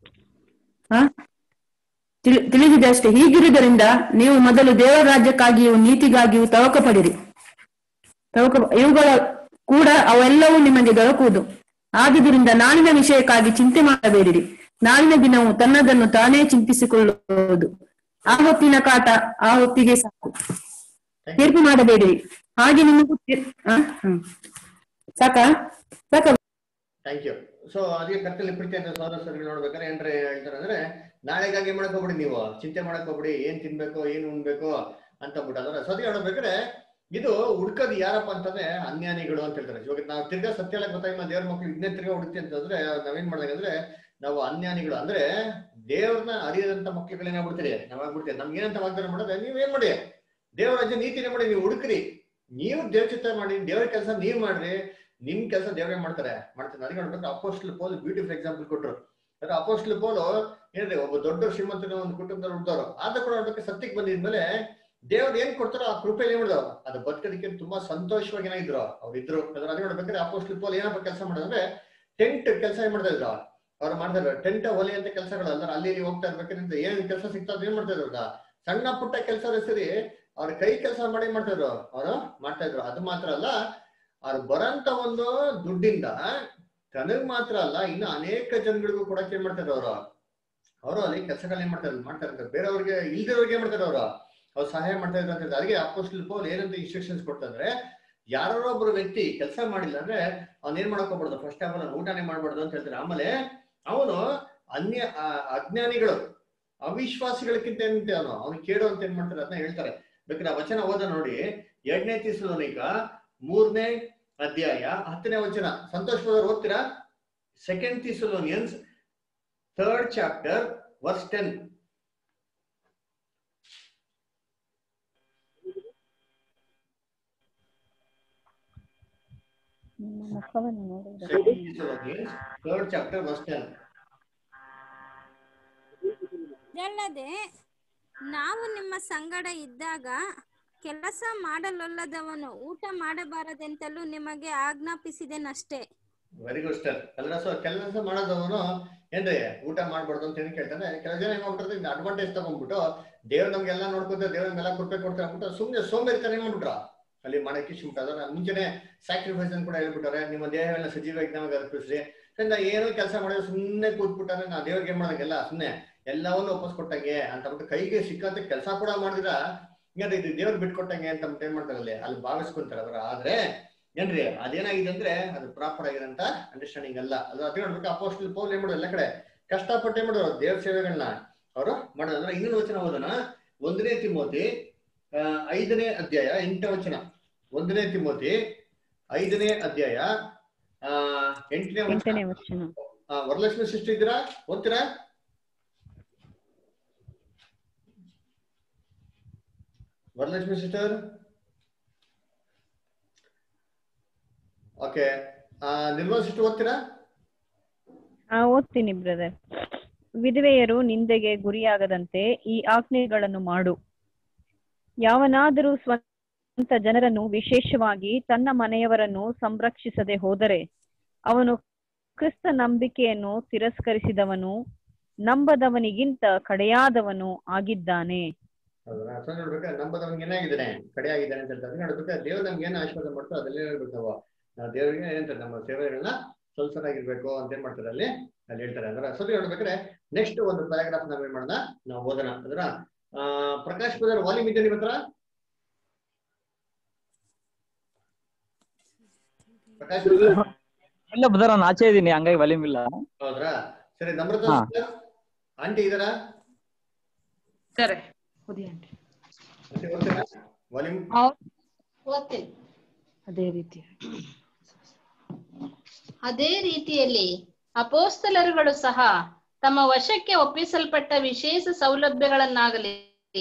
ಹ? ತಿಳಿ- ತಿಳಿದಿದೆ ಅಷ್ಟೇ ಹೀಗಿರುವುದರಿಂದ ನೀವು ಮೊದಲು ದೇವರ ರಾಜ್ಯಕ್ಕಾಗಿಯೂ ನೀತಿಗಾಗಿಯೂ ತವಕ ಪಡಿರಿ ತವಕ ಇವುಗಳ ಕೂಡ ಅವೆಲ್ಲವೂ ನಿಮಗೆ ದೊರಕುವುದು ಆದುದರಿಂದ ನಾಳಿನ ವಿಷಯಕ್ಕಾಗಿ ಚಿಂತೆ ಮಾಡಬೇಡಿರಿ ನಾಳಿನ ದಿನವು ತನ್ನದನ್ನು ತಾನೇ ಚಿಂತಿಸಿಕೊಳ್ಳುವುದು ಆ ಹೊತ್ತಿನ ಕಾಟ ಆ ಹೊತ್ತಿಗೆ ಸಾಕು ತೀರ್ಪು ಮಾಡಬೇಡಿರಿ ಹಾಗೆ ನಿಮಗೂ ತೀರ್- ಆ? ಹ್ಮ್. ಸಾಕಾ ಸಾಕ ಥ್ಯಾಂಕ್ ಯು ಸೊ ಅದಕ್ಕೆ ಕತ್ತಲ್ಲಿ ಪ್ರೀತಿ ಅಂತ ಸಹೋದರ ಸಹೋದರಿಗಳು ನೋಡ್ಬೇಕಾದ್ರೆ ಏನ್ರಿ ಹೇಳ್ತಾರೆ ಅಂದ್ರೆ ನಾಳೆಗಾಗಿ ಏನ್ ಮಾಡಕ್ ಹೋಗ್ಬಿಡಿ ನೀವು ಚಿಂತೆ ಮಾಡಕ್ ಹೋಗ್ಬಿಡಿ ಏನ್ ತಿನ್ಬೇಕು ಏನ್ ಉಣ್ಬೇಕು ಅಂತ ಬಿಟ್ಟು ಅದನ್ನ ಸತಿ ನೋಡ್ಬೇಕಾದ್ರೆ ಇದು ಹುಡ್ಕೋದು ಯಾರಪ್ಪ ಅಂತಂದ್ರೆ ಅನ್ಯಾನಿಗಳು ಅಂತ ಹೇಳ್ತಾರೆ ಇವಾಗ ನಾವು ತಿರ್ಗಾ ಸತ್ಯ ಎಲ್ಲ ಗೊತ್ತಾಗಿಲ್ಲ ದೇವ್ರ ಮಕ್ಳು ಇದನ್ನೇ ತಿರ್ಗಾ ಹುಡುಕ್ತಿ ಅಂತಂದ್ರೆ ನಾವೇನ್ ಮಾಡ್ಬೇಕಂದ್ರೆ ನಾವು ಅನ್ಯಾನಿಗಳು ಅಂದ್ರೆ ದೇವ್ರನ್ನ ಅರಿಯದಂತ ಮಕ್ಳುಗಳೇನಾಗ್ಬಿಡ್ತೀರಿ ನಾವ್ ಆಗ್ಬಿಡ್ತೀವಿ ನಮ್ಗೆ ಏನಂತ ವಾಗ್ದಾನ ಮಾಡೋದು ನೀವೇನ್ ಮಾಡಿ ದೇವ್ರ ರಾಜ್ಯ ನೀತಿನೇ ಮಾಡಿ ನೀವು ಹುಡುಕ್ರಿ ನೀವು ದೇವ್ರ ಚಿತ್ತ ಮಾಡಿ ದೇವ್ರ ಕೆಲಸ ನೀವ್ ಮಾಡ್ರಿ ನಿಮ್ ಕೆಲಸ ದೇವ್ರೇ ಮಾಡ್ತಾರೆ ಮಾಡ್ತಾರೆ ಅದಕ್ಕೆ ನೋಡ್ಬೇಕು ಅಪೋಸ್ಟಲ್ ಪೋಲ್ ಬ್ಯೂಟಿಫುಲ್ ಎಕ್ಸಾಂಪಲ್ ಕೊಟ್ರು ಅಂದ್ರೆ ಅಪೋಸ್ಟಲ್ ಪೋಲು ಏನ್ರಿ ಒಬ್ಬ ದೊಡ್ಡ ಶ್ರೀಮಂತನ ಒಂದು ಕುಟುಂಬದಲ್ಲಿ ಹುಡ್ದವ್ರು ಆದ ಕೂಡ ನೋಡ್ಬೇಕು ಸತ್ಯಕ್ಕೆ ಬಂದಿದ್ಮೇಲೆ ದೇವ್ರು ಏನ್ ಕೊಡ್ತಾರೋ ಆ ಕೃಪೆಯಲ್ಲಿ ಏನ್ ಮಾಡಿದ್ರು ಅದು ಬದುಕೋದಕ್ಕೆ ತುಂಬಾ ಸಂತೋಷವಾಗಿ ಏನಾಗಿದ್ರು ಅವ್ರು ಇದ್ರು ಅದ್ರ ಅದೇ ನೋಡ್ಬೇಕಾದ್ರೆ ಅಪೋಸ್ಟಲ್ ಪೋಲ್ ಏನಪ್ಪ ಕೆಲಸ ಮಾಡೋದಂದ್ರೆ ಟೆಂಟ್ ಕೆಲಸ ಏನ್ ಮಾಡ್ತಾ ಇದ್ರು ಅವ್ರು ಮಾಡ್ತಾ ಇದ್ರು ಟೆಂಟ್ ಹೊಲಿ ಅಂತ ಕೆಲಸಗಳು ಅಂದ್ರೆ ಅಲ್ಲಿ ಇಲ್ಲಿ ಹೋಗ್ತಾ ಇರ್ಬೇಕಾದ್ರೆ ಏನ್ ಕೆಲಸ ಸಿಗ್ತಾ ಏನ್ ಮಾಡ್ತಾ ಇದ್ರು ಗೊತ್ತಾ? ಸಣ್ಣ ಪುಟ್ಟ ಕೆಲಸ ಸರಿ ಅವ್ರ ಕೈ ಕೆಲಸ ಮಾಡಿ ಏನ್ ಮಾಡ್ತಾ ಇದ್ರು ಅವರು ಮಾಡ್ತಾ ಇದ್ರು ಅದು ಮಾತ್ರ ಅಲ್ಲ ಅವ್ರು ಬರಂತ ಒಂದು ದುಡ್ಡಿಂದ ತನಗ್ ಮಾತ್ರ ಅಲ್ಲ ಇನ್ನು ಅನೇಕ ಜನಗಳಿಗೂ ಕೂಡ ಏನ್ ಮಾಡ್ತಾರೆ ಅವರು ಅವರು ಅಲ್ಲಿ ಕೆಲಸಗಳನ್ನ ಏನ್ ಮಾಡ್ತಾರೆ ಮಾಡ್ತಾ ಇರ್ತಾರೆ ಬೇರೆಯವ್ರಿಗೆ ಇಲ್ದಿರೋರ್ಗೆ ಏನ್ ಮಾಡ್ತಾರೆ ಅವರು ಅವ್ರು ಸಹಾಯ ಮಾಡ್ತಾ ಇದ್ರು ಅಂತ ಹೇಳ್ತಾರೆ ಅದಕ್ಕೆ ಅಪೋಸ್ಟಲ್ ಪೌಲ್ ಏನಂತ ಇನ್ಸ್ಟ್ರಕ್ಷನ್ಸ್ ಕೊಡ್ತಂದ್ರೆ ಯಾರೋ ಒಬ್ರು ವ್ಯಕ್ತಿ ಕೆಲಸ ಮಾಡಿಲ್ಲ ಅಂದ್ರೆ ಅವ್ನ ಏನ್ ಮಾಡಕ್ ಹೋಗ್ಬಾರ್ದು ಫಸ್ಟ್ ಆಫ್ ಆಲ್ ಊಟನೇ ಮಾಡ್ಬಾರ್ದು ಅಂತ ಹೇಳ್ತಾರೆ ಆಮೇಲೆ ಅವನು ಅನ್ಯ ಆ, ಅಜ್ಞಾನಿಗಳು ಅವಿಶ್ವಾಸಿಗಳಕ್ಕಿಂತ ಏನಂತೆ ಅವನು ಅವ್ನು ಕೇಳು ಅಂತ ಏನ್ ಮಾಡ್ತಾರೆ ಅದನ್ನ ಹೇಳ್ತಾರೆ ಬೇಕಾದ್ರೆ ಆ ವಚನ ಓದ ನೋಡಿ ಎರಡನೇ ತಿಸ್ಲೋನಿಕ ಮೂರನೇ ಅಧ್ಯಾಯ ಹತ್ತನೇ ವಚನ ಸಂತೋಷ್ ಬ್ರದರ್ ಓದ್ತೀರಾ second Thessalonians third chapter verse ten ಮುಖವನ್ನು ನೋಡಿದ್ರೆ second Thessalonians third chapter verse ten ಇದಲ್ಲದೆ ನಾವು ನಿಮ್ಮ ಸಂಗಡ ಇದ್ದಾಗ ಕೆಲಸ ಮಾಡಲೊಲ್ಲದವನು ಊಟ ಮಾಡಬಾರದೆಂತಲೂ ನಿಮಗೆ ಆಜ್ಞಾಪಿಸಿದೆನಷ್ಟೇ ವೆರಿ ಗುಡ್ ಸ್ಟರ್ ಕೆಲಸ ಕೆಲಸ ಮಾಡೋದವನು ಏನ್ರಿ ಊಟ ಮಾಡ್ಬಾರ್ದು ಅಂತ ಏನು ಕೇಳ್ತಾನೆ ಕೆಲವು ಜನ ಏನ್ ಮಾಡ್ಬಿಡ್ತಾರೆ ಇದು ಅಡ್ವಾಂಟೇಜ್ ತಗೊಂಡ್ಬಿಟ್ಟು ದೇವ್ರು ನಮ್ಗೆಲ್ಲ ನೋಡ್ಕೊತಾರೆ ದೇವ್ರ ನಮ್ಗೆಲ್ಲ ಕೊಡ್ಪೆ ಕೊಡ್ತಾರೆ ಅಂದ್ಬಿಟ್ಟು ಸುಮ್ಮನೆ ಸೋಂಬೇರಿತನ ಏನ್ ಮಾಡ್ಬಿಟ್ರ ಅಲ್ಲಿ ಮಾಡಕ್ಕೆ ಶಿಫ್ಟ್ ಅದನ್ನ ಮುಂಚೆನೆ ಸ್ಯಾಕ್ರಿಫೈಸ್ ಅಂತ ಕೂಡ ಹೇಳ್ಬಿಟ್ಟಾರೆ ನಿಮ್ಮ ದೇಹಗಳನ್ನ ಸಜೀವಾಗಿ ನಮಗೆ ಅರ್ಪಿಸ್ರಿ ಯಾಕಂದ್ರೆ ಏನೋ ಕೆಲಸ ಮಾಡಿದ್ರೆ ಸುಮ್ಮನೆ ಕೂತ್ಬಿಟ್ಟಾರೆ ನಾ ದೇವ್ರಿಗೆ ಏನ್ ಮಾಡೋದಂಗೆಲ್ಲ ಸುಮ್ಮನೆ ಎಲ್ಲವನ್ನೂ ವಾಪಸ್ ಕೊಟ್ಟಂಗೆ ಅಂತ ಅಂದ್ಬಿಟ್ಟು ಕೈಗೆ ಸಿಕ್ಕಂತ ಕೆಲಸ ಕೂಡ ಮಾಡಿದ್ರ ಏನ್ರಿ ಇದು ದೇವ್ರು ಬಿಟ್ಕೊಟ್ಟಂಗೆ ಅಂತ ಅಂದ್ಬಿಟ್ಟು ಏನ್ ಮಾಡ್ತಾರೆ ಅಲ್ಲಿ ಅಲ್ಲಿ ಭಾವಿಸ್ಕೊಂತಾರೆ ಅವ್ರ ಆದ್ರೆ ಏನ್ರಿ ಅದೇನಾಗಿದೆ ಅಂದ್ರೆ ಅದು ಪ್ರಾಪರ್ ಆಗಿರಂತ ಅಂಡರ್ಸ್ಟ್ಯಾಂಡಿಂಗ್ ಅಲ್ಲ ಅದು ಅದೇ ನೋಡ್ಬೇಕು ಅಪೋಸ್ಟಲ್ ಪೌಲ್ ಏನ್ ಮಾಡೋದು ಎಲ್ಲ ಕಡೆ ಕಷ್ಟಪಟ್ಟು ಏನ್ ಮಾಡೋರು ದೇವ್ರ ಸೇವೆಗಳನ್ನ ಅವರು ಮಾಡೋದು ಅಂದ್ರೆ ಇನ್ನೊಂದು ವಚನ ಓದೋಣ ಒಂದನೇ ತಿಮೋತಿ ಆ, ಐದನೇ ಅಧ್ಯಾಯ ಎಂಟನೇ ವಚನ ಒಂದನೇ ತಿಮೋತಿ ಐದನೇ ಅಧ್ಯಾಯ ಆ ಎಂಟನೇ ವಚನ ಎಂಟನೇ ವಚನ ಆ, ವರಲಕ್ಷ್ಮಿ ಸೃಷ್ಟಿ ಇದ್ದೀರಾ ಓದ್ತೀರಾ Varalakshmi sister okay Nirmala sister ಓದ್ತೀರಾ ಆ ಓದ್ತೀನಿ ಬ್ರದರ್ ವಿಧವೆಯರು ನಿಂದೆಗೆ ಗುರಿಯಾಗದಂತೆ ಈ ಆಜ್ಞೆಗಳನ್ನು ಮಾಡು ಯಾವನಾದರೂ ಸ್ವಂತ ಜನರನ್ನು ವಿಶೇಷವಾಗಿ ತನ್ನ ಮನೆಯವರನ್ನು ಸಂರಕ್ಷಿಸದೆ ಹೋದರೆ ಅವನು ಕ್ರಿಸ್ತ ನಂಬಿಕೆಯನ್ನು ತಿರಸ್ಕರಿಸಿದವನು ನಂಬದವನಿಗಿಂತ ಕಡೆಯಾದವನು ಆಗಿದ್ದಾನೆ ಹೌದಾ ಸೊ ನೋಡ್ಬೇಕಾದ್ರೆ ನಂಬದವನಿಗೆ ಏನಾಗಿದ್ದಾನೆ ಕಡೆ ಆಗಿದ್ದಾನೆ ಅಂತ ಹೇಳ್ತಾರೆ ನೋಡ್ಬೇಕಾದ್ರೆ ದೇವ್ರು ನಮ್ಗೆ ಏನು ಆಶೀರ್ವಾದ ಮಾಡ್ತಾರೆ ಅದಲ್ಲೇ ಹೇಳ್ಬೇಕು ನಾವು ನಾವು ದೇವರಿಗೆ ಏನಂತಾರೆ ನಮ್ಮ ಸೇವೆಗಳನ್ನ ಸಲ್ಸರಾಗಿರ್ಬೇಕು ಅಂತ ಏನ್ ಮಾಡ್ತಾರೆ ಅಲ್ಲಿ ಅಲ್ಲಿ ಹೇಳ್ತಾರೆ ಅಂದ್ರೆ ಸರಿ ನೋಡ್ಬೇಕಾದ್ರೆ ನೆಕ್ಸ್ಟ್ ಒಂದು ಪ್ಯಾರಾಗ್ರಾಫ್ ನಾವ್ ಏನ್ ಮಾಡೋಣ ನಾವು ಓದೋಣ ಅಂದ್ರ ಆ ಪ್ರಕಾಶ್ ಬ್ರದರ್ ವಾಲ್ಯೂಮ್ ಇದೆ ನಿಮ್ಮ ಹತ್ರ ಪ್ರಕಾಶ್ brother? ಇಲ್ಲ ಬ್ರದರ್ ನಾನು ಆಚೆ ಇದ್ದೀನಿ ಹಂಗಾಗಿ ವಾಲ್ಯೂಮ್ ಇಲ್ಲ ಹೌದ್ರಾ ಸರಿ ನಮ್ರತ ಹಾ. ಆಂಟಿ ಇದಾರಾ ಸರಿ ಓದಿ ಆಂಟಿ ಆಂಟಿ ಓದ್ತೀರಾ ವಾಲ್ಯೂಮ್ ಓದ್ತೀನಿ ಅದೇ ರೀತಿ ಅದೇ ರೀತಿಯಲ್ಲಿ ಅಪೋಸ್ತಲರುಗಳು ಸಹ ತಮ್ಮ ವಶಕ್ಕೆ ಒಪ್ಪಿಸಲ್ಪಟ್ಟ ವಿಶೇಷ ಸೌಲಭ್ಯಗಳನ್ನಾಗಲಿ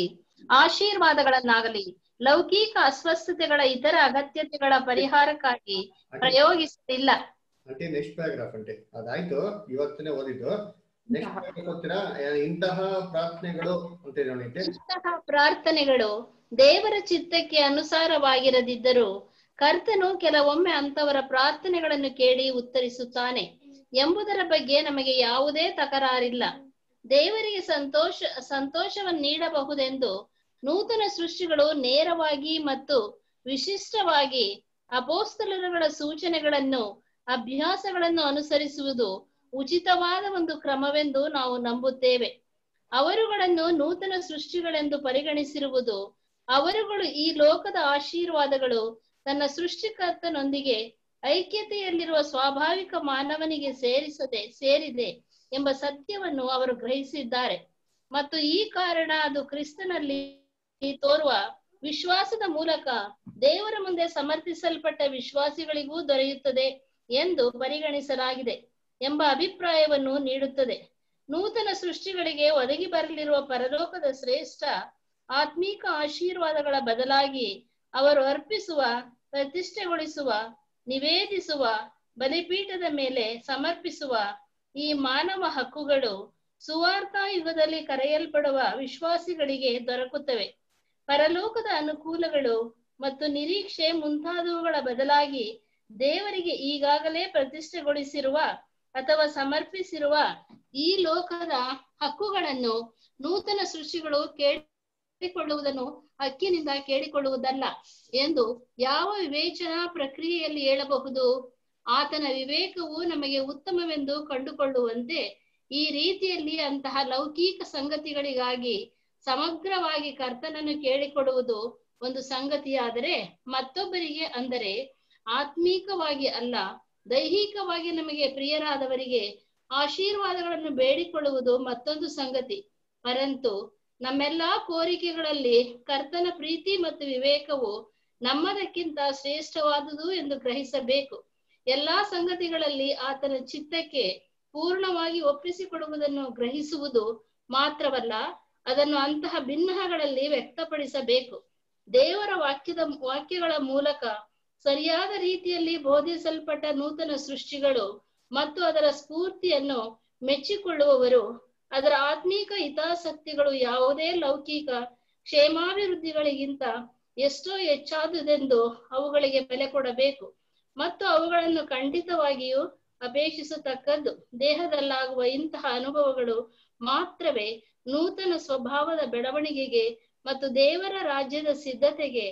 ಆಶೀರ್ವಾದಗಳನ್ನಾಗಲಿ ಲೌಕಿಕ ಅಸ್ವಸ್ಥತೆಗಳ ಇತರ ಅಗತ್ಯತೆಗಳ ಪರಿಹಾರಕ್ಕಾಗಿ ಪ್ರಯೋಗಿಸಲಿಲ್ಲ ಅಂಟಿ ನೆಕ್ಸ್ಟ್ ಪ್ಯಾರಾಗ್ರಾಫ್ ಅಂಟಿ ಅದಾಯ್ತು ಇವತ್ತನೇ ಓದಿದ್ದು ನೆಕ್ಸ್ಟ್ ಪ್ಯಾರಾಗ್ರಾಫ್ ಓದ್ತೀರಾ ಯಾ- ಇಂತಹ ಪ್ರಾರ್ಥನೆಗಳು ಅಂತ ನೋಡಿ ಇಂತಹ ಪ್ರಾರ್ಥನೆಗಳು ದೇವರ ಚಿತ್ತಕ್ಕೆ ಅನುಸಾರವಾಗಿರದಿದ್ದರೂ ಕರ್ತನು ಕೆಲವೊಮ್ಮೆ ಅಂತವರ ಪ್ರಾರ್ಥನೆಗಳನ್ನು ಕೇಳಿ ಉತ್ತರಿಸುತ್ತಾನೆ ಎಂಬುದರ ಬಗ್ಗೆ ನಮಗೆ ಯಾವುದೇ ತಕರಾರಿಲ್ಲ ದೇವರಿಗೆ ಸಂತೋಷ ಸಂತೋಷವನ್ನು ನೀಡಬಹುದೆಂದು ನೂತನ ಸೃಷ್ಟಿಗಳು ನೇರವಾಗಿ ಮತ್ತು ವಿಶಿಷ್ಟವಾಗಿ ಅಪೋಸ್ತಲರುಗಳ ಸೂಚನೆಗಳನ್ನು ಅಭ್ಯಾಸಗಳನ್ನು ಅನುಸರಿಸುವುದು ಉಚಿತವಾದ ಒಂದು ಕ್ರಮವೆಂದು ನಾವು ನಂಬುತ್ತೇವೆ ಅವರುಗಳನ್ನು ನೂತನ ಸೃಷ್ಟಿಗಳೆಂದು ಪರಿಗಣಿಸಿರುವುದು ಅವರುಗಳು ಈ ಲೋಕದ ಆಶೀರ್ವಾದಗಳು ತನ್ನ ಸೃಷ್ಟಿಕರ್ತನೊಂದಿಗೆ ಐಕ್ಯತೆಯಲ್ಲಿರುವ ಸ್ವಾಭಾವಿಕ ಮಾನವನಿಗೆ ಸೇರಿಸದೆ ಸೇರಿದೆ ಎಂಬ ಸತ್ಯವನ್ನು ಅವರು ಗ್ರಹಿಸಿದ್ದಾರೆ ಮತ್ತು ಈ ಕಾರಣ ಅದು ಕ್ರಿಸ್ತನಲ್ಲಿ ತೋರುವ ವಿಶ್ವಾಸದ ಮೂಲಕ ದೇವರ ಮುಂದೆ ಸಮರ್ಥಿಸಲ್ಪಟ್ಟ ವಿಶ್ವಾಸಿಗಳಿಗೂ ದೊರೆಯುತ್ತದೆ ಎಂದು ಪರಿಗಣಿಸಲಾಗಿದೆ ಎಂಬ ಅಭಿಪ್ರಾಯವನ್ನು ನೀಡುತ್ತದೆ ನೂತನ ಸೃಷ್ಟಿಗಳಿಗೆ ಒದಗಿ ಬರಲಿರುವ ಪರಲೋಕದ ಶ್ರೇಷ್ಠ ಆತ್ಮೀಕ ಆಶೀರ್ವಾದಗಳ ಬದಲಾಗಿ ಅವರು ಅರ್ಪಿಸುವ ಪ್ರತಿಷ್ಠೆಗೊಳಿಸುವ ನಿವೇದಿಸುವ ಬಲಿಪೀಠದ ಮೇಲೆ ಸಮರ್ಪಿಸುವ ಈ ಮಾನವ ಹಕ್ಕುಗಳು ಸುವಾರ್ಥ ಯುಗದಲ್ಲಿ ಕರೆಯಲ್ಪಡುವ ವಿಶ್ವಾಸಿಗಳಿಗೆ ದೊರಕುತ್ತವೆ ಪರಲೋಕದ ಅನುಕೂಲಗಳು ಮತ್ತು ನಿರೀಕ್ಷೆ ಮುಂತಾದವುಗಳ ಬದಲಾಗಿ ದೇವರಿಗೆ ಈಗಾಗಲೇ ಪ್ರತಿಷ್ಠೆಗೊಳಿಸಿರುವ ಅಥವಾ ಸಮರ್ಪಿಸಿರುವ ಈ ಲೋಕದ ಹಕ್ಕುಗಳನ್ನು ನೂತನ ಸೃಷ್ಟಿಗಳು ಕೇಳಿಕೊಳ್ಳುವುದನ್ನು ಹಕ್ಕಿನಿಂದ ಕೇಳಿಕೊಳ್ಳುವುದಲ್ಲ ಎಂದು ಯಾವ ವಿವೇಚನಾ ಪ್ರಕ್ರಿಯೆಯಲ್ಲಿ ಹೇಳಬಹುದು ಆತನ ವಿವೇಕವು ನಮಗೆ ಉತ್ತಮವೆಂದು ಕಂಡುಕೊಳ್ಳುವಂತೆ ಈ ರೀತಿಯಲ್ಲಿ ಅಂತಹ ಲೌಕಿಕ ಸಂಗತಿಗಳಿಗಾಗಿ ಸಮಗ್ರವಾಗಿ ಕರ್ತನನ್ನು ಕೇಳಿಕೊಡುವುದು ಒಂದು ಸಂಗತಿಯಾದರೆ ಮತ್ತೊಬ್ಬರಿಗೆ ಅಂದರೆ ಆತ್ಮೀಕವಾಗಿ ಅಲ್ಲ ದೈಹಿಕವಾಗಿ ನಮಗೆ ಪ್ರಿಯರಾದವರಿಗೆ ಆಶೀರ್ವಾದಗಳನ್ನು ಬೇಡಿಕೊಳ್ಳುವುದು ಮತ್ತೊಂದು ಸಂಗತಿ ಪರಂತು ನಮ್ಮೆಲ್ಲಾ ಕೋರಿಕೆಗಳಲ್ಲಿ ಕರ್ತನ ಪ್ರೀತಿ ಮತ್ತು ವಿವೇಕವು ನಮ್ಮದಕ್ಕಿಂತ ಶ್ರೇಷ್ಠವಾದುದು ಎಂದು ಗ್ರಹಿಸಬೇಕು ಎಲ್ಲಾ ಸಂಗತಿಗಳಲ್ಲಿ ಆತನ ಚಿತ್ತಕ್ಕೆ ಪೂರ್ಣವಾಗಿ ಒಪ್ಪಿಸಿಕೊಡುವುದನ್ನು ಗ್ರಹಿಸುವುದು ಮಾತ್ರವಲ್ಲ ಅದನ್ನು ಅಂತಹ ಭಿನ್ನಗಳಲ್ಲಿ ವ್ಯಕ್ತಪಡಿಸಬೇಕು ದೇವರ ವಾಕ್ಯದ ವಾಕ್ಯಗಳ ಮೂಲಕ ಸರಿಯಾದ ರೀತಿಯಲ್ಲಿ ಬೋಧಿಸಲ್ಪಟ್ಟ ನೂತನ ಸೃಷ್ಟಿಗಳು ಮತ್ತು ಅದರ ಸ್ಫೂರ್ತಿಯನ್ನು ಮೆಚ್ಚಿಕೊಳ್ಳುವವರು ಅದರ ಆತ್ಮೀಕ ಹಿತಾಸಕ್ತಿಗಳು ಯಾವುದೇ ಲೌಕಿಕ ಕ್ಷೇಮಾಭಿವೃದ್ಧಿಗಳಿಗಿಂತ ಎಷ್ಟೋ ಹೆಚ್ಚಾದುದೆಂದು ಅವುಗಳಿಗೆ ಬೆಲೆ ಕೊಡಬೇಕು ಮತ್ತು ಅವುಗಳನ್ನು ಖಂಡಿತವಾಗಿಯೂ ಅಪೇಕ್ಷಿಸತಕ್ಕದ್ದು ದೇಹದಲ್ಲಾಗುವ ಇಂತಹ ಅನುಭವಗಳು ಮಾತ್ರವೇ ನೂತನ ಸ್ವಭಾವದ ಬೆಳವಣಿಗೆಗೆ ಮತ್ತು ದೇವರ ರಾಜ್ಯದ ಸಿದ್ಧತೆಗೆ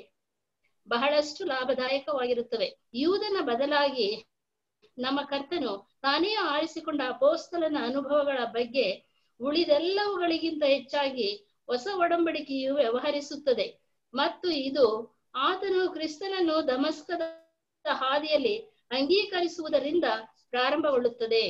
ಬಹಳಷ್ಟು ಲಾಭದಾಯಕವಾಗಿರುತ್ತವೆ ಯೂದನ ಬದಲಾಗಿ ನಮ್ಮ ಕರ್ತನು ತಾನೇ ಆರಿಸಿಕೊಂಡ ಅಪೋಸ್ತಲನ ಅನುಭವಗಳ ಬಗ್ಗೆ ಉಳಿದೆಲ್ಲವುಗಳಿಗಿಂತ ಹೆಚ್ಚಾಗಿ ಹೊಸ ಒಡಂಬಡಿಕೆಯು ವ್ಯವಹರಿಸುತ್ತದೆ ಮತ್ತು ಇದು ಆತನು ಕ್ರಿಸ್ತನನ್ನು ದಮಸ್ಕದ ಹಾದಿಯಲ್ಲಿ ಅಂಗೀಕರಿಸುವುದರಿಂದ ಪ್ರಾರಂಭಗೊಳ್ಳುತ್ತದೆ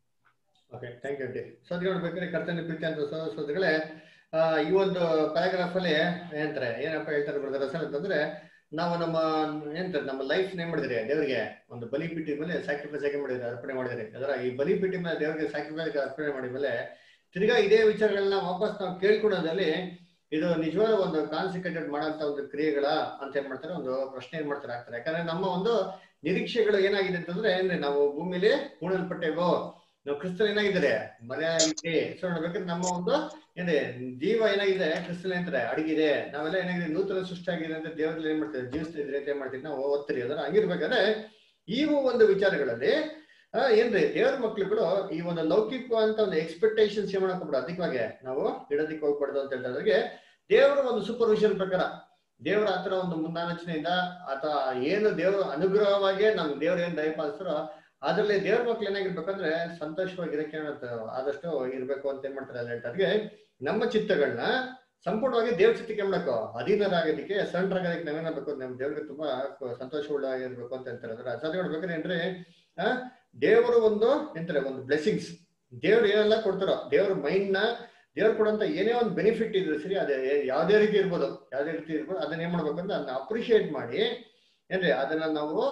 okay thank you aunty so ಅದು ನೋಡ್ಬೇಕಾದ್ರೆ ಕರ್ತನ ಪ್ರೀತಿ ಅಂತ ಸೋದರಗಳೇ ಈ ಒಂದು ಪ್ಯಾರಾಗ್ರಾಫ್ ಅಲ್ಲಿ ಏನಂತಾರೆ ಏನಪ್ಪ ಹೇಳ್ತಾರೆ ಬ್ರದರ್ ಅಸಲ್ ಅಂತಂದ್ರೆ ನಾವು ನಮ್ಮ ಏನಂತಾರೆ ನಮ್ಮ ಲೈಫ್ ಏನ್ ಮಾಡಿದ್ರಿ ದೇವರಿಗೆ ಒಂದು ಬಲಿಪೀಠಿ ಮೇಲೆ ಸ್ಯಾಕ್ರಿಫೈಸ್ ಆಗಿ ಮಾಡಿದ್ರೆ ಅರ್ಪಣೆ ಮಾಡಿದ್ರಿ ಅದರ ಈ ಬಲಿಪೀಠಿ ಮೇಲೆ ದೇವರಿಗೆ ಸ್ಯಾಕ್ರಿಫೈಸ್ ಅರ್ಪಣೆ ಮಾಡಿದ್ಮೇಲೆ ತಿರ್ಗಾ ಇದೇ ವಿಚಾರಗಳನ್ನ ವಾಪಸ್ ನಾವು ಕೇಳ್ಕೊಳೋದ್ರಲ್ಲಿ ಇದು ನಿಜವಾದ ಒಂದು ಕಾನ್ಸಿಕ್ರೇಟೆಡ್ ಮಾಡೋಂತ ಒಂದು ಕ್ರಿಯೆಗಳ ಅಂತ ಏನ್ ಮಾಡ್ತಾರೆ ಒಂದು ಪ್ರಶ್ನೆ ಏನ್ ಮಾಡ್ತಾರೆ ಆಗ್ತಾರೆ ಯಾಕಂದ್ರೆ ನಮ್ಮ ಒಂದು ನಿರೀಕ್ಷೆಗಳು ಏನಾಗಿದೆ ಅಂತಂದ್ರೆ ಅಂದ್ರೆ ನಾವು ಭೂಮಿಲಿ ಹೂಣಲ್ಪಟ್ಟೆವೋ ನಾವು ಕ್ರಿಸ್ತನ್ ಏನಾಗಿದ್ದಾರೆ ಮನೆಯಾಗಿದೆ ಸೊ ನೋಡ್ಬೇಕಾದ್ರೆ ನಮ್ಮ ಒಂದು ಏನೇ ಜೀವ ಏನಾಗಿದೆ ಕ್ರಿಸ್ತನ್ ಅಂತಾರೆ ಅಡಗಿದೆ ನಾವೆಲ್ಲ ಏನಾಗಿದೆ ನೂತನ ಸೃಷ್ಟಿ ಆಗಿದೆ ಅಂತ ದೇವರಲ್ಲಿ ಏನ್ ಮಾಡ್ತೀವಿ ಜೀವಿಸ್ತಿದ್ರೆ ಅಂತ ಏನ್ ಮಾಡ್ತೀವಿ ನಾವು ಓದ್ತೀರಿ ಅದರ ಹಂಗಿರ್ಬೇಕಾದ್ರೆ ಈ ಒಂದು ವಿಚಾರಗಳಲ್ಲಿ ಆ, ಏನ್ರಿ ದೇವರ ಮಕ್ಳುಗಳು ಈ ಒಂದು ಲೌಕಿಕ ಅಂತ ಒಂದು ಎಕ್ಸ್ಪೆಕ್ಟೇಷನ್ಸ್ ಏನ್ ಮಾಡಕ್ಕೋಗ್ಬಿಡ ಅದಕ್ಕಾಗೆ ನಾವು ಇಡೋದಕ್ಕೆ ಹೋಗ್ಬಾರ್ದು ಅಂತ ಹೇಳಿದ್ರೆ ದೇವರ ಒಂದು ಸೂಪರ್ವಿಷನ್ ಪ್ರಕಾರ ದೇವರ ಹತ್ರ ಒಂದು ಮುಂದಾಲೋಚನೆಯಿಂದ ಅಥವಾ ಏನು ದೇವರು ಅನುಗ್ರಹವಾಗಿ ನಮ್ ದೇವ್ರ ಏನ್ ದಯಪಾಲಿಸ್ತಾರೋ ಅದ್ರಲ್ಲಿ ದೇವ್ರ ಮಕ್ಳು ಏನಾಗಿರ್ಬೇಕಂದ್ರೆ ಸಂತೋಷವಾಗಿರಕ್ಕೆ ಏನಾಗುತ್ತೆ ಆದಷ್ಟು ಇರ್ಬೇಕು ಅಂತ ಏನ್ ಮಾಡ್ತಾರೆ ಅಲ್ಲಿ ಹೇಳ್ತಾರೆ ನಮ್ಮ ಚಿತ್ತಗಳನ್ನ ಸಂಪೂರ್ಣವಾಗಿ ದೇವ್ರ ಚಿತ್ತಕ್ಕೆ ಏನ್ ಮಾಡ್ಬೇಕು ಅಧೀನರಾಗೋದಕ್ಕೆ ಸಣ್ಣರಾಗೋದಕ್ಕೆ ನಾವೇನಾಗಬೇಕು ನಮ್ ದೇವ್ರಿಗೆ ತುಂಬಾ ಸಂತೋಷವುಳ್ಳಾಗಿರ್ಬೇಕು ಅಂತ ಹೇಳ್ತಾರೆ ಅದ್ರ ಅಸಲು ನೋಡ್ಬೇಕಾದ್ರೆ ಏನ್ರಿ ಆ ದೇವರು ಒಂದು ಎಂತಾರೆ ಒಂದು ಬ್ಲೆಸ್ಸಿಂಗ್ಸ್ ದೇವ್ರು ಏನೆಲ್ಲ ಕೊಡ್ತಾರೋ ದೇವ್ರ ಮೈಂಡ್ ನ ದೇವ್ರು ಕೊಡಂತ ಏನೇ ಒಂದು ಬೆನಿಫಿಟ್ ಇದ್ರೆ ಸರಿ ಅದೇ ಯಾವ್ದೇ ರೀತಿ ಇರ್ಬೋದು ಯಾವ್ದೇ ರೀತಿ ಇರ್ಬೋದು ಅದನ್ನ ಏನ್ ಮಾಡ್ಬೇಕು ಅಂತ ಅದನ್ನ ಅಪ್ರಿಶಿಯೇಟ್ ಮಾಡಿ ಏನ್ರಿ ಅದನ್ನ ನಾವು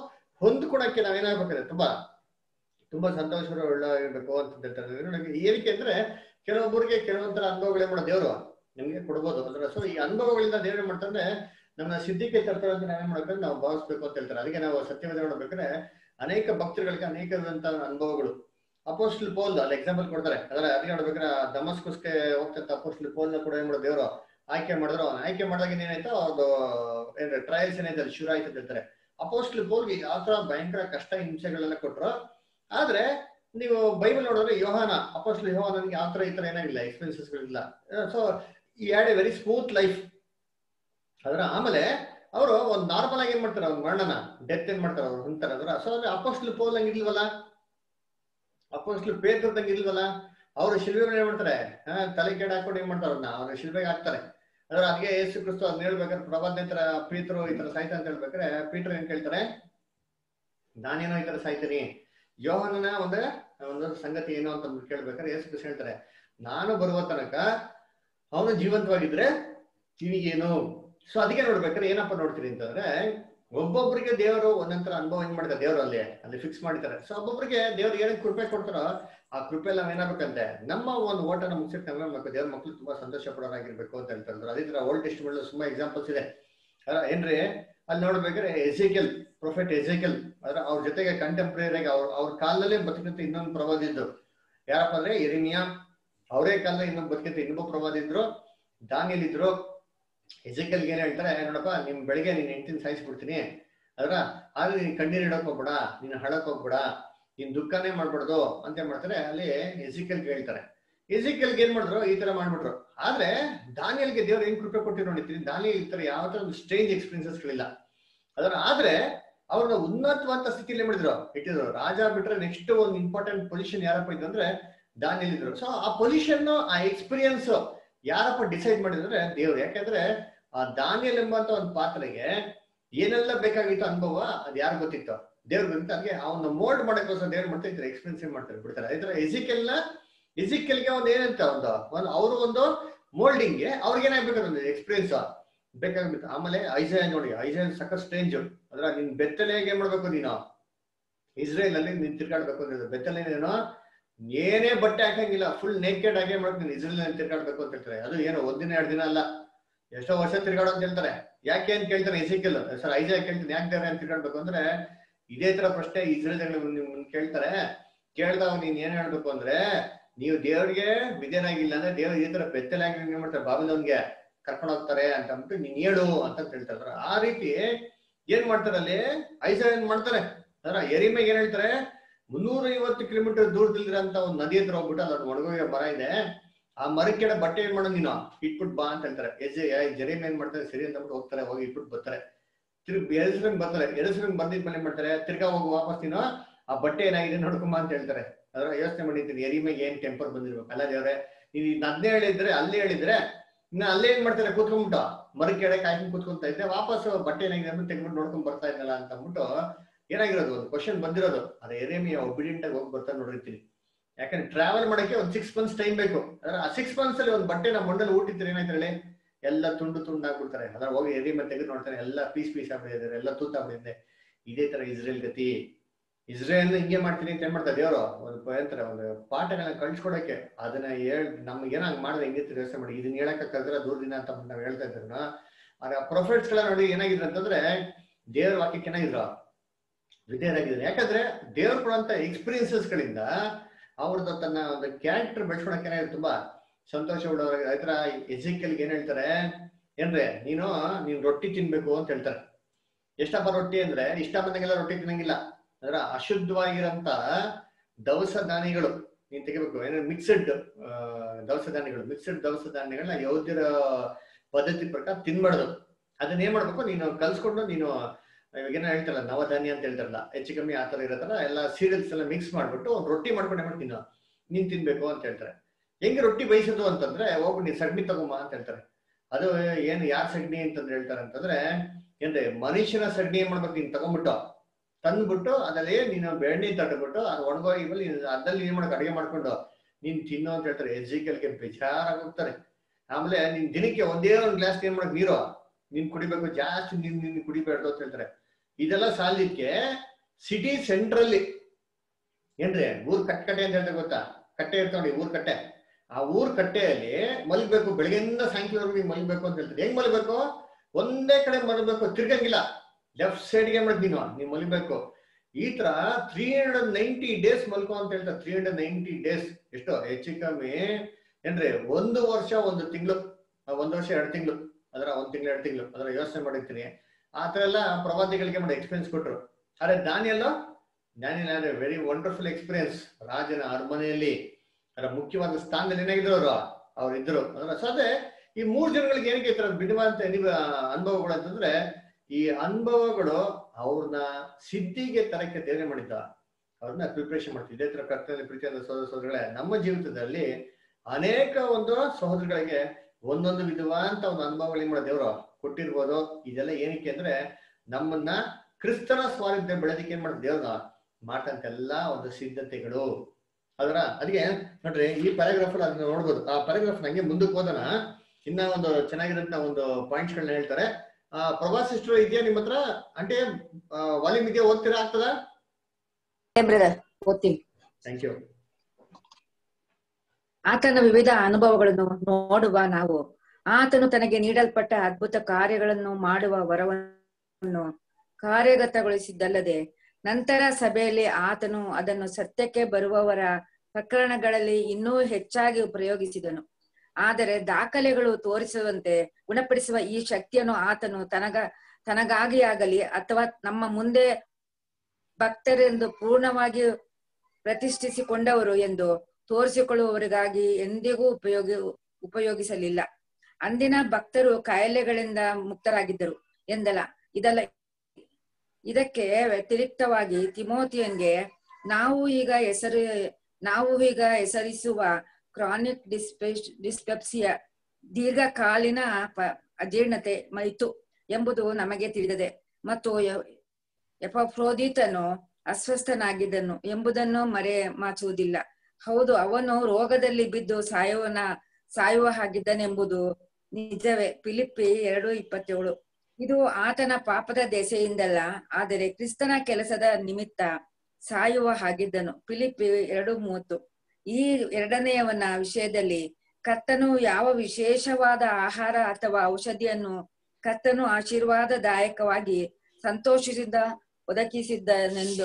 ಹೊಂದ್ಕೊಳಕ್ಕೆ ನಾವೇನಾಗ್ಬೇಕಾದ್ರೆ ತುಂಬಾ ತುಂಬಾ ಸಂತೋಷ ಉಳ್ಳ ಇರ್ಬೇಕು ಅಂತ ಹೇಳ್ತಾರೆ ನನಗೆ ಏನಕ್ಕೆ ಅಂದ್ರೆ ಕೆಲವೊಬ್ಬರಿಗೆ ಕೆಲವೊಂಥರ ಅನುಭವಗಳೇ ಮಾಡೋ ದೇವರು ನಿಮ್ಗೆ ಕೊಡ್ಬೋದು ಅಂದ್ರೆ ಸೊ ಈ ಅನುಭವಗಳಿಂದ ದೇವ್ರು ಏನ್ ಮಾಡ್ತಾರೆ ನಮ್ಮ ಸಿದ್ಧಿಗೆ ತರ್ತಾರೆ ಅಂತ ನಾವೇನ್ ಮಾಡ್ಬೇಕು ನಾವು ಭಾವಿಸ್ಬೇಕು ಅಂತ ಹೇಳ್ತಾರೆ ಅದಕ್ಕೆ ನಾವು ಸತ್ಯವೇದ ನೋಡ್ಬೇಕಾದ್ರೆ ಅನೇಕ ಭಕ್ತರುಗಳಿಗೆ ಅನೇಕ ವಿಧಂತ ಅನುಭವಗಳು ಅಪೋಸ್ಟಲ್ ಪೋಲ್ ಅಲ್ಲಿ ಎಕ್ಸಾಂಪಲ್ ಕೊಡ್ತಾರೆ ಅದರ ಅದಕ್ಕೆ ನೋಡ್ಬೇಕಾದ್ರೆ ದಮಸ್ಕಸ್ಗೆ ಹೋಗ್ತಂತ ಅಪೋಸ್ಟಲ್ ಪೋಲ್ನ ಕೂಡ ಏನ್ ಮಾಡೋದು ದೇವರು ಆಯ್ಕೆ ಮಾಡಿದ್ರು ಅವ್ನು ಆಯ್ಕೆ ಮಾಡಿದಾಗ ಏನಾಯ್ತು ಅವ್ರದ್ದು ಏನ್ ಟ್ರಯಲ್ಸ್ ಏನಾಯ್ತು ಅಲ್ಲಿ ಶುರು ಆಯ್ತು ಅಂತ ಹೇಳ್ತಾರೆ ಅಪೋಸ್ಟಲ್ ಪೋಲ್ಗೆ ಯಾವ ತರ ಭಯಂಕರ ಕಷ್ಟ ಹಿಂಸೆಗಳೆಲ್ಲ ಕೊಟ್ರು ಆದ್ರೆ ನೀವು ಬೈಬಲ್ ನೋಡಿದ್ರೆ ಯೋಹಾನ ಅಪೋಸ್ಟಲ್ ಯೋಹಾನನಿಗೆ ಯಾವ ತರ ಈ ತರ ಏನಾಗಿಲ್ಲ ಎಕ್ಸ್ಪೀರಿಯನ್ಸಸ್ಗಳಿಲ್ಲ ಸೊ ಈ had a very smooth life ಅದರ ಆಮೇಲೆ ಅವರು ಒಂದ್ ನಾರ್ಮಲ್ ಆಗಿ ಏನ್ ಮಾಡ್ತಾರೆ ಅವ್ರ ಮರಣನ ಡೆತ್ ಏನ್ ಮಾಡ್ತಾರೆ ಅವ್ರು ಹೊಂತಾರೆ ಅದರ ಸೊ ಅಂದ್ರೆ ಅಪೋಸ್ಟಲ್ ಪೋಲ್ ಹಂಗ ಇಲ್ವಲ್ಲ ಅಪೋಸ್ಟಲ್ ಪೇತ್ರದಂಗ ಇಲ್ವಲ್ಲ ಅವ್ರು ಶಿಲ್ವೆ ಏನ್ ಮಾಡ್ತಾರೆ ಹಾ ತಲೆ ಕೆಡ ಹಾಕೊಂಡು ಏನ್ ಮಾಡ್ತಾರೆ ಅವ್ರನ್ನ ಅವ್ರ ಶಿಲ್ವೆಗೆ ಹಾಕ್ತಾರೆ ಅದ್ರ ಅದಕ್ಕೆ ಯೇಸು ಕ್ರಿಸ್ತು ಅದನ್ನ ಹೇಳ್ಬೇಕಾದ್ರೆ ಪ್ರಬಂಧ ತರ ಪೀತರು ಈ ತರ ಸಾಯ್ತಾ ಅಂತ ಹೇಳ್ಬೇಕಾದ್ರೆ ಪೀಟರ್ ಏನ್ ಕೇಳ್ತಾರೆ ನಾನೇನೋ ಈ ತರ ಸಾಯ್ತೀನಿ ಯೋಹನನ ಒಂದ ಒಂದು ಸಂಗತಿ ಏನು ಅಂತ ಕೇಳ್ಬೇಕಾದ್ರೆ ಯೇಸು ಕ್ರಿಸ್ತು ಹೇಳ್ತಾರೆ ನಾನು ಬರುವ ತನಕ ಅವನು ಜೀವಂತವಾಗಿದ್ರೆ ನಿನಗೇನು ಸೊ ಅದಕ್ಕೆ ನೋಡ್ಬೇಕಾದ್ರೆ ಏನಪ್ಪ ನೋಡ್ತೀರಿ ಅಂತಂದ್ರೆ ಒಬ್ಬೊಬ್ಬರಿಗೆ ದೇವರು ಒಂದೊಂಥರ ಅನುಭವ ಏನ್ ಮಾಡ್ತಾರೆ ದೇವರು ಅಲ್ಲಿ ಅಲ್ಲಿ ಫಿಕ್ಸ್ ಮಾಡಿದ್ದಾರೆ ಸೊ ಒಬ್ಬೊಬ್ಬರಿಗೆ ದೇವ್ರು ಏನಕ್ಕೆ ಕೃಪೆ ಕೊಡ್ತಾರೋ ಆ ಕೃಪೆ ಎಲ್ಲ ಏನಾಗಬೇಕಂತೆ ನಮ್ಮ ಒಂದು ಓಟನ ಮುಗಿಸಿಟ್ಟು ನಾವೇ ಮಾಡ್ಬೇಕು ದೇವ್ರ ಮಕ್ಳು ತುಂಬಾ ಸಂತೋಷ ಪಡೋರಾಗಿರ್ಬೇಕು ಅಂತ ಹೇಳ್ತಾರೆ ಅದೇ ತರ ಓಲ್ಡ್ ಟೆಸ್ಟ್ ತುಂಬಾ ಎಕ್ಸಾಂಪಲ್ಸ್ ಇದೆ ಅದ್ರ ಏನ್ರಿ ಅಲ್ಲಿ ನೋಡ್ಬೇಕಾದ್ರೆ ಎಸೇಕೆಲ್ ಪ್ರೊಫೆಟ್ ಎಸೇಕೆಲ್ ಅದ್ರ ಅವ್ರ ಜೊತೆಗೆ ಕಂಟೆಂಪ್ರರಿ ಆಗಿ ಅವ್ರ ಅವ್ರ ಕಾಲದಲ್ಲೇ ಬದುಕಂತ ಇನ್ನೊಂದು ಪ್ರವಾದಿ ಇದ್ದು ಯಾರಪ್ಪ ಅಂದ್ರೆ ಎರಿಮಿಯಾ ಅವರೇ ಕಾಲದಲ್ಲಿ ಇನ್ನೊಂದು ಬದುಕಂತ ಇನ್ನೊಬ್ಬ ಪ್ರವಾದಿ ಇದ್ರು ದಾನಿಯಲ್ ಇದ್ರು ಎಜೆಕಲ್ಗೆ ಏನ್ ಹೇಳ್ತಾರೆ ನೋಡಪ್ಪ ನಿಮ್ ಬೆಳಿಗ್ಗೆ ನೀನ್ ಹೆಂಡತಿನ ಸಾಯಿಸ್ಬಿಡ್ತೀನಿ ಅದ್ರ ಆದ್ರೆ ನೀನ್ ಕಣ್ಣೀರ್ ಇಡಕ್ ಹೋಗ್ಬೇಡ ನೀನ್ ಹಳಕ್ ಹೋಗ್ಬೇಡ ನೀನ್ ದುಃಖನೇ ಮಾಡ್ಬಾರ್ದು ಅಂತ ಏನ್ ಮಾಡ್ತಾರೆ ಅಲ್ಲಿ ಎಜಿಕಲ್ಗೆ ಹೇಳ್ತಾರೆ ಎಜಿಕಲ್ಗೆ ಏನ್ ಮಾಡಿದ್ರು ಈ ತರ ಮಾಡ್ಬಿಟ್ರು ಆದ್ರೆ ದಾನಿಯಲ್ಗೆ ದೇವ್ರು ಏನ್ ಕೃಪೆ ಕೊಟ್ಟಿರೋ ನೋಡಿತೀನಿ ದಾನಿಯಲ್ ಈ ತರ ಯಾವ ತರ ಒಂದು ಸ್ಟ್ರೇಂಜ್ ಎಕ್ಸ್ಪೀರಿಯನ್ಸಸ್ ಗಳಿಲ್ಲ ಅದರ ಆದ್ರೆ ಅವ್ರನ್ನ ಉನ್ನತವಂತ ಸ್ಥಿತಿಯಲ್ಲಿ ಮಾಡಿದ್ರು ಇಟ್ಟಿದ್ರು ರಾಜ ಬಿಟ್ರೆ ನೆಕ್ಸ್ಟ್ ಒಂದು ಇಂಪಾರ್ಟೆಂಟ್ ಪೊಸಿಷನ್ ಯಾರಪ್ಪ ಇದ್ದು ಅಂದ್ರೆ ದಾನಿಯಲ್ ಇದ್ರು ಸೊ ಆ ಪೊಸಿಷನ್ ಆ ಎಕ್ಸ್ಪೀರಿಯನ್ಸ್ ಯಾರಪ್ಪ ಡಿಸೈಡ್ ಮಾಡಿದ್ರೆ ದೇವ್ರು ಯಾಕಂದ್ರೆ ಆ ದಾನಿಯಲ್ ಎಂಬಂತ ಒಂದು ಪಾತ್ರೆಗೆ ಏನೆಲ್ಲ ಬೇಕಾಗಿತ್ತು ಅನುಭವ ಅದ್ ಯಾರು ಗೊತ್ತಿತ್ತು ದೇವ್ರ ಗೊತ್ತಿತ್ತು ಅದಕ್ಕೆ ಅವನ್ನ ಮೋಲ್ಡ್ ಮಾಡಕ್ಕೋಸ್ಕರ ದೇವ್ರು ಮಾಡ್ತಾ ಇದ್ದಾರೆ ಎಕ್ಸ್ಪೀರಿಯನ್ಸ್ ಏನ್ ಮಾಡ್ತಾರೆ ಬಿಡ್ತಾರೆ ಅದೇ ತರ ಎಜಿಕೆಲ್ ನ ಎಜಿಕೆಲ್ಗೆ ಒಂದು ಏನಂತ ಒಂದು ಒಂದು ಅವರು ಒಂದು ಮೋಲ್ಡಿಂಗ್ಗೆ ಅವ್ರಿಗೆ ಏನಾಗ್ಬೇಕು ಒಂದು ಎಕ್ಸ್ಪೀರಿಯನ್ಸ್ ಬೇಕಾಗ್ಬಿಟ್ಟು ಆಮೇಲೆ ಐಜಯ ನೋಡಿ ಐಜಯ ಸಖತ್ ಸ್ಟ್ರೇಂಜ್ ಅದ್ರ ನಿನ್ ಬೆತ್ತಲೆಗೆ ಏನ್ ಮಾಡ್ಬೇಕು ನೀನು ಇಸ್ರೇಲ್ ಅಲ್ಲಿ ನೀನ್ ತಿರ್ಗಾಡ್ಬೇಕು ಅಂದ್ರೆ ಬೆತ್ತಲೇನೇನೋ ಏನೇ ಬಟ್ಟೆ ಹಾಕಂಗಿಲ್ಲ ಫುಲ್ ನೇಕೆಡ್ ಆಗೇ ಮಾಡ್ತೀನಿ ಇಸ್ರೇಲ್ ನಲ್ಲಿ ತಿರ್ಗಾಡ್ಬೇಕು ಅಂತ ಹೇಳ್ತಾರೆ ಅದು ಏನು ಒಂದಿನ ಎರಡು ದಿನ ಅಲ್ಲ ಎಷ್ಟೋ ವರ್ಷ ತಿರ್ಗಾಡೋ ಅಂತ ಹೇಳ್ತಾರೆ ಯಾಕೆ ಅಂತ ಕೇಳ್ತಾರೆ ಎಸಿಕಲ್ ಸರ್ ಐಜಾ ಕೇಳ್ತೀನಿ ಯಾಕೆ ದೇವ್ರೆ ಅಂತ ತಿರ್ಗಾಡ್ಬೇಕು ಅಂದ್ರೆ ಇದೇ ತರ ಪ್ರಶ್ನೆ ಇಸ್ರೇಲ್ ನಿಮ್ ಕೇಳ್ತಾರೆ ಕೇಳ್ದಾಗ ನೀನ್ ಏನ್ ಹೇಳ್ಬೇಕು ಅಂದ್ರೆ ನೀವು ದೇವ್ರಿಗೆ ವಿಧೇಯನಾಗಿಲ್ಲ ಅಂದ್ರೆ ದೇವ್ರ ಇದೇ ತರ ಬೆತ್ತಲಾಗಿ ಏನ್ ಮಾಡ್ತಾರೆ ಬಾಬಿಲೋನ್ಗೆ ಕರ್ಕೊಂಡು ಹೋಗ್ತಾರೆ ಅಂತ ಅಂದ್ಬಿಟ್ಟು ನೀನ್ ಹೇಳು ಅಂತ ಹೇಳ್ತಾರೆ ಆ ರೀತಿ ಏನ್ ಮಾಡ್ತಾರೆ ಅಲ್ಲಿ ಐಸಾ ಏನ್ ಮಾಡ್ತಾರೆ ಅದರ ಎರಿಮೆಗೆ ಏನ್ ಹೇಳ್ತಾರೆ ಮುನ್ನೂರ ಐವತ್ತು ಕಿಲೋಮೀಟರ್ ದೂರದಲ್ಲಿರಂತ ಒಂದು ನದಿ ಹತ್ರ ಹೋಗ್ಬಿಟ್ಟು ಅದ್ರ ಒಣಗೋಗಿರೋ ಮರ ಇದೆ ಆ ಮರಕ್ಕೆಡೆ ಬಟ್ಟೆ ಏನ್ ಮಾಡೋದು ನೀನು ಇಟ್ಬಿಟ್ಟು ಬಾ ಅಂತ ಹೇಳ್ತಾರೆ ಎಜೆ ಜರೀಮ್ ಏನ್ ಮಾಡ್ತಾರೆ ಸರಿ ಅಂತ ಅಂದ್ಬಿಟ್ಟು ಹೋಗ್ತಾರೆ ಹೋಗಿ ಇಟ್ಬಿಟ್ಟು ಬರ್ತಾರೆ ತಿರ್ಗಿ ಎಳಸ್ರಂಗ್ ಬರ್ತಾರೆ ಎಳಸ್ರಂಗ್ ಬಂದಿದ್ಮೇಲೆ ಏನ್ ಮಾಡ್ತಾರೆ ತಿರ್ಗಾ ಹೋಗಿ ವಾಪಸ್ ನೀನು ಆ ಬಟ್ಟೆ ಏನಾಗಿದೆ ನೋಡ್ಕೊಂಬ ಅಂತ ಹೇಳ್ತಾರೆ ಅದರ ಯೋಚನೆ ಮಾಡಿದ್ದೀನಿ ಎರಿಮೆಗೆ ಏನ್ ಟೆಂಪರ್ ಬಂದಿರ್ಬೇಕು ಅಲ್ಲ ದೇವ್ರೆ ನೀವು ಇದ್ ಅದನ್ನೇ ಹೇಳಿದ್ರೆ ಅಲ್ಲೇ ಹೇಳಿದ್ರೆ ಇನ್ನ ಅಲ್ಲೇ ಏನ್ ಮಾಡ್ತಾರೆ ಕೂತ್ಕೊಂಡ್ಬಿಟ್ಟು ಮರಕ್ಕೆ ಎಡೆ ಕಾಯ್ಕೊಂಡು ಕೂತ್ಕೊಂತ ಇದ್ದೆ ವಾಪಸ್ ಬಟ್ಟೆ ಏನಾಗಿದೆ ಅಂತ ತೆಗೆದ್ಬಿಟ್ಟು ನೋಡ್ಕೊಂಡ್ ಬರ್ತಾ ಇದ್ನಲ್ಲ ಅಂತ ಅಂದ್ಬಿಟ್ಟು ಏನಾಗಿರೋದು ಒಂದು ಕ್ವಶನ್ ಬಂದಿರೋದು ಅದೇ ಎರೇಮಿಯ ಒಬಿಡಿಯಂಟ್ ಆಗಿ ಹೋಗಿ ಬರ್ತಾ ನೋಡಿರ್ತೀನಿ ಯಾಕಂದ್ರೆ ಟ್ರಾವೆಲ್ ಮಾಡಕ್ಕೆ ಒಂದ್ ಸಿಕ್ಸ್ ಮಂತ್ಸ್ ಟೈಮ್ ಬೇಕು ಅದ್ರ ಆ ಸಿಕ್ಸ್ ಮಂತ್ಸ್ ಅಲ್ಲಿ ಒಂದು ಬಟ್ಟೆ ನಮ್ಮ ಮಂಡಲ್ ಊಟಿದ್ರೆ ಏನಾಯ್ತು ಹೇಳಿ ಎಲ್ಲ ತುಂಡು ತುಂಡು ಆಗ್ಬಿಡ್ತಾರೆ ಅದ್ರ ಹೋಗಿ ಎರಿಮ ತೆಗೆದು ನೋಡ್ತಾರೆ ಎಲ್ಲ ಪೀಸ್ ಪೀಸ್ ಆಗ್ಬಿಟ್ಟಿದ್ದಾರೆ ಎಲ್ಲ ತೂತಾಗ್ಬಿಟ್ಟಿದೆ ಇದೇ ತರ ಇಸ್ರೇಲ್ ಗತಿ ಇಸ್ರೇಲ್ ಹಿಂಗೆ ಮಾಡ್ತೀನಿ ಅಂತ ಏನ್ ಮಾಡ್ತಾರೆ ದೇವರು ಒಂದು ಏನಂತಾರೆ ಒಂದು ಪಾಠಗಳನ್ನ ಕಳ್ಸ್ಕೊಡಕ್ಕೆ ಅದನ್ನ ಹೇಳ್ ನಮ್ಗೆ ಏನೋ ಹಂಗ್ ಮಾಡಿದ್ರೆ ಹೆಂಗೆ ಯೋಚನೆ ಮಾಡಿ ಇದನ್ನ ಹೇಳಕ್ಕ ಕಲ್ದ್ರ ದೂರದಿನ ಅಂತ ನಾವ್ ಹೇಳ್ತಾ ಇದ್ರು ಆಗ ಪ್ರೊಫೆಟ್ಸ್ ಗಳ ನೋಡಿ ಏನಾಗಿದ್ರು ಅಂತಂದ್ರೆ ದೇವ್ರ ವಾಕ್ಯಕ್ಕೆ ಏನಾಗಿದ್ರು ವಿಧೇಯರಾಗಿದ್ದಾರೆ ಯಾಕಂದ್ರೆ ದೇವ್ರು ಕೊಡುವಂತ ಎಕ್ಸ್ಪೀರಿಯನ್ಸಸ್ ಗಳಿಂದ ಅವ್ರದ್ದು ತನ್ನ ಒಂದು ಕ್ಯಾರೆಕ್ಟರ್ ಬೆಳೆಸ್ಕೊಳಕ್ಕೆ ಏನಾಗಿದೆ ತುಂಬಾ ಸಂತೋಷ ಪಡೋರಾಗ ಆಯ್ತರ ಎಜಿಕಲ್ಗೆ ಏನ್ ಹೇಳ್ತಾರೆ ಏನ್ರೆ ನೀನು ನೀನ್ ರೊಟ್ಟಿ ತಿನ್ಬೇಕು ಅಂತ ಹೇಳ್ತಾರೆ ಎಷ್ಟಪ್ಪ ರೊಟ್ಟಿ ಅಂದ್ರೆ ಇಷ್ಟ ಬಂದಂಗೆಲ್ಲ ರೊಟ್ಟಿ ತಿನ್ನಂಗಿಲ್ಲ ಅದರ ಅಶುದ್ಧವಾಗಿರಂತ ದವಸ ಧಾನ್ಯಗಳು ನೀನ್ ತೆಗಿಬೇಕು ಏನಂದ್ರೆ ಮಿಕ್ಸಡ್ ದವಸ ಧಾನ್ಯಗಳು ಮಿಕ್ಸಡ್ ದವಸ ಧಾನ್ಯಗಳನ್ನ ಯೌದ್ಯರ ಪದ್ಧತಿ ಪ್ರಕಾರ ತಿನ್ಬಾರ್ದು ಅದನ್ನ ಏನ್ ಮಾಡ್ಬೇಕು ನೀನು ಕಲ್ಸ್ಕೊಂಡು ನೀನು ಇವಾಗ ಏನೋ ಹೇಳ್ತಾರಲ್ಲ ನವಧಾನ್ಯ ಅಂತ ಹೇಳ್ತಾರಲ್ಲ ಹೆಚ್ಚು ಕಮ್ಮಿ ಆ ತರ ಇರತ್ತಲ್ಲ ಎಲ್ಲ ಸೀರಿಯಲ್ಸ್ ಎಲ್ಲ ಮಿಕ್ಸ್ ಮಾಡ್ಬಿಟ್ಟು ಒಂದು ರೊಟ್ಟಿ ಮಾಡ್ಕೊಂಡು ಮಾಡಿ ನೀನು ನೀನ್ ತಿನ್ಬೇಕು ಅಂತ ಹೇಳ್ತಾರೆ ಹೆಂಗೆ ರೊಟ್ಟಿ ಬೇಯಿಸೋದು ಅಂತಂದ್ರೆ ಹೋಗ್ಬಿಟ್ಟು ನೀನ್ ಸಗಣಿ ತಗೊಂಬ ಅಂತ ಹೇಳ್ತಾರೆ ಅದು ಏನು ಯಾರ್ ಸಗಣಿ ಅಂತಂದ್ರೆ ಹೇಳ್ತಾರೆ ಅಂತಂದ್ರೆ ಏನ್ರಿ ಮನುಷ್ಯನ ಸಗಣಿ ಏನ್ ಮಾಡ್ಬೇಕು ನೀನ್ ತಗೊಂಡ್ಬಿಟ್ಟು ತಂದ್ಬಿಟ್ಟು ಅದ್ರಲ್ಲಿ ನೀನು ಬೆಣ್ಣೆ ತಟ್ಟಬಿಟ್ಟು ಅದು ಒಣಗೋಗಿ ಅದ್ರಲ್ಲಿ ಏನ್ ಮಾಡಕ್ ಅಡಿಗೆ ಮಾಡ್ಕೊಂಡು ನೀನ್ ತಿನ್ನೋ ಅಂತ ಹೇಳ್ತಾರೆ ಎಜಿಕಲ್ಗೆ ಬೇಜಾರಾಗಿ ಹೋಗ್ತಾರೆ ಆಮೇಲೆ ನಿನ್ ದಿನಕ್ಕೆ ಒಂದೇ ಒಂದ್ ಗ್ಲಾಸ್ ಏನ್ ಮಾಡಕ್ ನೀರು ನೀನ್ ಕುಡಿಬೇಕು ಜಾಸ್ತಿ ನೀನ್ ನೀನ್ ಕುಡಿಬೇಡ್ದು ಅಂತ ಹೇಳ್ತಾರೆ ಇದೆಲ್ಲ ಸಾಲಿಕ್ಕೆ ಸಿಟಿ ಸೆಂಟ್ರಲ್ಲಿ ಏನ್ರಿ ಊರ್ ಕಟ್ ಕಟ್ಟೆ ಅಂತ ಹೇಳ್ತಾರೆ ಗೊತ್ತಾ ಕಟ್ಟೆ ಇರ್ತಾವ ನೋಡಿ ಊರ್ ಕಟ್ಟೆ ಆ ಊರ್ ಕಟ್ಟೆಯಲ್ಲಿ ಮಲಗಬೇಕು ಬೆಳಗ್ಗೆಯಿಂದ ಸಾಯಂಕಾಲವರೆಗೂ ನೀವು ಮಲಗಬೇಕು ಅಂತ ಹೇಳ್ತಾರೆ ಹೆಂಗ್ ಮಲಗಬೇಕು ಒಂದೇ ಕಡೆ ಮಲಗಬೇಕು ತಿರ್ಗಂಗಿಲ್ಲ ಲೆಫ್ಟ್ ಸೈಡ್ಗೆ ಮಾಡಿ ನೀನು ನೀವು ಮಲಗಬೇಕು ಈ ತರ ತ್ರೀ ಹಂಡ್ರೆಡ್ ನೈಂಟಿ ಡೇಸ್ ಮಲ್ಕೋ ಅಂತ ಹೇಳ್ತಾರೆ ತ್ರೀ ಹಂಡ್ರೆಡ್ ನೈಂಟಿ ಡೇಸ್ ಎಷ್ಟು ಹೆಚ್ಚು ಕಮ್ಮಿ ಏನ್ರಿ ಒಂದು ವರ್ಷ ಒಂದು ತಿಂಗಳು ಒಂದು ವರ್ಷ ಎರಡು ತಿಂಗಳು ಅದರ ಒಂದ್ ತಿಂಗಳು ಎರಡು ತಿಂಗಳು ಅದರ ಯೋಚನೆ ಮಾಡಿರ್ತೀನಿ ಆ ತರ ಎಲ್ಲ ಪ್ರವಾದಿಗಳಿಗೆ ಮಾಡಿ ಎಕ್ಸ್ಪೀರಿಯನ್ಸ್ ಕೊಟ್ರು ಆದ್ರೆ ದಾನಿಯಲ್ಲ ದಾನಿಯಲ್ ವೆರಿ ವಂಡರ್ಫುಲ್ ಎಕ್ಸ್ಪೀರಿಯನ್ಸ್ ರಾಜನ ಅರಮನೆಯಲ್ಲಿ ಅದರ ಮುಖ್ಯವಾದ ಸ್ಥಾನದಲ್ಲಿ ಏನಾಗಿದ್ರು ಅವರು ಅವ್ರು ಇದ್ರು ಅದರ ಸಾಧ್ಯ ಈ ಮೂರ್ ಜನಗಳಿಗೆ ಏನಕ್ಕೆ ಈ ತರ ಬಿಡುವಂತ ನೀವು ಅನುಭವಗಳು ಅಂತಂದ್ರೆ ಈ ಅನುಭವಗಳು ಅವ್ರನ್ನ ಸಿದ್ಧಿಗೆ ತರಕ್ಕೆ ದೇವರೇ ಮಾಡಿದ್ದ ಅವ್ರನ್ನ ಪ್ರಿಪರೇಷನ್ ಮಾಡ್ತಿದ್ದ ಇದೇ ತರ ಕರ್ತನಲ್ಲಿ ಪ್ರೀತಿಯಾದ ಸಹೋದರ ಸಹೋದರಗಳೇ ನಮ್ಮ ಜೀವಿತದಲ್ಲಿ ಅನೇಕ ಒಂದು ಸಹೋದರಗಳಿಗೆ ಒಂದೊಂದು ವಿಧವಾದಂತ ಒಂದು ಅನುಭವಗಳು ಮಾಡೋ ದೇವರು ಕೊಟ್ಟಿರ್ಬೋದು ಇದೆಲ್ಲ ಏನಕ್ಕೆ ಅಂದ್ರೆ ನಮ್ಮನ್ನ ಕ್ರಿಸ್ತನ ಸ್ವಾರಸ್ಯ ಬೆಳೆದಕ್ಕೆ ಏನ್ ಮಾಡಿದ ದೇವ್ರನ್ನ ಮಾಡ್ತಂತ ಎಲ್ಲಾ ಒಂದು ಸಿದ್ಧತೆಗಳು ಅದರ ಅದಕ್ಕೆ ನೋಡ್ರಿ ಈ ಪ್ಯಾರಾಗ್ರಾಫ್ ಅಲ್ಲಿ ಅದನ್ನ ನೋಡ್ಬೋದು ಆ ಪ್ಯಾರಾಗ್ರಾಫ್ ನಂಗೆ ಮುಂದಕ್ಕೆ ಹೋದನ ಇನ್ನ ಒಂದು ಚೆನ್ನಾಗಿರಂತ ಒಂದು ಪಾಯಿಂಟ್ಸ್ ಗಳನ್ನ ಹೇಳ್ತಾರೆ ಆ ಪ್ರಭಾ ಸಿಸ್ಟರ್ ಇದೆಯಾ ನಿಮ್ಮ ಹತ್ರ ಅಂದ್ರೆ ವಾಲ್ಯೂಮ್ ಇದೆಯಾ ಓದ್ತೀರಾ ಆಗ್ತದ ಬ್ರದರ್ ಓದ್ತೀನಿ ಥ್ಯಾಂಕ್ ಯು ಆತನ ವಿವಿಧ ಅನುಭವಗಳನ್ನು ನೋಡುವ ನಾವು ಆತನು ತನಗೆ ನೀಡಲ್ಪಟ್ಟ ಅದ್ಭುತ ಕಾರ್ಯಗಳನ್ನು ಮಾಡುವ ವರವನ್ನು ಕಾರ್ಯಗತಗೊಳಿಸಿದ್ದಲ್ಲದೆ ನಂತರ ಸಭೆಯಲ್ಲಿ ಆತನು ಅದನ್ನು ಸತ್ಯಕ್ಕೆ ಬರುವವರ ಪ್ರಕರಣಗಳಲ್ಲಿ ಇನ್ನೂ ಹೆಚ್ಚಾಗಿ ಪ್ರಯೋಗಿಸಿದನು ಆದರೆ ದಾಖಲೆಗಳು ತೋರಿಸುವಂತೆ ಗುಣಪಡಿಸುವ ಈ ಶಕ್ತಿಯನ್ನು ಆತನು ತನಗ ತನಗಾಗಿ ಆಗಲಿ ಅಥವಾ ನಮ್ಮ ಮುಂದೆ ಭಕ್ತರೆಂದು ಪೂರ್ಣವಾಗಿ ಪ್ರತಿಷ್ಠಿಸಿಕೊಂಡವರು ಎಂದು ತೋರಿಸಿಕೊಳ್ಳುವವರಿಗಾಗಿ ಎಂದಿಗೂ ಉಪಯೋಗಿ ಉಪಯೋಗಿಸಲಿಲ್ಲ ಅಂದಿನ ಭಕ್ತರು ಕಾಯಿಲೆಗಳಿಂದ ಮುಕ್ತರಾಗಿದ್ದರು ಎಂದಲ್ಲ ಇದಲ್ಲ ಇದಕ್ಕೆ ವ್ಯತಿರಿಕ್ತವಾಗಿ ತಿಮೋತಿಯನ್ಗೆ ನಾವು ಈಗ ಹೆಸರು ನಾವು ಈಗ ಹೆಸರಿಸುವ ಕ್ರಾನಿಕ್ ಡಿಸ್ಪೆಸ್ ಡಿಸ್ಪೆಪ್ಸಿಯ ದೀರ್ಘಕಾಲೀನ ಪ- ಅಜೀರ್ಣತೆ ಮೈತು ಎಂಬುದು ನಮಗೆ ತಿಳಿದಿದೆ ಮತ್ತು ಯ- ಎಪಫ್ರೋದಿತನು ಅಸ್ವಸ್ಥನಾಗಿದ್ದನು ಎಂಬುದನ್ನು ಮರೆ ಮಾಚುವುದಿಲ್ಲ ಹೌದು ಅವನು ರೋಗದಲ್ಲಿ ಬಿದ್ದು ಸಾಯುವನ ಸಾಯುವ ಹಾಗಿದ್ದನೆಂಬುದು ನಿಜವೇ ಫಿಲಿಪ್ಪಿ ಎರಡು ಇಪ್ಪತ್ತೇಳು ಇದು ಆತನ ಪಾಪದ ದೆಸೆಯಿಂದಲ್ಲ ಆದರೆ ಕ್ರಿಸ್ತನ ಕೆಲಸದ ನಿಮಿತ್ತ ಸಾಯುವ ಹಾಗಿದ್ದನು ಫಿಲಿಪ್ಪಿ ಎರಡು ಮೂವತ್ತು ಈ ಎರಡನೆಯವನ ವಿಷಯದಲ್ಲಿ ಕರ್ತನು ಯಾವ ವಿಶೇಷವಾದ ಆಹಾರ ಅಥವಾ ಔಷಧಿಯನ್ನು ಕರ್ತನು ಆಶೀರ್ವಾದದಾಯಕವಾಗಿ ಸಂತೋಷದಿಂದ ಒದಗಿಸಿದ್ದನೆಂದು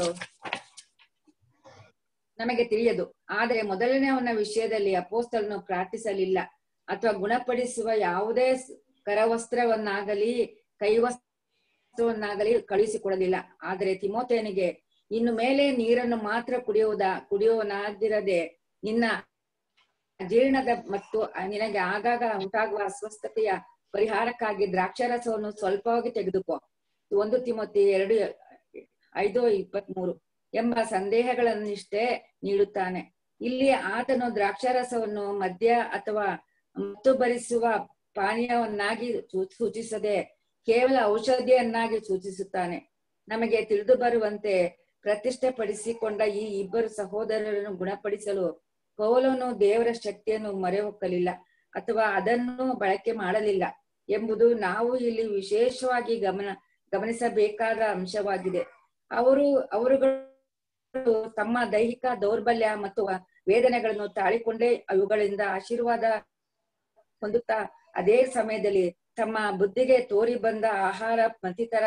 ನಮಗೆ ತಿಳಿಯದು ಆದರೆ ಮೊದಲನೆಯವನ ವಿಷಯದಲ್ಲಿ ಅಪೋಸ್ತಲನು ಪ್ರಾರ್ಥಿಸಲಿಲ್ಲ ಅಥವಾ ಗುಣಪಡಿಸುವ ಯಾವುದೇ ಸ್- ಕರವಸ್ತ್ರವನ್ನಾಗಲಿ ಕೈವಸ್ತ್ರವನ್ನಾಗಲಿ ಕಳುಹಿಸಿಕೊಡಲಿಲ್ಲ ಆದರೆ ತಿಮೋಥೆಯನಿಗೆ ಇನ್ನು ಮೇಲೆ ನೀರನ್ನು ಮಾತ್ರ ಕುಡಿಯುವುದ ಕುಡಿಯುವನಾಗಿರದೆ ನಿನ್ನ ಜೀರ್ಣದ ಮತ್ತು ನಿನಗೆ ಆಗಾಗ ಉಂಟಾಗುವ ಅಸ್ವಸ್ಥತೆಯ ಪರಿಹಾರಕ್ಕಾಗಿ ದ್ರಾಕ್ಷಾರಸವನ್ನು ಸ್ವಲ್ಪವಾಗಿ ತೆಗೆದುಕೋ ಒಂದು ತಿಮೋತಿ ಎರಡು ಐದು ಇಪ್ಪತ್ಮೂರು ಎಂಬ ಸಂದೇಹಗಳನ್ನಿಷ್ಟೇ ನೀಡುತ್ತಾನೆ ಇಲ್ಲಿ ಆತನು ದ್ರಾಕ್ಷಾರಸವನ್ನು ಮದ್ಯ ಅಥವಾ ಮತ್ತು ಭರಿಸುವ ಪಾನೀಯವನ್ನಾಗಿ ಸೂ- ಸೂಚಿಸದೆ ಕೇವಲ ಔಷಧಿಯನ್ನಾಗಿ ಸೂಚಿಸುತ್ತಾನೆ ನಮಗೆ ತಿಳಿದು ಬರುವಂತೆ ಪ್ರತಿಷ್ಠೆಪಡಿಸಿಕೊಂಡ ಈ ಇಬ್ಬರು ಸಹೋದರರನ್ನು ಗುಣಪಡಿಸಲು ಪೌಲನು ದೇವರ ಶಕ್ತಿಯನ್ನು ಮೊರೆಹೊಕ್ಕಲಿಲ್ಲ ಅಥವಾ ಅದನ್ನು ಬಳಕೆ ಮಾಡಲಿಲ್ಲ ಎಂಬುದು ನಾವು ಇಲ್ಲಿ ವಿಶೇಷವಾಗಿ ಗಮನ ಗಮನಿಸಬೇಕಾದ ಅಂಶವಾಗಿದೆ ಅವರು ಅವರುಗಳು ತಮ್ಮ ದೈಹಿಕ ದೌರ್ಬಲ್ಯ ಮತ್ತು ವೇದನೆಗಳನ್ನು ತಾಳಿಕೊಂಡೇ ಅವುಗಳಿಂದ ಆಶೀರ್ವಾದ ಹೊಂದುತ್ತಾ ಅದೇ ಸಮಯದಲ್ಲಿ ತಮ್ಮ ಬುದ್ಧಿಗೆ ತೋರಿ ಬಂದ ಆಹಾರ ಮತ್ತಿತರ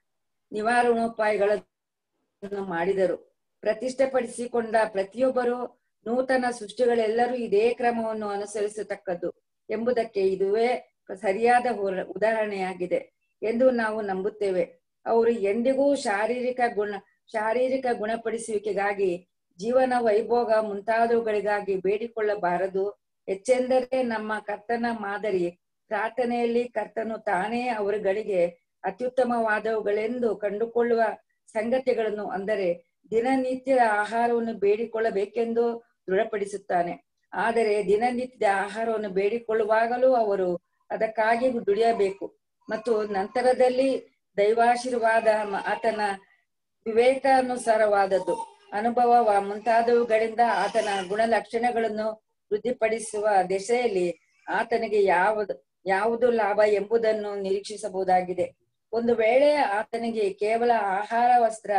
ನಿವಾರಣೋಪಾಯಗಳನ್ನು ಮಾಡಿದರು ಪ್ರತಿಷ್ಠೆಪಡಿಸಿಕೊಂಡ ಪ್ರತಿಯೊಬ್ಬರು ನೂತನ ಸೃಷ್ಟಿಗಳೆಲ್ಲರೂ ಇದೇ ಕ್ರಮವನ್ನು ಅನುಸರಿಸತಕ್ಕದ್ದು ಎಂಬುದಕ್ಕೆ ಇದುವೇ ಸರಿಯಾದ ಹೊರ- ಉದಾಹರಣೆಯಾಗಿದೆ ಎಂದು ನಾವು ನಂಬುತ್ತೇವೆ ಅವರು ಎಂದಿಗೂ ಶಾರೀರಿಕ ಗುಣ ಶಾರೀರಿಕ ಗುಣಪಡಿಸುವಿಕೆಗಾಗಿ ಜೀವನ ವೈಭೋಗ ಮುಂತಾದವುಗಳಿಗಾಗಿ ಬೇಡಿಕೊಳ್ಳಬಾರದು ಹೆಚ್ಚೆಂದರೆ ನಮ್ಮ ಕರ್ತನ ಮಾದರಿ ಪ್ರಾರ್ಥನೆಯಲ್ಲಿ ಕರ್ತನು ತಾನೇ ಅವರುಗಳಿಗೆ ಅತ್ಯುತ್ತಮವಾದವುಗಳೆಂದು ಕಂಡುಕೊಳ್ಳುವ ಸಂಗತಿಗಳನ್ನು ಅಂದರೆ ದಿನನಿತ್ಯದ ಆಹಾರವನ್ನು ಬೇಡಿಕೊಳ್ಳಬೇಕೆಂದು ದೃಢಪಡಿಸುತ್ತಾನೆ ಆದರೆ ದಿನನಿತ್ಯದ ಆಹಾರವನ್ನು ಬೇಡಿಕೊಳ್ಳುವಾಗಲೂ ಅವರು ಅದಕ್ಕಾಗಿ ದುಡಿಯಬೇಕು ಮತ್ತು ನಂತರದಲ್ಲಿ ದೈವಾಶೀರ್ವಾದ ಮ- ಆತನ ವಿವೇಕಾನುಸಾರವಾದದ್ದು ಅನುಭವ ವ- ಮುಂತಾದವುಗಳಿಂದ ಆತನ ಗುಣಲಕ್ಷಣಗಳನ್ನು ವೃದ್ಧಿಪಡಿಸುವ ದಿಶೆಯಲ್ಲಿ ಆತನಿಗೆ ಯಾವುದು ಯಾವುದು ಲಾಭ ಎಂಬುದನ್ನು ನಿರೀಕ್ಷಿಸಬಹುದಾಗಿದೆ ಒಂದು ವೇಳೆ ಆತನಿಗೆ ಕೇವಲ ಆಹಾರ ವಸ್ತ್ರ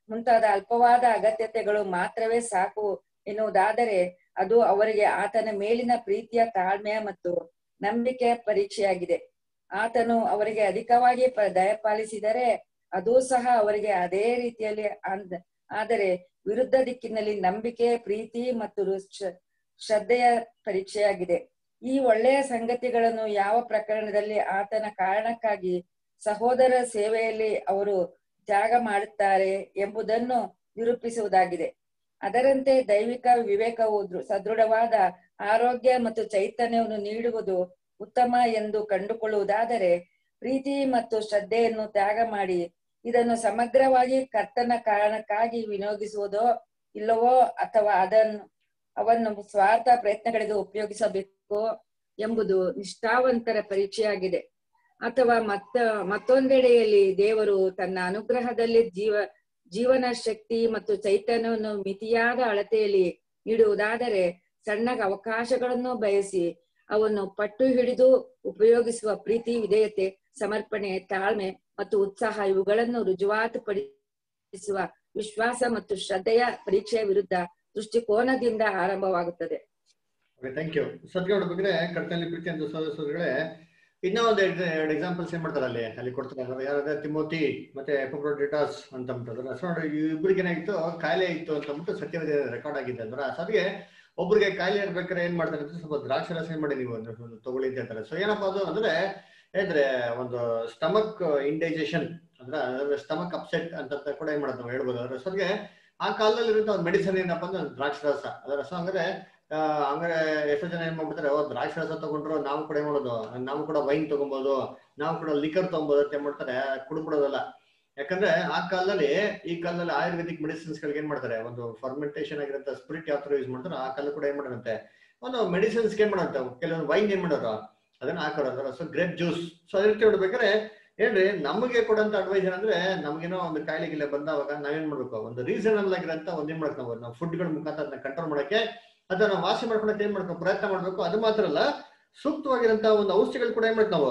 ಮುಂತಾದ ಅಲ್ಪವಾದ ಅಗತ್ಯತೆಗಳು ಮಾತ್ರವೇ ಸಾಕು ಎನ್ನುವುದಾದರೆ ಅದು ಅವರಿಗೆ ಆತನ ಮೇಲಿನ ಪ್ರೀತಿಯ ತಾಳ್ಮೆಯ ಮತ್ತು ನಂಬಿಕೆಯ ಪರೀಕ್ಷೆಯಾಗಿದೆ ಆತನು ಅವರಿಗೆ ಅಧಿಕವಾಗಿ ಪ- ದಯಪಾಲಿಸಿದರೆ ಅದೂ ಸಹ ಅವರಿಗೆ ಅದೇ ರೀತಿಯಲ್ಲಿ ಅಂದ್- ಆದರೆ ವಿರುದ್ಧ ದಿಕ್ಕಿನಲ್ಲಿ ನಂಬಿಕೆ ಪ್ರೀತಿ ಮತ್ತು ಶ್ರ- ಶ್ರದ್ಧೆಯ ಪರೀಕ್ಷೆಯಾಗಿದೆ ಈ ಒಳ್ಳೆಯ ಸಂಗತಿಗಳನ್ನು ಯಾವ ಪ್ರಕರಣದಲ್ಲಿ ಆತನ ಕಾರಣಕ್ಕಾಗಿ ಸಹೋದರ ಸೇವೆಯಲ್ಲಿ ಅವರು ತ್ಯಾಗ ಮಾಡುತ್ತಾರೆ ಎಂಬುದನ್ನು ನಿರೂಪಿಸುವುದಾಗಿದೆ ಅದರಂತೆ ದೈವಿಕ ವಿವೇಕವು ದೃ- ಸದೃಢವಾದ ಆರೋಗ್ಯ ಮತ್ತು ಚೈತನ್ಯವನ್ನು ನೀಡುವುದು ಉತ್ತಮ ಎಂದು ಕಂಡುಕೊಳ್ಳುವುದಾದರೆ ಪ್ರೀತಿ ಮತ್ತು ಶ್ರದ್ಧೆಯನ್ನು ತ್ಯಾಗ ಮಾಡಿ ಇದನ್ನು ಸಮಗ್ರವಾಗಿ ಕರ್ತನ ಕಾರಣಕ್ಕಾಗಿ ವಿನಿಯೋಗಿಸುವುದೋ ಇಲ್ಲವೋ ಅಥವಾ ಅದನ್ನು ಅವನ್ನು ಸ್ವಾರ್ಥ ಪ್ರಯತ್ನಗಳಿಗೆ ಉಪಯೋಗಿಸಬೇಕೋ ಎಂಬುದು ನಿಷ್ಠಾವಂತರ ಪರೀಕ್ಷೆಯಾಗಿದೆ ಅಥವಾ ಮತ್ತ ಮತ್ತೊಂದೆಡೆಯಲ್ಲಿ ದೇವರು ತನ್ನ ಅನುಗ್ರಹದಲ್ಲಿ ಜೀವ ಜೀವನ ಶಕ್ತಿ ಮತ್ತು ಚೈತನ್ಯವನ್ನು ಮಿತಿಯಾದ ಅಳತೆಯಲ್ಲಿ ನೀಡುವುದಾದರೆ ಸಣ್ಣ ಅವಕಾಶಗಳನ್ನು ಬಯಸಿ ಅವನ್ನು ಪಟ್ಟು ಹಿಡಿದು ಉಪಯೋಗಿಸುವ ಪ್ರೀತಿ ವಿಧೇಯತೆ ಸಮರ್ಪಣೆ ತಾಳ್ಮೆ ಮತ್ತು ಉತ್ಸಾಹ ಇವುಗಳನ್ನು ರುಜುವಾತುಪಡಿಸುವ ವಿಶ್ವಾಸ ಮತ್ತು ಶ್ರದ್ಧೆಯ ಪರೀಕ್ಷೆಯ ವಿರುದ್ಧ ದೃಷ್ಟಿಕೋನದಿಂದ ಆರಂಭವಾಗುತ್ತದೆ ಥ್ಯಾಂಕ್ ಯು ಸದ್ಯ ನೋಡ್ಬೇಕ್ರೆ ಕರ್ತನಲ್ಲಿ ಪ್ರೀತಿ ಅಂತ ಸದಸ್ಯರುಗಳೇ ಇನ್ನೂ ಒಂದು ಎರಡು ಎಕ್ಸಾಂಪಲ್ಸ್ ಏನ್ ಮಾಡ್ತಾರೆ ಅಲ್ಲಿ ಅಲ್ಲಿ ಕೊಡ್ತಾರೆ ಅಂದ್ರೆ ಯಾರಾದ್ರೆ ತಿಮೋತಿ ಮತ್ತೆ ಎಪೋಕ್ರೋಡಿಟಾಸ್ ಅಂತ ಅಂತಾರೆ ಸೊ ನೋಡಿ ಇಬ್ಬರಿಗೆ ಏನಾಗಿತ್ತು ಕಾಯಿಲೆ ಇತ್ತು ಅಂತ ಅಂದ್ಬಿಟ್ಟು ಸತ್ಯವೇದ ರೆಕಾರ್ಡ್ ಆಗಿದೆ ಅಂದ್ರೆ ಸದ್ಗೆ ಒಬ್ರಿಗೆ ಕಾಯಿಲೆ ಇರ್ಬೇಕಾದ್ರೆ ಏನ್ ಮಾಡ್ತಾರೆ ಅಂದ್ರೆ ಸ್ವಲ್ಪ ದ್ರಾಕ್ಷಿ ರಸ ಏನ್ ಮಾಡಿ ನೀವು ಒಂದು ಒಂದು ತಗೊಳ್ಳಿ ಅಂತ ಹೇಳ್ತಾರೆ ಸೊ ಏನಪ್ಪಾ ಅದು ಅಂದ್ರೆ ಹೇಳಿದ್ರೆ ಒಂದು ಸ್ಟಮಕ್ ಇಂಡೈಜೆಷನ್ ಅಂದ್ರೆ ಸ್ಟಮಕ್ ಅಪ್ಸೆಟ್ ಅಂತ ಕೂಡ ಏನ್ ಮಾಡೋದು ನಾವು ಹೇಳ್ಬೋದು ಅದ್ರ ಸದ್ಗೆ ಆ ಕಾಲದಲ್ಲಿ ಇರುವಂತ ಒಂದು ಮೆಡಿಸನ್ ಏನಪ್ಪಾ ಅಂದ್ರೆ ದ್ರಾಕ್ಷಿ ರಸ ಅದರ ರಸ ಅಂದ್ರೆ ಆ, ಹಂಗಾರೆ ಎಷ್ಟೋ ಜನ ಏನ್ ಮಾಡ್ಬಿಡ್ತಾರೆ ಓ ದ್ರಾಕ್ಷಿ ರಸ ತಗೊಂಡ್ರು ನಾವು ಕೂಡ ಏನ್ ಮಾಡೋದು ನಾವು ಕೂಡ ವೈನ್ ತಗೊಬೋದು ನಾವು ಕೂಡ ಲಿಕರ್ ತಗೊಬೋದು ಅಂತ ಏನ್ ಮಾಡ್ತಾರೆ ಕುಡ್ಬಿಡೋದಲ್ಲ ಯಾಕಂದ್ರೆ ಆ ಕಾಲದಲ್ಲಿ ಈ ಕಾಲದಲ್ಲಿ ಆಯುರ್ವೇದಿಕ್ ಮೆಡಿಸಿನ್ಸ್ ಗಳಿಗೆ ಏನ್ ಮಾಡ್ತಾರೆ ಒಂದು ಫರ್ಮೆಂಟೇಷನ್ ಆಗಿರಂತ ಸ್ಪಿರಿಟ್ ಯಾವ ತರ ಯೂಸ್ ಮಾಡ್ತಾರೆ ಆ ಕಾಲ ಕೂಡ ಏನ್ ಮಾಡಂತೆ ಒಂದು ಮೆಡಿಸಿನ್ಸ್ ಏನ್ ಮಾಡಂತೆ ಕೆಲವೊಂದು ವೈನ್ ಏನ್ ಮಾಡೋರು ಅದನ್ನ ಹಾಕೋರು ಸೊ ಗ್ರೇಪ್ ಜ್ಯೂಸ್ ಸೊ ಅದೇ ರೀತಿ ನೋಡ್ಬೇಕಾದ್ರೆ ಏನ್ರಿ ನಮಗೆ ಕೊಡಂತ ಅಡ್ವೈಸ್ ಏನಂದ್ರೆ ನಮ್ಗೇನೋ ಒಂದು ಕಾಯಿಲೆ ಗಿಲೆ ಬಂದವಾಗ ನಾವೇನ್ ಮಾಡ್ಬೇಕು ಒಂದು ರೀಸನಬಲ್ ಆಗಿರಂತ ಒಂದ್ ಏನ್ ಮಾಡಕ್ ನಾವು ನಾವು ಫುಡ್ಗಳ ಮುಖಾಂತರ ಕಂಟ್ರೋಲ್ ಮಾಡಕ್ಕೆ ಅದನ್ನ ನಾವು ವಾಸಿ ಮಾಡ್ಕೊಳಕ್ಕೆ ಏನ್ ಮಾಡ್ಬೇಕು ಪ್ರಯತ್ನ ಮಾಡ್ಬೇಕು ಅದು ಮಾತ್ರ ಅಲ್ಲ ಸೂಕ್ತವಾಗಿರಂತ ಒಂದು ಔಷಧಿಗಳು ಕೂಡ ಏನ್ ಮಾಡ್ತೀವಿ ನಾವು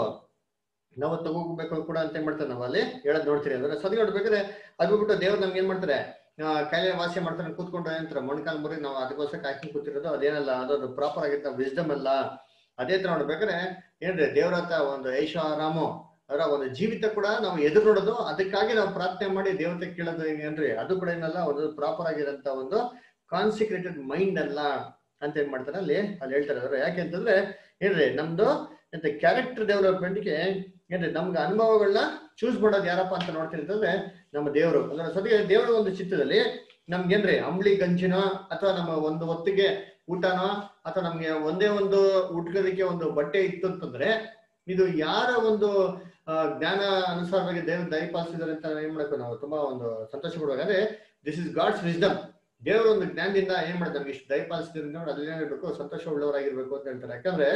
ನಾವು ತಗೋಬೇಕು ಕೂಡ ಅಂತ ಏನ್ ಮಾಡ್ತಾರೆ ನಾವು ಅಲ್ಲಿ ಹೇಳದ್ ನೋಡ್ತೀರಿ ಅಂದ್ರೆ ಸದಿ ನೋಡ್ಬೇಕಾದ್ರೆ ಅದು ಬಿಟ್ಟು ದೇವ್ರು ನಮ್ಗೆ ಏನ್ ಮಾಡ್ತಾರೆ ಆ, ಕಾಯಿಲೆ ವಾಸಿ ಮಾಡ್ತಾರೆ ಕೂತ್ಕೊಂಡು ಏನಂತಾರೆ ಮೊಣಕಾಲ್ ಮುರಿ ನಾವು ಅದಕ್ಕೋಸ್ಕರ ಕಾಯ್ಕೊಂಡು ಕೂತಿರೋದು ಅದೇನಲ್ಲ ಅದೊಂದು ಪ್ರಾಪರ್ ಆಗಿರ್ತ ವಿಸ್ಡಮ್ ಅಲ್ಲ ಅದೇ ತರ ನೋಡ್ಬೇಕಾದ್ರೆ ಏನ್ರಿ ದೇವ್ರ ಹತ್ರ ಒಂದು ಐಷಾರಾಮು ಅದರ ಒಂದು ಜೀವಿತ ಕೂಡ ನಾವು ಎದುರು ನೋಡೋದು ಅದಕ್ಕಾಗಿ ನಾವು ಪ್ರಾರ್ಥನೆ ಮಾಡಿ ದೇವತೆ ಕೇಳೋದು ಏನ್ರಿ ಅದು ಕೂಡ ಏನಲ್ಲ ಒಂದು ಪ್ರಾಪರ್ ಆಗಿರೋಂತ ಒಂದು ಕಾನ್ಸಿಕ್ರೇಟೆಡ್ ಮೈಂಡ್ ಅಲ್ಲ ಅಂತ ಏನ್ ಮಾಡ್ತಾರೆ ಅಲ್ಲಿ ಅಲ್ಲಿ ಹೇಳ್ತಾರೆ ಅವ್ರು ಯಾಕೆ ಅಂತಂದ್ರೆ ಏನ್ರಿ ನಮ್ದು ಎಂತ ಕ್ಯಾರೆಕ್ಟರ್ ಡೆವಲಪ್ಮೆಂಟ್ಗೆ ಏನ್ರಿ ನಮ್ಗೆ ಅನುಭವಗಳನ್ನ ಚೂಸ್ ಮಾಡೋದು ಯಾರಪ್ಪ ಅಂತ ನೋಡ್ತೀರಿ ಅಂತಂದ್ರೆ ನಮ್ಮ ದೇವರು ಅಂದ್ರೆ ಸದ್ಯ ದೇವರ ಒಂದು ಚಿತ್ತದಲ್ಲಿ ನಮ್ಗೇನ್ರಿ ಅಂಬ್ಲಿ ಗಂಜಿನೋ ಅಥವಾ ನಮ್ಮ ಒಂದು ಹೊತ್ತಿಗೆ ಊಟನೋ ಅಥವಾ ನಮ್ಗೆ ಒಂದೇ ಒಂದು ಉಟ್ಕೋದಕ್ಕೆ ಒಂದು ಬಟ್ಟೆ ಇತ್ತು ಅಂತಂದ್ರೆ ಇದು ಯಾರ ಒಂದು ಆ, ಜ್ಞಾನ ಅನುಸಾರವಾಗಿ ದೇವರು ದಯಪಾಲಿಸಿದ್ದಾರೆ ಅಂತ ಏನ್ ಮಾಡ್ಬೇಕು ನಾವು ತುಂಬಾ ಒಂದು ಸಂತೋಷ ಪಡುವಾಗ ಅಂದ್ರೆ ದಿಸ್ ಇಸ್ ಗಾಡ್ಸ್ ವಿಸ್ಡಮ್ ದೇವರ ಒಂದು ಜ್ಞಾನದಿಂದ ಏನ್ ಮಾಡ್ತಾರೆ ನಮ್ಗೆ ಇಷ್ಟು ದಯಪಾಲಿಸಿದ್ರೆ ನೋಡಿ ಅದೇನಿರ್ಬೇಕು ಸಂತೋಷ ಉಳ್ಳವರಾಗಿರ್ಬೇಕು ಅಂತ ಹೇಳ್ತಾರೆ ಯಾಕಂದ್ರೆ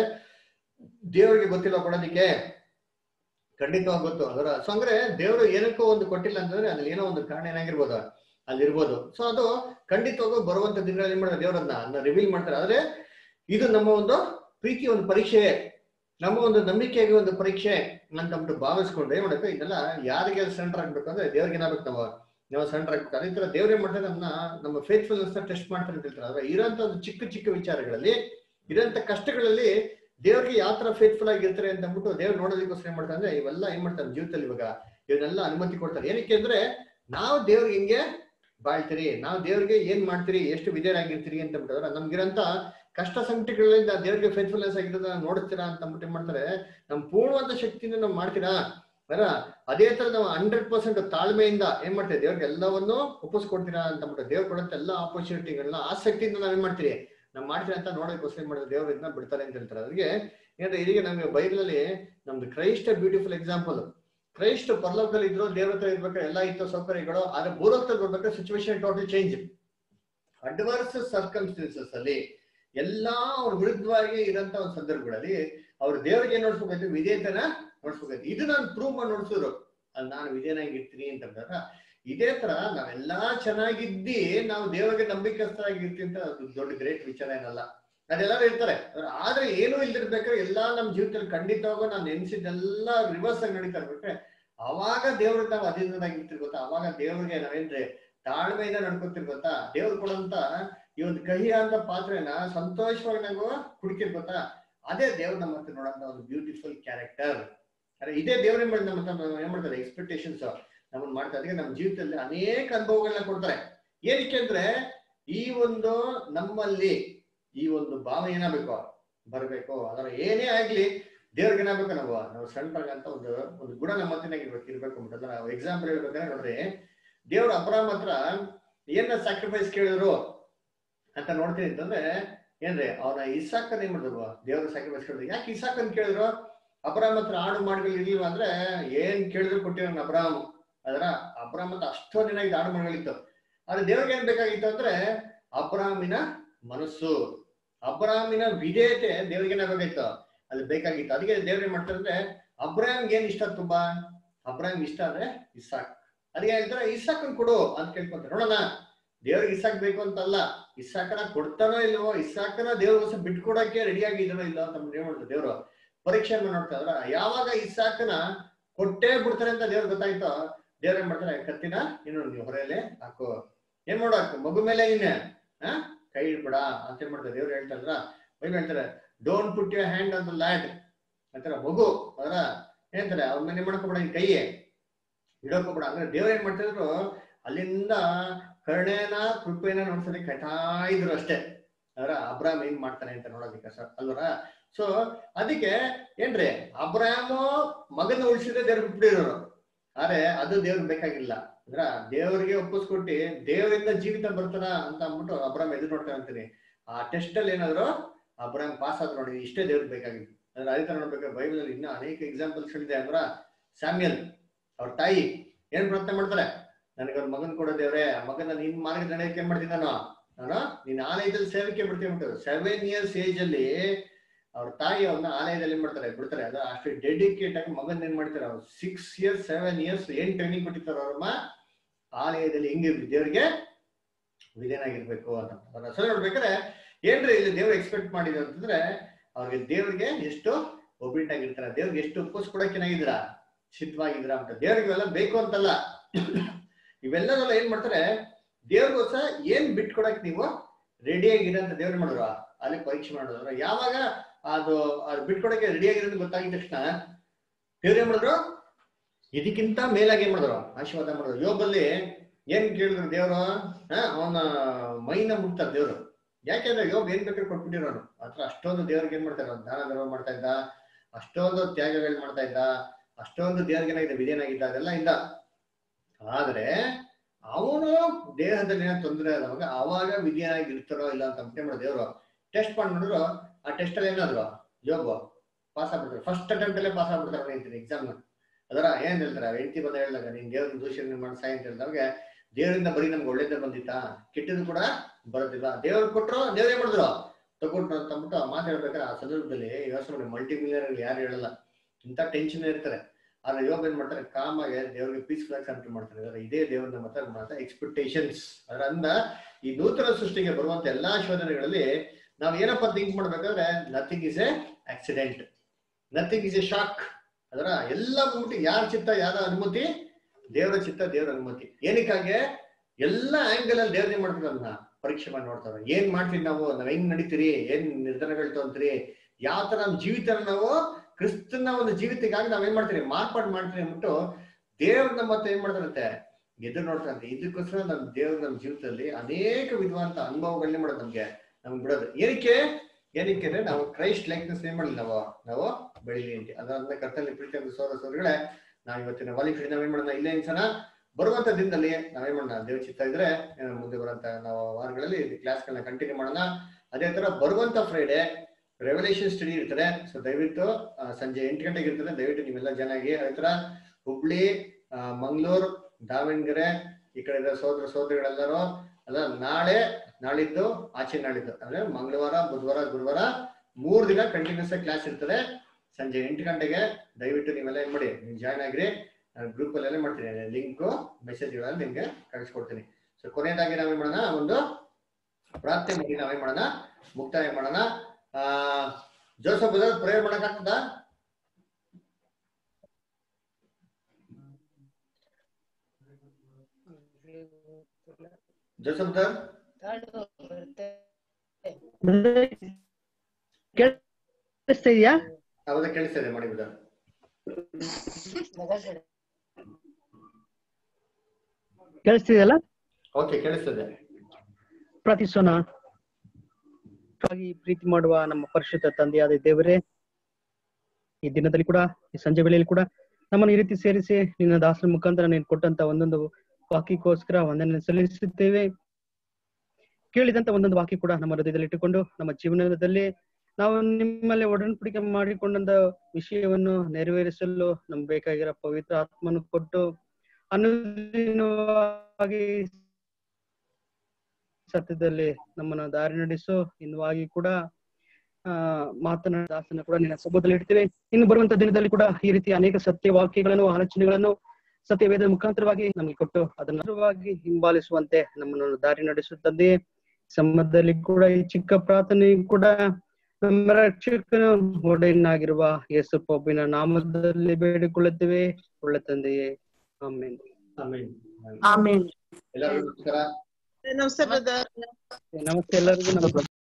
ದೇವರಿಗೆ ಗೊತ್ತಿಲ್ಲ ಕೊಡೋದಿಕ್ಕೆ ಖಂಡಿತವಾಗಿ ಗೊತ್ತು ಅದರ ಸೊ ಅಂದ್ರೆ ದೇವರು ಏನಕ್ಕೋ ಒಂದು ಕೊಟ್ಟಿಲ್ಲ ಅಂತಂದ್ರೆ ಅದ್ರಲ್ಲಿ ಏನೋ ಒಂದು ಕಾರಣ ಏನಾಗಿರ್ಬೋದು ಅಲ್ಲಿ ಇರ್ಬೋದು ಸೊ ಅದು ಖಂಡಿತವಾಗೂ ಬರುವಂತ ದಿನಗಳಲ್ಲಿ ಏನ್ ಮಾಡ್ತಾರೆ ದೇವರನ್ನ ರಿವೀಲ್ ಮಾಡ್ತಾರೆ ಆದ್ರೆ ಇದು ನಮ್ಮ ಒಂದು ಪ್ರೀತಿ ಒಂದು ಪರೀಕ್ಷೆ ನಮ್ಮ ಒಂದು ನಂಬಿಕೆಗೆ ಒಂದು ಪರೀಕ್ಷೆ ಅಂತ ಅಂದ್ಬಿಟ್ಟು ಭಾವಿಸ್ಕೊಂಡು ಏನ್ ಮಾಡ್ಬೇಕು ಇದೆಲ್ಲ ಯಾರಿಗೆ ಸೆಂಟರ್ ಆಗ್ಬೇಕು ಅಂದ್ರೆ ದೇವ್ರಿಗೆ ಏನಾಗ್ಬೇಕು ನಾವು ನಾವು ಸೆಂಟರ್ ಆಗ್ಬೇಕು ಅದೇ ತರ ದೇವ್ರು ಏನ್ ಮಾಡ್ತಾರೆ ನಮ್ಮನ್ನ ನಮ್ಮ ಫೇತ್ಫುಲ್ನೆಸ್ ಟೆಸ್ಟ್ ಮಾಡ್ತಾರೆ ಅಂತ ಹೇಳ್ತಾರೆ ಆದ್ರೆ ಇರೋಂತ ಒಂದು ಚಿಕ್ಕ ಚಿಕ್ಕ ವಿಚಾರಗಳಲ್ಲಿ ಇರೋಂತ ಕಷ್ಟಗಳಲ್ಲಿ ದೇವ್ರಿಗೆ ಯಾವ ತರ ಫೇತ್ಫುಲ್ ಆಗಿರ್ತಾರೆ ಅಂತ ಅಂದ್ಬಿಟ್ಟು ದೇವ್ರು ನೋಡೋದಕ್ಕೋಸ್ಕರ ಏನ್ ಮಾಡ್ತಾರೆ ಅಂದ್ರೆ ಇವೆಲ್ಲ ಏನ್ ಮಾಡ್ತಾರೆ ಜೀವಿತದಲ್ಲಿ ಇವಾಗ ಇವನ್ನೆಲ್ಲ ಅನುಮತಿ ಕೊಡ್ತಾರೆ ಏನಕ್ಕೆ ಅಂದ್ರೆ ನಾವು ದೇವ್ರಿಗೆ ಹಿಂಗೆ ಬಾಳ್ತೀರಿ ನಾವು ದೇವ್ರಿಗೆ ಏನ್ ಮಾಡ್ತೀರಿ ಎಷ್ಟು ವಿಧೇಯರಾಗಿರ್ತೀರಿ ಅಂತ ಬಿಟ್ಟಿದ್ರೆ ನಮ್ಗಿರಂತ ಕಷ್ಟ ಸಂಕಟಗಳಿಂದ ದೇವ್ರಿಗೆ ಫೇತ್ಫುಲ್ನೆಸ್ ಆಗಿರೋದನ್ನ ನೋಡ್ತೀರಾ ಅಂತ ಅಂದ್ಬಿಟ್ಟು ಏನ್ ಮಾಡ್ತಾರೆ ನಮ್ ಪೂರ್ಣವಂತ ಶಕ್ತಿಯಿಂದ ನಾವು ಮಾಡ್ತೀರಾ ಅರ ಅದೇ ತರ ನಾವು ಹಂಡ್ರೆಡ್ ಪರ್ಸೆಂಟ್ ತಾಳ್ಮೆಯಿಂದ ಏನ್ ಮಾಡ್ತೀವಿ ದೇವ್ರಿಗೆ ಎಲ್ಲವನ್ನು ಒಪ್ಪಿಸ್ಕೊಡ್ತೀರಾ ಅಂತ ಅಂದ್ಬಿಟ್ಟು ದೇವ್ರು ಕೊಡಂತ ಎಲ್ಲ ಆಪರ್ಚುನಿಟಿಗಳನ್ನ ಆಸಕ್ತಿಯಿಂದ ನಾವ್ ಏನ್ ಮಾಡ್ತೀರಿ ನಾವ್ ಮಾಡ್ತೀರಿ ಅಂತ ನೋಡೋದಕ್ಕೋಸ್ಕರ ಏನ್ ಮಾಡಿದ್ರೆ ದೇವ್ರು ಇದನ್ನ ಬಿಡ್ತಾರೆ ಅಂತ ಹೇಳ್ತಾರೆ ಅದಕ್ಕೆ ಏನಂದ್ರೆ ಇದೀಗ ನಮಗೆ ಬೈಬಲ್ ಅಲ್ಲಿ ನಮ್ದು ಕ್ರೈಸ್ಟ್ ಬ್ಯೂಟಿಫುಲ್ ಎಕ್ಸಾಂಪಲ್ ಕ್ರೈಸ್ಟ್ ಪರಲೋಕದಲ್ಲಿ ಇದ್ರು ದೇವ್ರ ಹತ್ರ ಇರ್ಬೇಕಾದ್ರೆ ಎಲ್ಲ ಇತ್ತು ಸೌಕರ್ಯಗಳು ಆದ್ರೆ ಭೂಲೋಕದಲ್ಲಿ ಬರ್ಬೇಕಾದ್ರೆ situation total change adverse circumstances ಅಲ್ಲಿ ಎಲ್ಲಾ ಅವ್ರ ವಿರುದ್ಧವಾಗಿ ಇರೋಂತ ಒಂದು ಸಂದರ್ಭಗಳಲ್ಲಿ ಅವ್ರು ದೇವರಿಗೆ ಏನ್ ನೋಡ್ಸ್ಬೇಕಾಯ್ತು ವಿಧೇಯತನ ನೋಡ್ಸ್ಬೇಕಾಯ್ತು ಇದು ನಾನು ಪ್ರೂವ್ ಮಾಡಿ ನೋಡ್ಸಿದ್ರು ಅಲ್ಲಿ ನಾನು ವಿಧೇಯನಾಗಿರ್ತೀನಿ ಅಂತ ಅಂದಾಗ ಇದೇ ತರ ನಾವೆಲ್ಲಾ ಚೆನ್ನಾಗಿದ್ದಿ ನಾವು ದೇವರಿಗೆ ನಂಬಿಕಸ್ಥರಾಗಿರ್ತೀವಿ ಅಂತ ಅದು ದೊಡ್ಡ ಗ್ರೇಟ್ ವಿಚಾರ ಏನಲ್ಲ ಅದೆಲ್ಲರೂ ಇರ್ತಾರೆ ಆದ್ರೆ ಏನೂ ಇಲ್ದಿರ್ಬೇಕಾದ್ರೆ ಎಲ್ಲಾ ನಮ್ ಜೀವಿತದಲ್ಲಿ ಖಂಡಿತವಾಗೂ ನಾನು ನೆನ್ಸಿದ್ದೆಲ್ಲ ರಿವರ್ಸ್ ಆಗಿ ನಡೀತಾ ಇರ್ಬೇಕಾದ್ರೆ ಅವಾಗ ದೇವ್ರಿಗೆ ನಾವು ಅಧೀನರಾಗಿರ್ತೀವಿ ಗೊತ್ತಾ ಅವಾಗ ದೇವ್ರಿಗೆ ನಾವೇನ್ರಿ ತಾಳ್ಮೆಯಿಂದ ನಡ್ಕೊತೀರಿ ಗೊತ್ತಾ ದೇವ್ರು ಕೊಡಂತ ಈ ಒಂದು ಕಹಿ ಅಂತ ಪಾತ್ರೆನ ಸಂತೋಷವಾಗಿ ನಾವು ಕುಡಿತೀರಿ ಗೊತ್ತಾ ಅದೇ ದೇವ್ರು ನಮ್ಮ ಹತ್ರ ನೋಡಂತ ಒಂದು ಬ್ಯೂಟಿಫುಲ್ ಕ್ಯಾರೆಕ್ಟರ್ ಅರೆ ಇದೇ ದೇವ್ರ ಏನ್ ಮಾಡಿ ನಮ್ಮ ಹತ್ರ ಏನ್ ಮಾಡ್ತಾರೆ ಎಕ್ಸ್ಪೆಕ್ಟೇಷನ್ಸ್ ನಮ್ಮನ್ನ ಮಾಡ್ತಾರೆ ಅದಕ್ಕೆ ನಮ್ಮ ಜೀವಿತದಲ್ಲಿ ಅನೇಕ ಅನುಭವಗಳನ್ನ ಕೊಡ್ತಾರೆ ಏನಕ್ಕೆ ಅಂದ್ರೆ ಈ ಒಂದು ನಮ್ಮಲ್ಲಿ ಈ ಒಂದು ಭಾವನೆ ಏನಾಗಬೇಕು ಬರ್ಬೇಕು ಅದರ ಏನೇ ಆಗ್ಲಿ ದೇವ್ರಿಗೆ ಏನಾಗಬೇಕು ನಾವು ನಾವು ಸಣ್ಣಂತ ಒಂದು ಒಂದು ಗುಣ ನಮ್ಮ ಹತ್ತಿನಾಗ ಇರ್ಬೇಕು ಇರ್ಬೇಕು ಅಂದ್ಬಿಟ್ಟು ಅದನ್ನ ಎಕ್ಸಾಂಪಲ್ ಹೇಳ್ಬೇಕಾದ್ರೆ ನೋಡ್ರಿ ದೇವ್ರ ಅಬ್ರಾಮ್ ಹತ್ರ ಏನ ಸ್ಯಾಕ್ರಿಫೈಸ್ ಕೇಳಿದ್ರು ಅಂತ ನೋಡ್ತೀನಿ ಅಂತಂದ್ರೆ ಏನ್ರಿ ಅವನ ಇಸಾಕನ್ ಏನ್ ಮಾಡಿದ್ರು ದೇವ್ರ ಸ್ಯಾಕ್ರಿಫೈಸ್ ಕೇಳಿದ್ರು ಯಾಕೆ ಇಸಾಕನ್ ಕೇಳಿದ್ರು ಅಬ್ರಾಮ್ ಹತ್ರ ಆಡು ಮಾಡಿಗಳು ಇರ್ಲಿಲ್ವ ಅಂದ್ರೆ ಏನ್ ಕೇಳಿದ್ರು ಕೊಟ್ಟಿರೋ ಅಬ್ರಾಮ್ ಅದರ ಅಬ್ರಾಮ್ ಅಂತ ಅಷ್ಟೋ ದಿನ ಇದು ಆಡು ಮಾಡಿಗಳಿತ್ತು ಆದ್ರೆ ದೇವ್ರಿಗೆ ಏನ್ ಬೇಕಾಗಿತ್ತು ಅಂದ್ರೆ ಅಬ್ರಾಮಿನ ಮನಸ್ಸು ಅಬ್ರಾಮಿನ ವಿಧೇಯತೆ ದೇವ್ರಿಗೆ ಏನಾಗಬೇಕಾಗಿತ್ತು ಅದು ಬೇಕಾಗಿತ್ತು ಅದಕ್ಕೆ ದೇವ್ರು ಏನ್ ಮಾಡ್ತಾರೆ ಅಂದ್ರೆ ಅಬ್ರಾಮ್ಗೆ ಏನ್ ಇಷ್ಟ ತುಂಬಾ ಅಬ್ರಾಮ್ ಇಷ್ಟ ಅಂದ್ರೆ ಇಸಾಕ್ ಅದಕ್ಕೆ ಹೇಳ್ತಾರೆ ಇಸಾಕನ್ ಕೊಡು ಅಂತ ಕೇಳ್ಕೊಂತಾರೆ ನೋಡೋಣ ದೇವ್ರಿಗೆ ಇಸಾಕ್ ಬೇಕು ಅಂತಲ್ಲ ಇಸಾಕನ ಕೊಡ್ತಾನೋ ಇಲ್ವೋ ಇಸಾಕನ ದೇವ್ರಿಗೋಸ್ಕರ ಬಿಟ್ಕೊಡಕ್ಕೆ ರೆಡಿ ಆಗಿದನೋ ಇಲ್ಲ ಅಂತ ಏನ್ ಮಾಡ್ತಾರೆ ದೇವ್ರು ಪರೀಕ್ಷೆ ನೋಡ್ತಾ ಇದ್ರ ಯಾವಾಗ ಇಸಾಕನ ಕೊಟ್ಟೇ ಬಿಡ್ತಾರೆ ಅಂತ ದೇವ್ರಿಗೆ ಗೊತ್ತಾಯ್ತೋ ದೇವ್ರ ಏನ್ ಮಾಡ್ತಾರೆ ಕತ್ತಿನ ಏನು ನೀವು ಹೊರೆಯಲ್ಲೇ ಹಾಕು ಏನ್ ಮಾಡೋ ಮಗು ಮೇಲೆ ಇನ್ನ ಆ ಕೈ ಇಡ್ಬಿಡ ಅಂತ ಏನ್ ಮಾಡ್ತಾರೆ ದೇವ್ರು ಹೇಳ್ತಾ ಇದ್ರ ಬೈಬಲ್ ಹೇಳ್ತಾರೆ don't put your hand on the lad ಅಂತಾರ ಮಗು ಅದರ ಹೇಳ್ತಾರೆ ಅವ್ರ ಮೇಲೆ ಮಾಡ್ಕೊಬೇಡ ಈ ಕೈಯೇ ಇಡೋಕೋಬೇಡ ಅಂದ್ರೆ ದೇವ್ರ ಏನ್ ಮಾಡ್ತಿದ್ರು ಅಲ್ಲಿಂದ ಕರುಣೆನ ಕೃಪೆನ ನೋಡ್ಸೋದಕ್ಕೆ ಕಟ್ತಾ ಇದ್ರು ಅಷ್ಟೇ ಅದರ ಅಬ್ರಾಮ್ ಏನ್ ಮಾಡ್ತಾನೆ ಅಂತ ನೋಡೋದಕ್ಕೆ ಸರ್ ಅಲ್ವರ ಸೊ ಅದಕ್ಕೆ ಏನ್ರಿ ಅಬ್ರಾಮು ಮಗನ ಉಳಿಸಿದ್ರೆ ದೇವ್ರ ಬಿಟ್ಬಿಟ್ಟಿರೋರು ಆದ್ರೆ ಅದು ದೇವ್ರಿಗೆ ಬೇಕಾಗಿಲ್ಲ ಅಂದ್ರ ದೇವರಿಗೆ ಒಪ್ಪಿಸ್ಕೊಟ್ಟಿ ದೇವರಿಂದ ಜೀವಿತ ಬರ್ತಾನ ಅಂತ ಅಂದ್ಬಿಟ್ಟು ಅಬ್ರಾಮ್ ಎದುರು ನೋಡ್ತಾನೆ ಅಂತೀನಿ ಆ ಟೆಸ್ಟ್ ಅಲ್ಲಿ ಏನಾದ್ರು ಅಬ್ರಾಮ್ ಪಾಸ್ ಆದ್ರು ನೋಡಿ ಇಷ್ಟೇ ದೇವ್ರಿಗೆ ಬೇಕಾಗಿತ್ತು ಅಂದ್ರೆ ಅದೇ ತರ ನೋಡ್ಬೇಕು ಬೈಬಲ್ ಅಲ್ಲಿ ಇನ್ನೂ ಅನೇಕ ಎಕ್ಸಾಂಪಲ್ಸ್ ಇದೆ ಅಂದ್ರ ಸ್ಯಾಮ್ಯಲ್ ಅವ್ರ ತಾಯಿ ಏನ್ ಪ್ರಾರ್ಥನೆ ಮಾಡ್ತಾರೆ ನನಗೆ ಒಂದು ಮಗನ್ ಕೊಡೋ ದೇವ್ರೆ ಆ ಮಗನ ನಿನ್ ಮಾರ್ಗದ ನಡೆಯಕ್ಕೆ ಏನ್ ಮಾಡ್ತೀನಿ ನಾನು ನಾನು ನಿನ್ನ ಆಲಯದಲ್ಲಿ ಸೇವಕ್ಕೆ ಬಿಡ್ತೀನಿ ಬಿಟ್ಟು ಸೆವೆನ್ ಇಯರ್ಸ್ ಏಜ್ ಅಲ್ಲಿ ಅವ್ರ ತಾಯಿ ಅವ್ರನ್ನ ಆಲಯದಲ್ಲಿ ಏನ್ ಮಾಡ್ತಾರೆ ಬಿಡ್ತಾರೆ ಅದು ಅಷ್ಟು ಡೆಡಿಕೇಟ್ ಆಗಿ ಮಗನ್ ಏನ್ ಮಾಡ್ತಾರೆ ಅವ್ರು ಸಿಕ್ಸ್ ಇಯರ್ಸ್ ಸೆವೆನ್ ಇಯರ್ಸ್ ಏನ್ ಟ್ರೈನಿಂಗ್ ಕೊಟ್ಟಿರ್ತಾರ ಅವ್ರಮ್ಮ ಆಲಯದಲ್ಲಿ ಹೆಂಗಿರ್ಬೇಕು ದೇವ್ರಿಗೆ ವಿಧೇನಾಗಿರ್ಬೇಕು ಅಂತ ಅದನ್ನ ಸರಿ ನೋಡ್ಬೇಕಾದ್ರೆ ಏನ್ರಿ ಇಲ್ಲಿ ದೇವ್ರು ಎಕ್ಸ್ಪೆಕ್ಟ್ ಮಾಡಿದ್ರು ಅಂತಂದ್ರೆ ಅವ್ರಿಗೆ ದೇವ್ರಿಗೆ ಎಷ್ಟು ಒಬ್ಬಿಟ್ ಆಗಿರ್ತಾರ ದೇವ್ರಿಗೆ ಎಷ್ಟು ಒಪ್ಪಸ್ ಕೊಡಕ್ಕೇನಾಗಿದ್ರ ಸಿದ್ಧವಾಗಿದ್ರ ಅಂತ ದೇವ್ರಿಗೆ ಇವೆಲ್ಲ ಬೇಕು ಅಂತಲ್ಲ ಇವೆಲ್ಲದೆಲ್ಲ ಏನ್ ಮಾಡ್ತಾರೆ ದೇವ್ರಿಗೋಸ್ಕರ ಏನ್ ಬಿಟ್ಕೊಡಕ್ ನೀವು ರೆಡಿ ಆಗಿರ ಅಂತ ದೇವ್ರು ಮಾಡಿದ್ರು ಅಲ್ಲಿ ಪರೀಕ್ಷೆ ಮಾಡಿದ್ರು ಯಾವಾಗ ಅದು ಅದು ಬಿಟ್ಕೊಡಕ್ಕೆ ರೆಡಿ ಆಗಿರೋದು ಗೊತ್ತಾಗಿದ ತಕ್ಷಣ ದೇವ್ರು ಏನ್ ಮಾಡಿದ್ರು ಇದಕ್ಕಿಂತ ಮೇಲಾಗಿ ಏನ್ ಮಾಡಿದ್ರು ಆಶೀರ್ವಾದ ಮಾಡಿದ್ರು ಯೋಬಲ್ಲಿ ಏನ್ ಕೇಳಿದ್ರು ದೇವ್ರು ಅವನ ಮೈನ ಮುಟ್ತಾರೆ ದೇವ್ರು ಯಾಕೆಂದ್ರೆ ಯೋಬ್ ಏನ್ ಬೇಕಾದ್ರೆ ಕೊಟ್ಬಿಟ್ಟಿರೋನು ಹತ್ರ ಅಷ್ಟೊಂದು ದೇವ್ರಿಗೆ ಏನ್ ಮಾಡ್ತಾರೆ ಅವ್ನು ದಾನ ಧರ್ಮ ಮಾಡ್ತಾ ಇದ್ದ ಅಷ್ಟೊಂದು ತ್ಯಾಗಗಳು ಮಾಡ್ತಾ ಇದ್ದ ಅಷ್ಟೊಂದು ದೇವ್ರಿಗೆ ಏನಾಗಿದೆ ವಿಧೇನಾಗಿದ್ದ ಅದೆಲ್ಲ ಇಲ್ಲ ಆದ್ರೆ ಅವನು ದೇಹದಲ್ಲಿ ಏನೋ ತೊಂದರೆ ಆದವಾಗ ಅವಾಗ ವಿಧಿಯಾಗಿ ಇರ್ತಾರೋ ಇಲ್ಲ ಅಂತ ಅಂತೆ ಮಾಡೋ ದೇವ್ರು ಟೆಸ್ಟ್ ಮಾಡಿ ನೋಡಿದ್ರು ಆ ಟೆಸ್ಟ್ ಅಲ್ಲಿ ಏನಾದ್ರು ಯೋಬ್ ಪಾಸ್ ಆಗ್ಬಿಡ್ತಾರೆ ಫಸ್ಟ್ ಅಟೆಂಪ್ಟ್ ಅಲ್ಲೇ ಪಾಸ್ ಆಗ್ಬಿಡ್ತಾರೆ ಅಂತೀನಿ ಎಕ್ಸಾಮ್ ಅದರ ಏನ್ ಹೇಳ್ತಾರೆ ಹೆಂಡತಿ ಬಂದ ಹೇಳಿದಾಗ ನೀನ್ ದೇವ್ರ ದೂಷಣೆ ಮಾಡಿ ಸಾಯಿ ಅಂತ ಹೇಳಿದಾಗ ದೇವರಿಂದ ಬರೀ ನಮ್ಗೆ ಒಳ್ಳೇದೇ ಬಂದಿತ್ತಾ ಕೆಟ್ಟದ್ದು ಕೂಡ ಬರೋದಿಲ್ಲ ದೇವ್ರು ಕೊಟ್ರು ದೇವ್ರೇ ಮಾಡಿದ್ರು ತಗೊಂಡ್ರು ಅಂತ ಅಂದ್ಬಿಟ್ಟು ಮಾತು ಹೇಳ್ಬೇಕಾದ್ರೆ ಆ ಸಂದರ್ಭದಲ್ಲಿ ಯೋಚನೆ ಮಾಡಿ ಮಲ್ಟಿ ಮಿಲಿಯನರ್ ಯಾರು ಹೇಳಲ್ಲ ಇಂಥ ಟೆನ್ಷನ್ ಇರ್ತಾರೆ ಆದ್ರೆ ಯೋಗ ಏನ್ ಮಾಡ್ತಾರೆ ಕಾಮಾಗೆ ದೇವ್ರಿಗೆ ಪೀಸ್ಫುಲ್ ಆಗಿ ಕಂಟ್ರೋಲ್ ಮಾಡ್ತಾರೆ ಅದರ ಇದೇ ದೇವ್ರನ್ನ ಮಾತ್ರ ಮಾಡ್ತಾರೆ ಎಕ್ಸ್ಪೆಕ್ಟೇಷನ್ಸ್ ಅದರ ಅಂದ ಈ ನೂತನ ಸೃಷ್ಟಿಗೆ ಬರುವಂತ ಎಲ್ಲಾ ಶೋಧನೆಗಳಲ್ಲಿ ನಾವ್ ಏನಪ್ಪ ಥಿಂಕ್ ಮಾಡ್ಬೇಕಾದ್ರೆ nothing is a accident nothing is a shock ಅದರ ಎಲ್ಲ ಬಂದ್ಬಿಟ್ಟು ಯಾರ ಚಿತ್ತ ಯಾರ ಅನುಮತಿ ದೇವರ ಚಿತ್ತ ದೇವರ ಅನುಮತಿ ಏನಕ್ಕಾಗೆ ಎಲ್ಲ ಆಂಗಲ್ ಅಲ್ಲಿ ದೇವ್ರ ಏನ್ ಮಾಡ್ತಾರೆ ಅದನ್ನ ಪರೀಕ್ಷೆ ಮಾಡಿ ನೋಡ್ತಾರೆ ಏನ್ ಮಾಡ್ತೀವಿ ನಾವು ನಾವ್ ಹೆಂಗ್ ನಡೀತೀರಿ ಏನ್ ನಿರ್ಧಾರಗಳು ತಗೊಂತೀರಿ ಯಾವ ತರ ನಮ್ ಜೀವಿತನ ನಾವು ಕ್ರಿಸ್ತನ ಒಂದು ಜೀವಿತಕ್ಕಾಗಿ ನಾವ್ ಏನ್ ಮಾಡ್ತೀವಿ ಮಾರ್ಪಾಡು ಮಾಡ್ತೀವಿ ಅಂದ್ಬಿಟ್ಟು ದೇವ್ರ ನಮ್ಮ ಹತ್ರ ಏನ್ ಮಾಡ್ತಾರಂತೆ ಎದುರು ನೋಡ್ತಾರಂತೆ ಇದಕ್ಕೋಸ್ಕರ ನಮ್ ದೇವ್ರ ನಮ್ ಜೀವಿತದಲ್ಲಿ ಅನೇಕ ವಿಧವಾದಂತ ಅನುಭವಗಳನ್ನೇ ಮಾಡೋದು ನಮ್ಗೆ ನಮ್ಗೆ ಬಿಡೋದು ಏನಕ್ಕೆ ಏನಕ್ಕೆ ಅಂದ್ರೆ ನಾವು ಕ್ರೈಸ್ಟ್ ಲೈಕ್ನೆಸ್ ಏನ್ ಮಾಡಲಿ ನಾವು ನಾವು ಬೆಳಿಲಿ ಅಂತ ಅದನ್ನ ಕರ್ತಲ್ಲಿ ಪ್ರೀತಿ ಅಂತ ಸೋದರ ಸೋದರಿಗಳೇ ನಾವು ಇವತ್ತಿನ ವಾಲಿಫಿಡ್ ನಾವೇನ್ ಮಾಡೋಣ ಇಲ್ಲೇ ಸಲ ಬರುವಂತ ದಿನದಲ್ಲಿ ನಾವೇನ್ ಮಾಡೋಣ ದೇವ ಚಿತ್ತ ಇದ್ರೆ ಏನ್ ಮುಂದೆ ಬರುವಂತ ನಾವು ವಾರಗಳಲ್ಲಿ ಕ್ಲಾಸ್ಗಳನ್ನ ಕಂಟಿನ್ಯೂ ಮಾಡೋಣ ಅದೇ ತರ ಬರುವಂತ ಫ್ರೈಡೆ ರೆವಲ್ಯೂಷನ್ ಸ್ಟಡಿ ಇರ್ತಾರೆ ಸೊ ದಯವಿಟ್ಟು ಆ, ಸಂಜೆ ಎಂಟು ಗಂಟೆಗೆ ಇರ್ತಾರೆ ದಯವಿಟ್ಟು ನೀವೆಲ್ಲ ಚೆನ್ನಾಗಿ ಅದೇ ತರ ಹುಬ್ಳಿ ಆ, ಮಂಗಳೂರು ದಾವಣಗೆರೆ ಈ ಕಡೆ ಇರೋ ಸೋದರ ಸೋದರಿಗಳೆಲ್ಲರೂ ಅಲ್ಲ ನಾಳೆ ನಾಳಿದ್ದು ಆಚೆ ನಾಳಿದ್ದು ಅಂದ್ರೆ ಮಂಗಳವಾರ ಬುಧವಾರ ಗುರುವಾರ ಮೂರ್ ದಿನ ಕಂಟಿನ್ಯೂಸ್ ಕ್ಲಾಸ್ ಇರ್ತದೆ ಸಂಜೆ ಎಂಟು ಗಂಟೆಗೆ ದಯವಿಟ್ಟು ನೀವೆಲ್ಲ ಏನ್ ಮಾಡಿ ನೀವು ಜಾಯ್ನ್ ಆಗ್ರಿ ನಾನು ಗ್ರೂಪ್ ಅಲ್ಲೆಲ್ಲ ಮಾಡ್ತೀನಿ ಲಿಂಕು ಮೆಸೇಜ್ಗಳಲ್ಲಿ ನಿಮ್ಗೆ ಕಳಿಸ್ಕೊಡ್ತೀನಿ ಸೊ ಕೊನೆಯದಾಗಿ ನಾವೇನ್ ಮಾಡೋಣ ಒಂದು ಪ್ರಾರ್ಥನೆ ಮಾಡಿ ನಾವೇನ್ ಮಾಡೋಣ ಮುಕ್ತಾಯ ಮಾಡೋಣ ಆ ಜೋಸಫ್ ಪ್ರೇಯರ್ ಮಾಡಕ್ ಆಗ್ತದಾ ಜೋಸಫ್ ಸರ್ ಕೇಳಿಸ್ತಾ ಇದೆಯಾ ಅವಾಗ ಕೇಳಿಸ್ತದೆ ಮಾಡಿ ಬ್ರದರ್ ಕೇಳಿಸ್ತಿದೆಯಲ್ಲ ಓಕೆ ಕೇಳಿಸ್ತದೆ ಪ್ರಾರ್ಥಿಸೋಣ ಹಾಗಾಗಿ ಪ್ರೀತಿ ಮಾಡುವ ನಮ್ಮ ಪರಿಶುದ್ಧ ತಂದೆಯಾದ ದೇವರೇ ಈ ದಿನದಲ್ಲಿ ಕೂಡ ಈ ಸಂಜೆ ವೇಳೆಯಲ್ಲಿ ಕೂಡ ನಮ್ಮನ್ನು ಈ ರೀತಿ ಸೇರಿಸಿ ನಿನ್ನ ದಾಸರ ಮುಖಾಂತರ ನೀನು ಕೊಟ್ಟಂತ ಒಂದೊಂದು ವಾಕ್ಯಕ್ಕೋಸ್ಕರ ವಂದನೆ ಸಲ್ಲಿಸುತ್ತೇವೆ ಕೇಳಿದಂತ ಒಂದೊಂದು ವಾಕ್ಯ ಕೂಡ ನಮ್ಮ ಹೃದಯದಲ್ಲಿ ಇಟ್ಟುಕೊಂಡು ನಮ್ಮ ಜೀವನದಲ್ಲಿ ನಾವು ನಿಮ್ಮಲ್ಲಿ ಒಡನ್ಪಡಿಕೆ ಮಾಡಿಕೊಂಡಂತ ವಿಷಯವನ್ನು ನೆರವೇರಿಸಲು ನಮ್ಗೆ ಬೇಕಾಗಿರೋ ಪವಿತ್ರ ಆತ್ಮನು ಕೊಟ್ಟು ಅನುದಿನವಾಗಿ ಸತ್ಯದಲ್ಲಿ ನಮ್ಮನ್ನು ದಾರಿ ನಡೆಸು ಇನ್ನುವಾಗಿ ಕೂಡ ಆ ಮಾತನಾಡ ದಾಸನ ಕೂಡ ನಿನ್ನ ಸಭದಲ್ಲಿ ಇಡ್ತೇವೆ ಇನ್ನು ಬರುವಂತ ದಿನದಲ್ಲಿ ಕೂಡ ಈ ರೀತಿ ಅನೇಕ ಸತ್ಯ ವಾಕ್ಯಗಳನ್ನು ಆಲೋಚನೆಗಳನ್ನು ಸತ್ಯವೇದ ಮುಖಾಂತರವಾಗಿ ನಮಗೆ ಕೊಟ್ಟು ಅದನ್ನು ಹಿಂಬಾಲಿಸುವಂತೆ ನಮ್ಮನ್ನು ದಾರಿ ನಡೆಸುತ್ತದೆ ಸಂಬಂಧದಲ್ಲಿ ಕೂಡ ಈ ಚಿಕ್ಕ ಪ್ರಾರ್ಥನೆ ಕೂಡ ನಮ್ಮ ರಕ್ಷಕನು ಒಡೆಯನಾಗಿರುವ ಯೇಸು ಪ್ರಭುವಿನ ನಾಮದಲ್ಲಿ ಬೇಡಿಕೊಳ್ಳುತ್ತೇವೆ ಒಳ್ಳೆ ತಂದೆಯೇ ಆಮೇನ್ ಆಮೇನ್ ಆಮೇನ್ ಎಲ್ಲರಿಗೂ ನಮಸ್ಕಾರ ನಮಸ್ತೆ ಬ್ರದರ್ ನಮಸ್ತೆ ಎಲ್ಲರಿಗೂ ನಮ್ಮ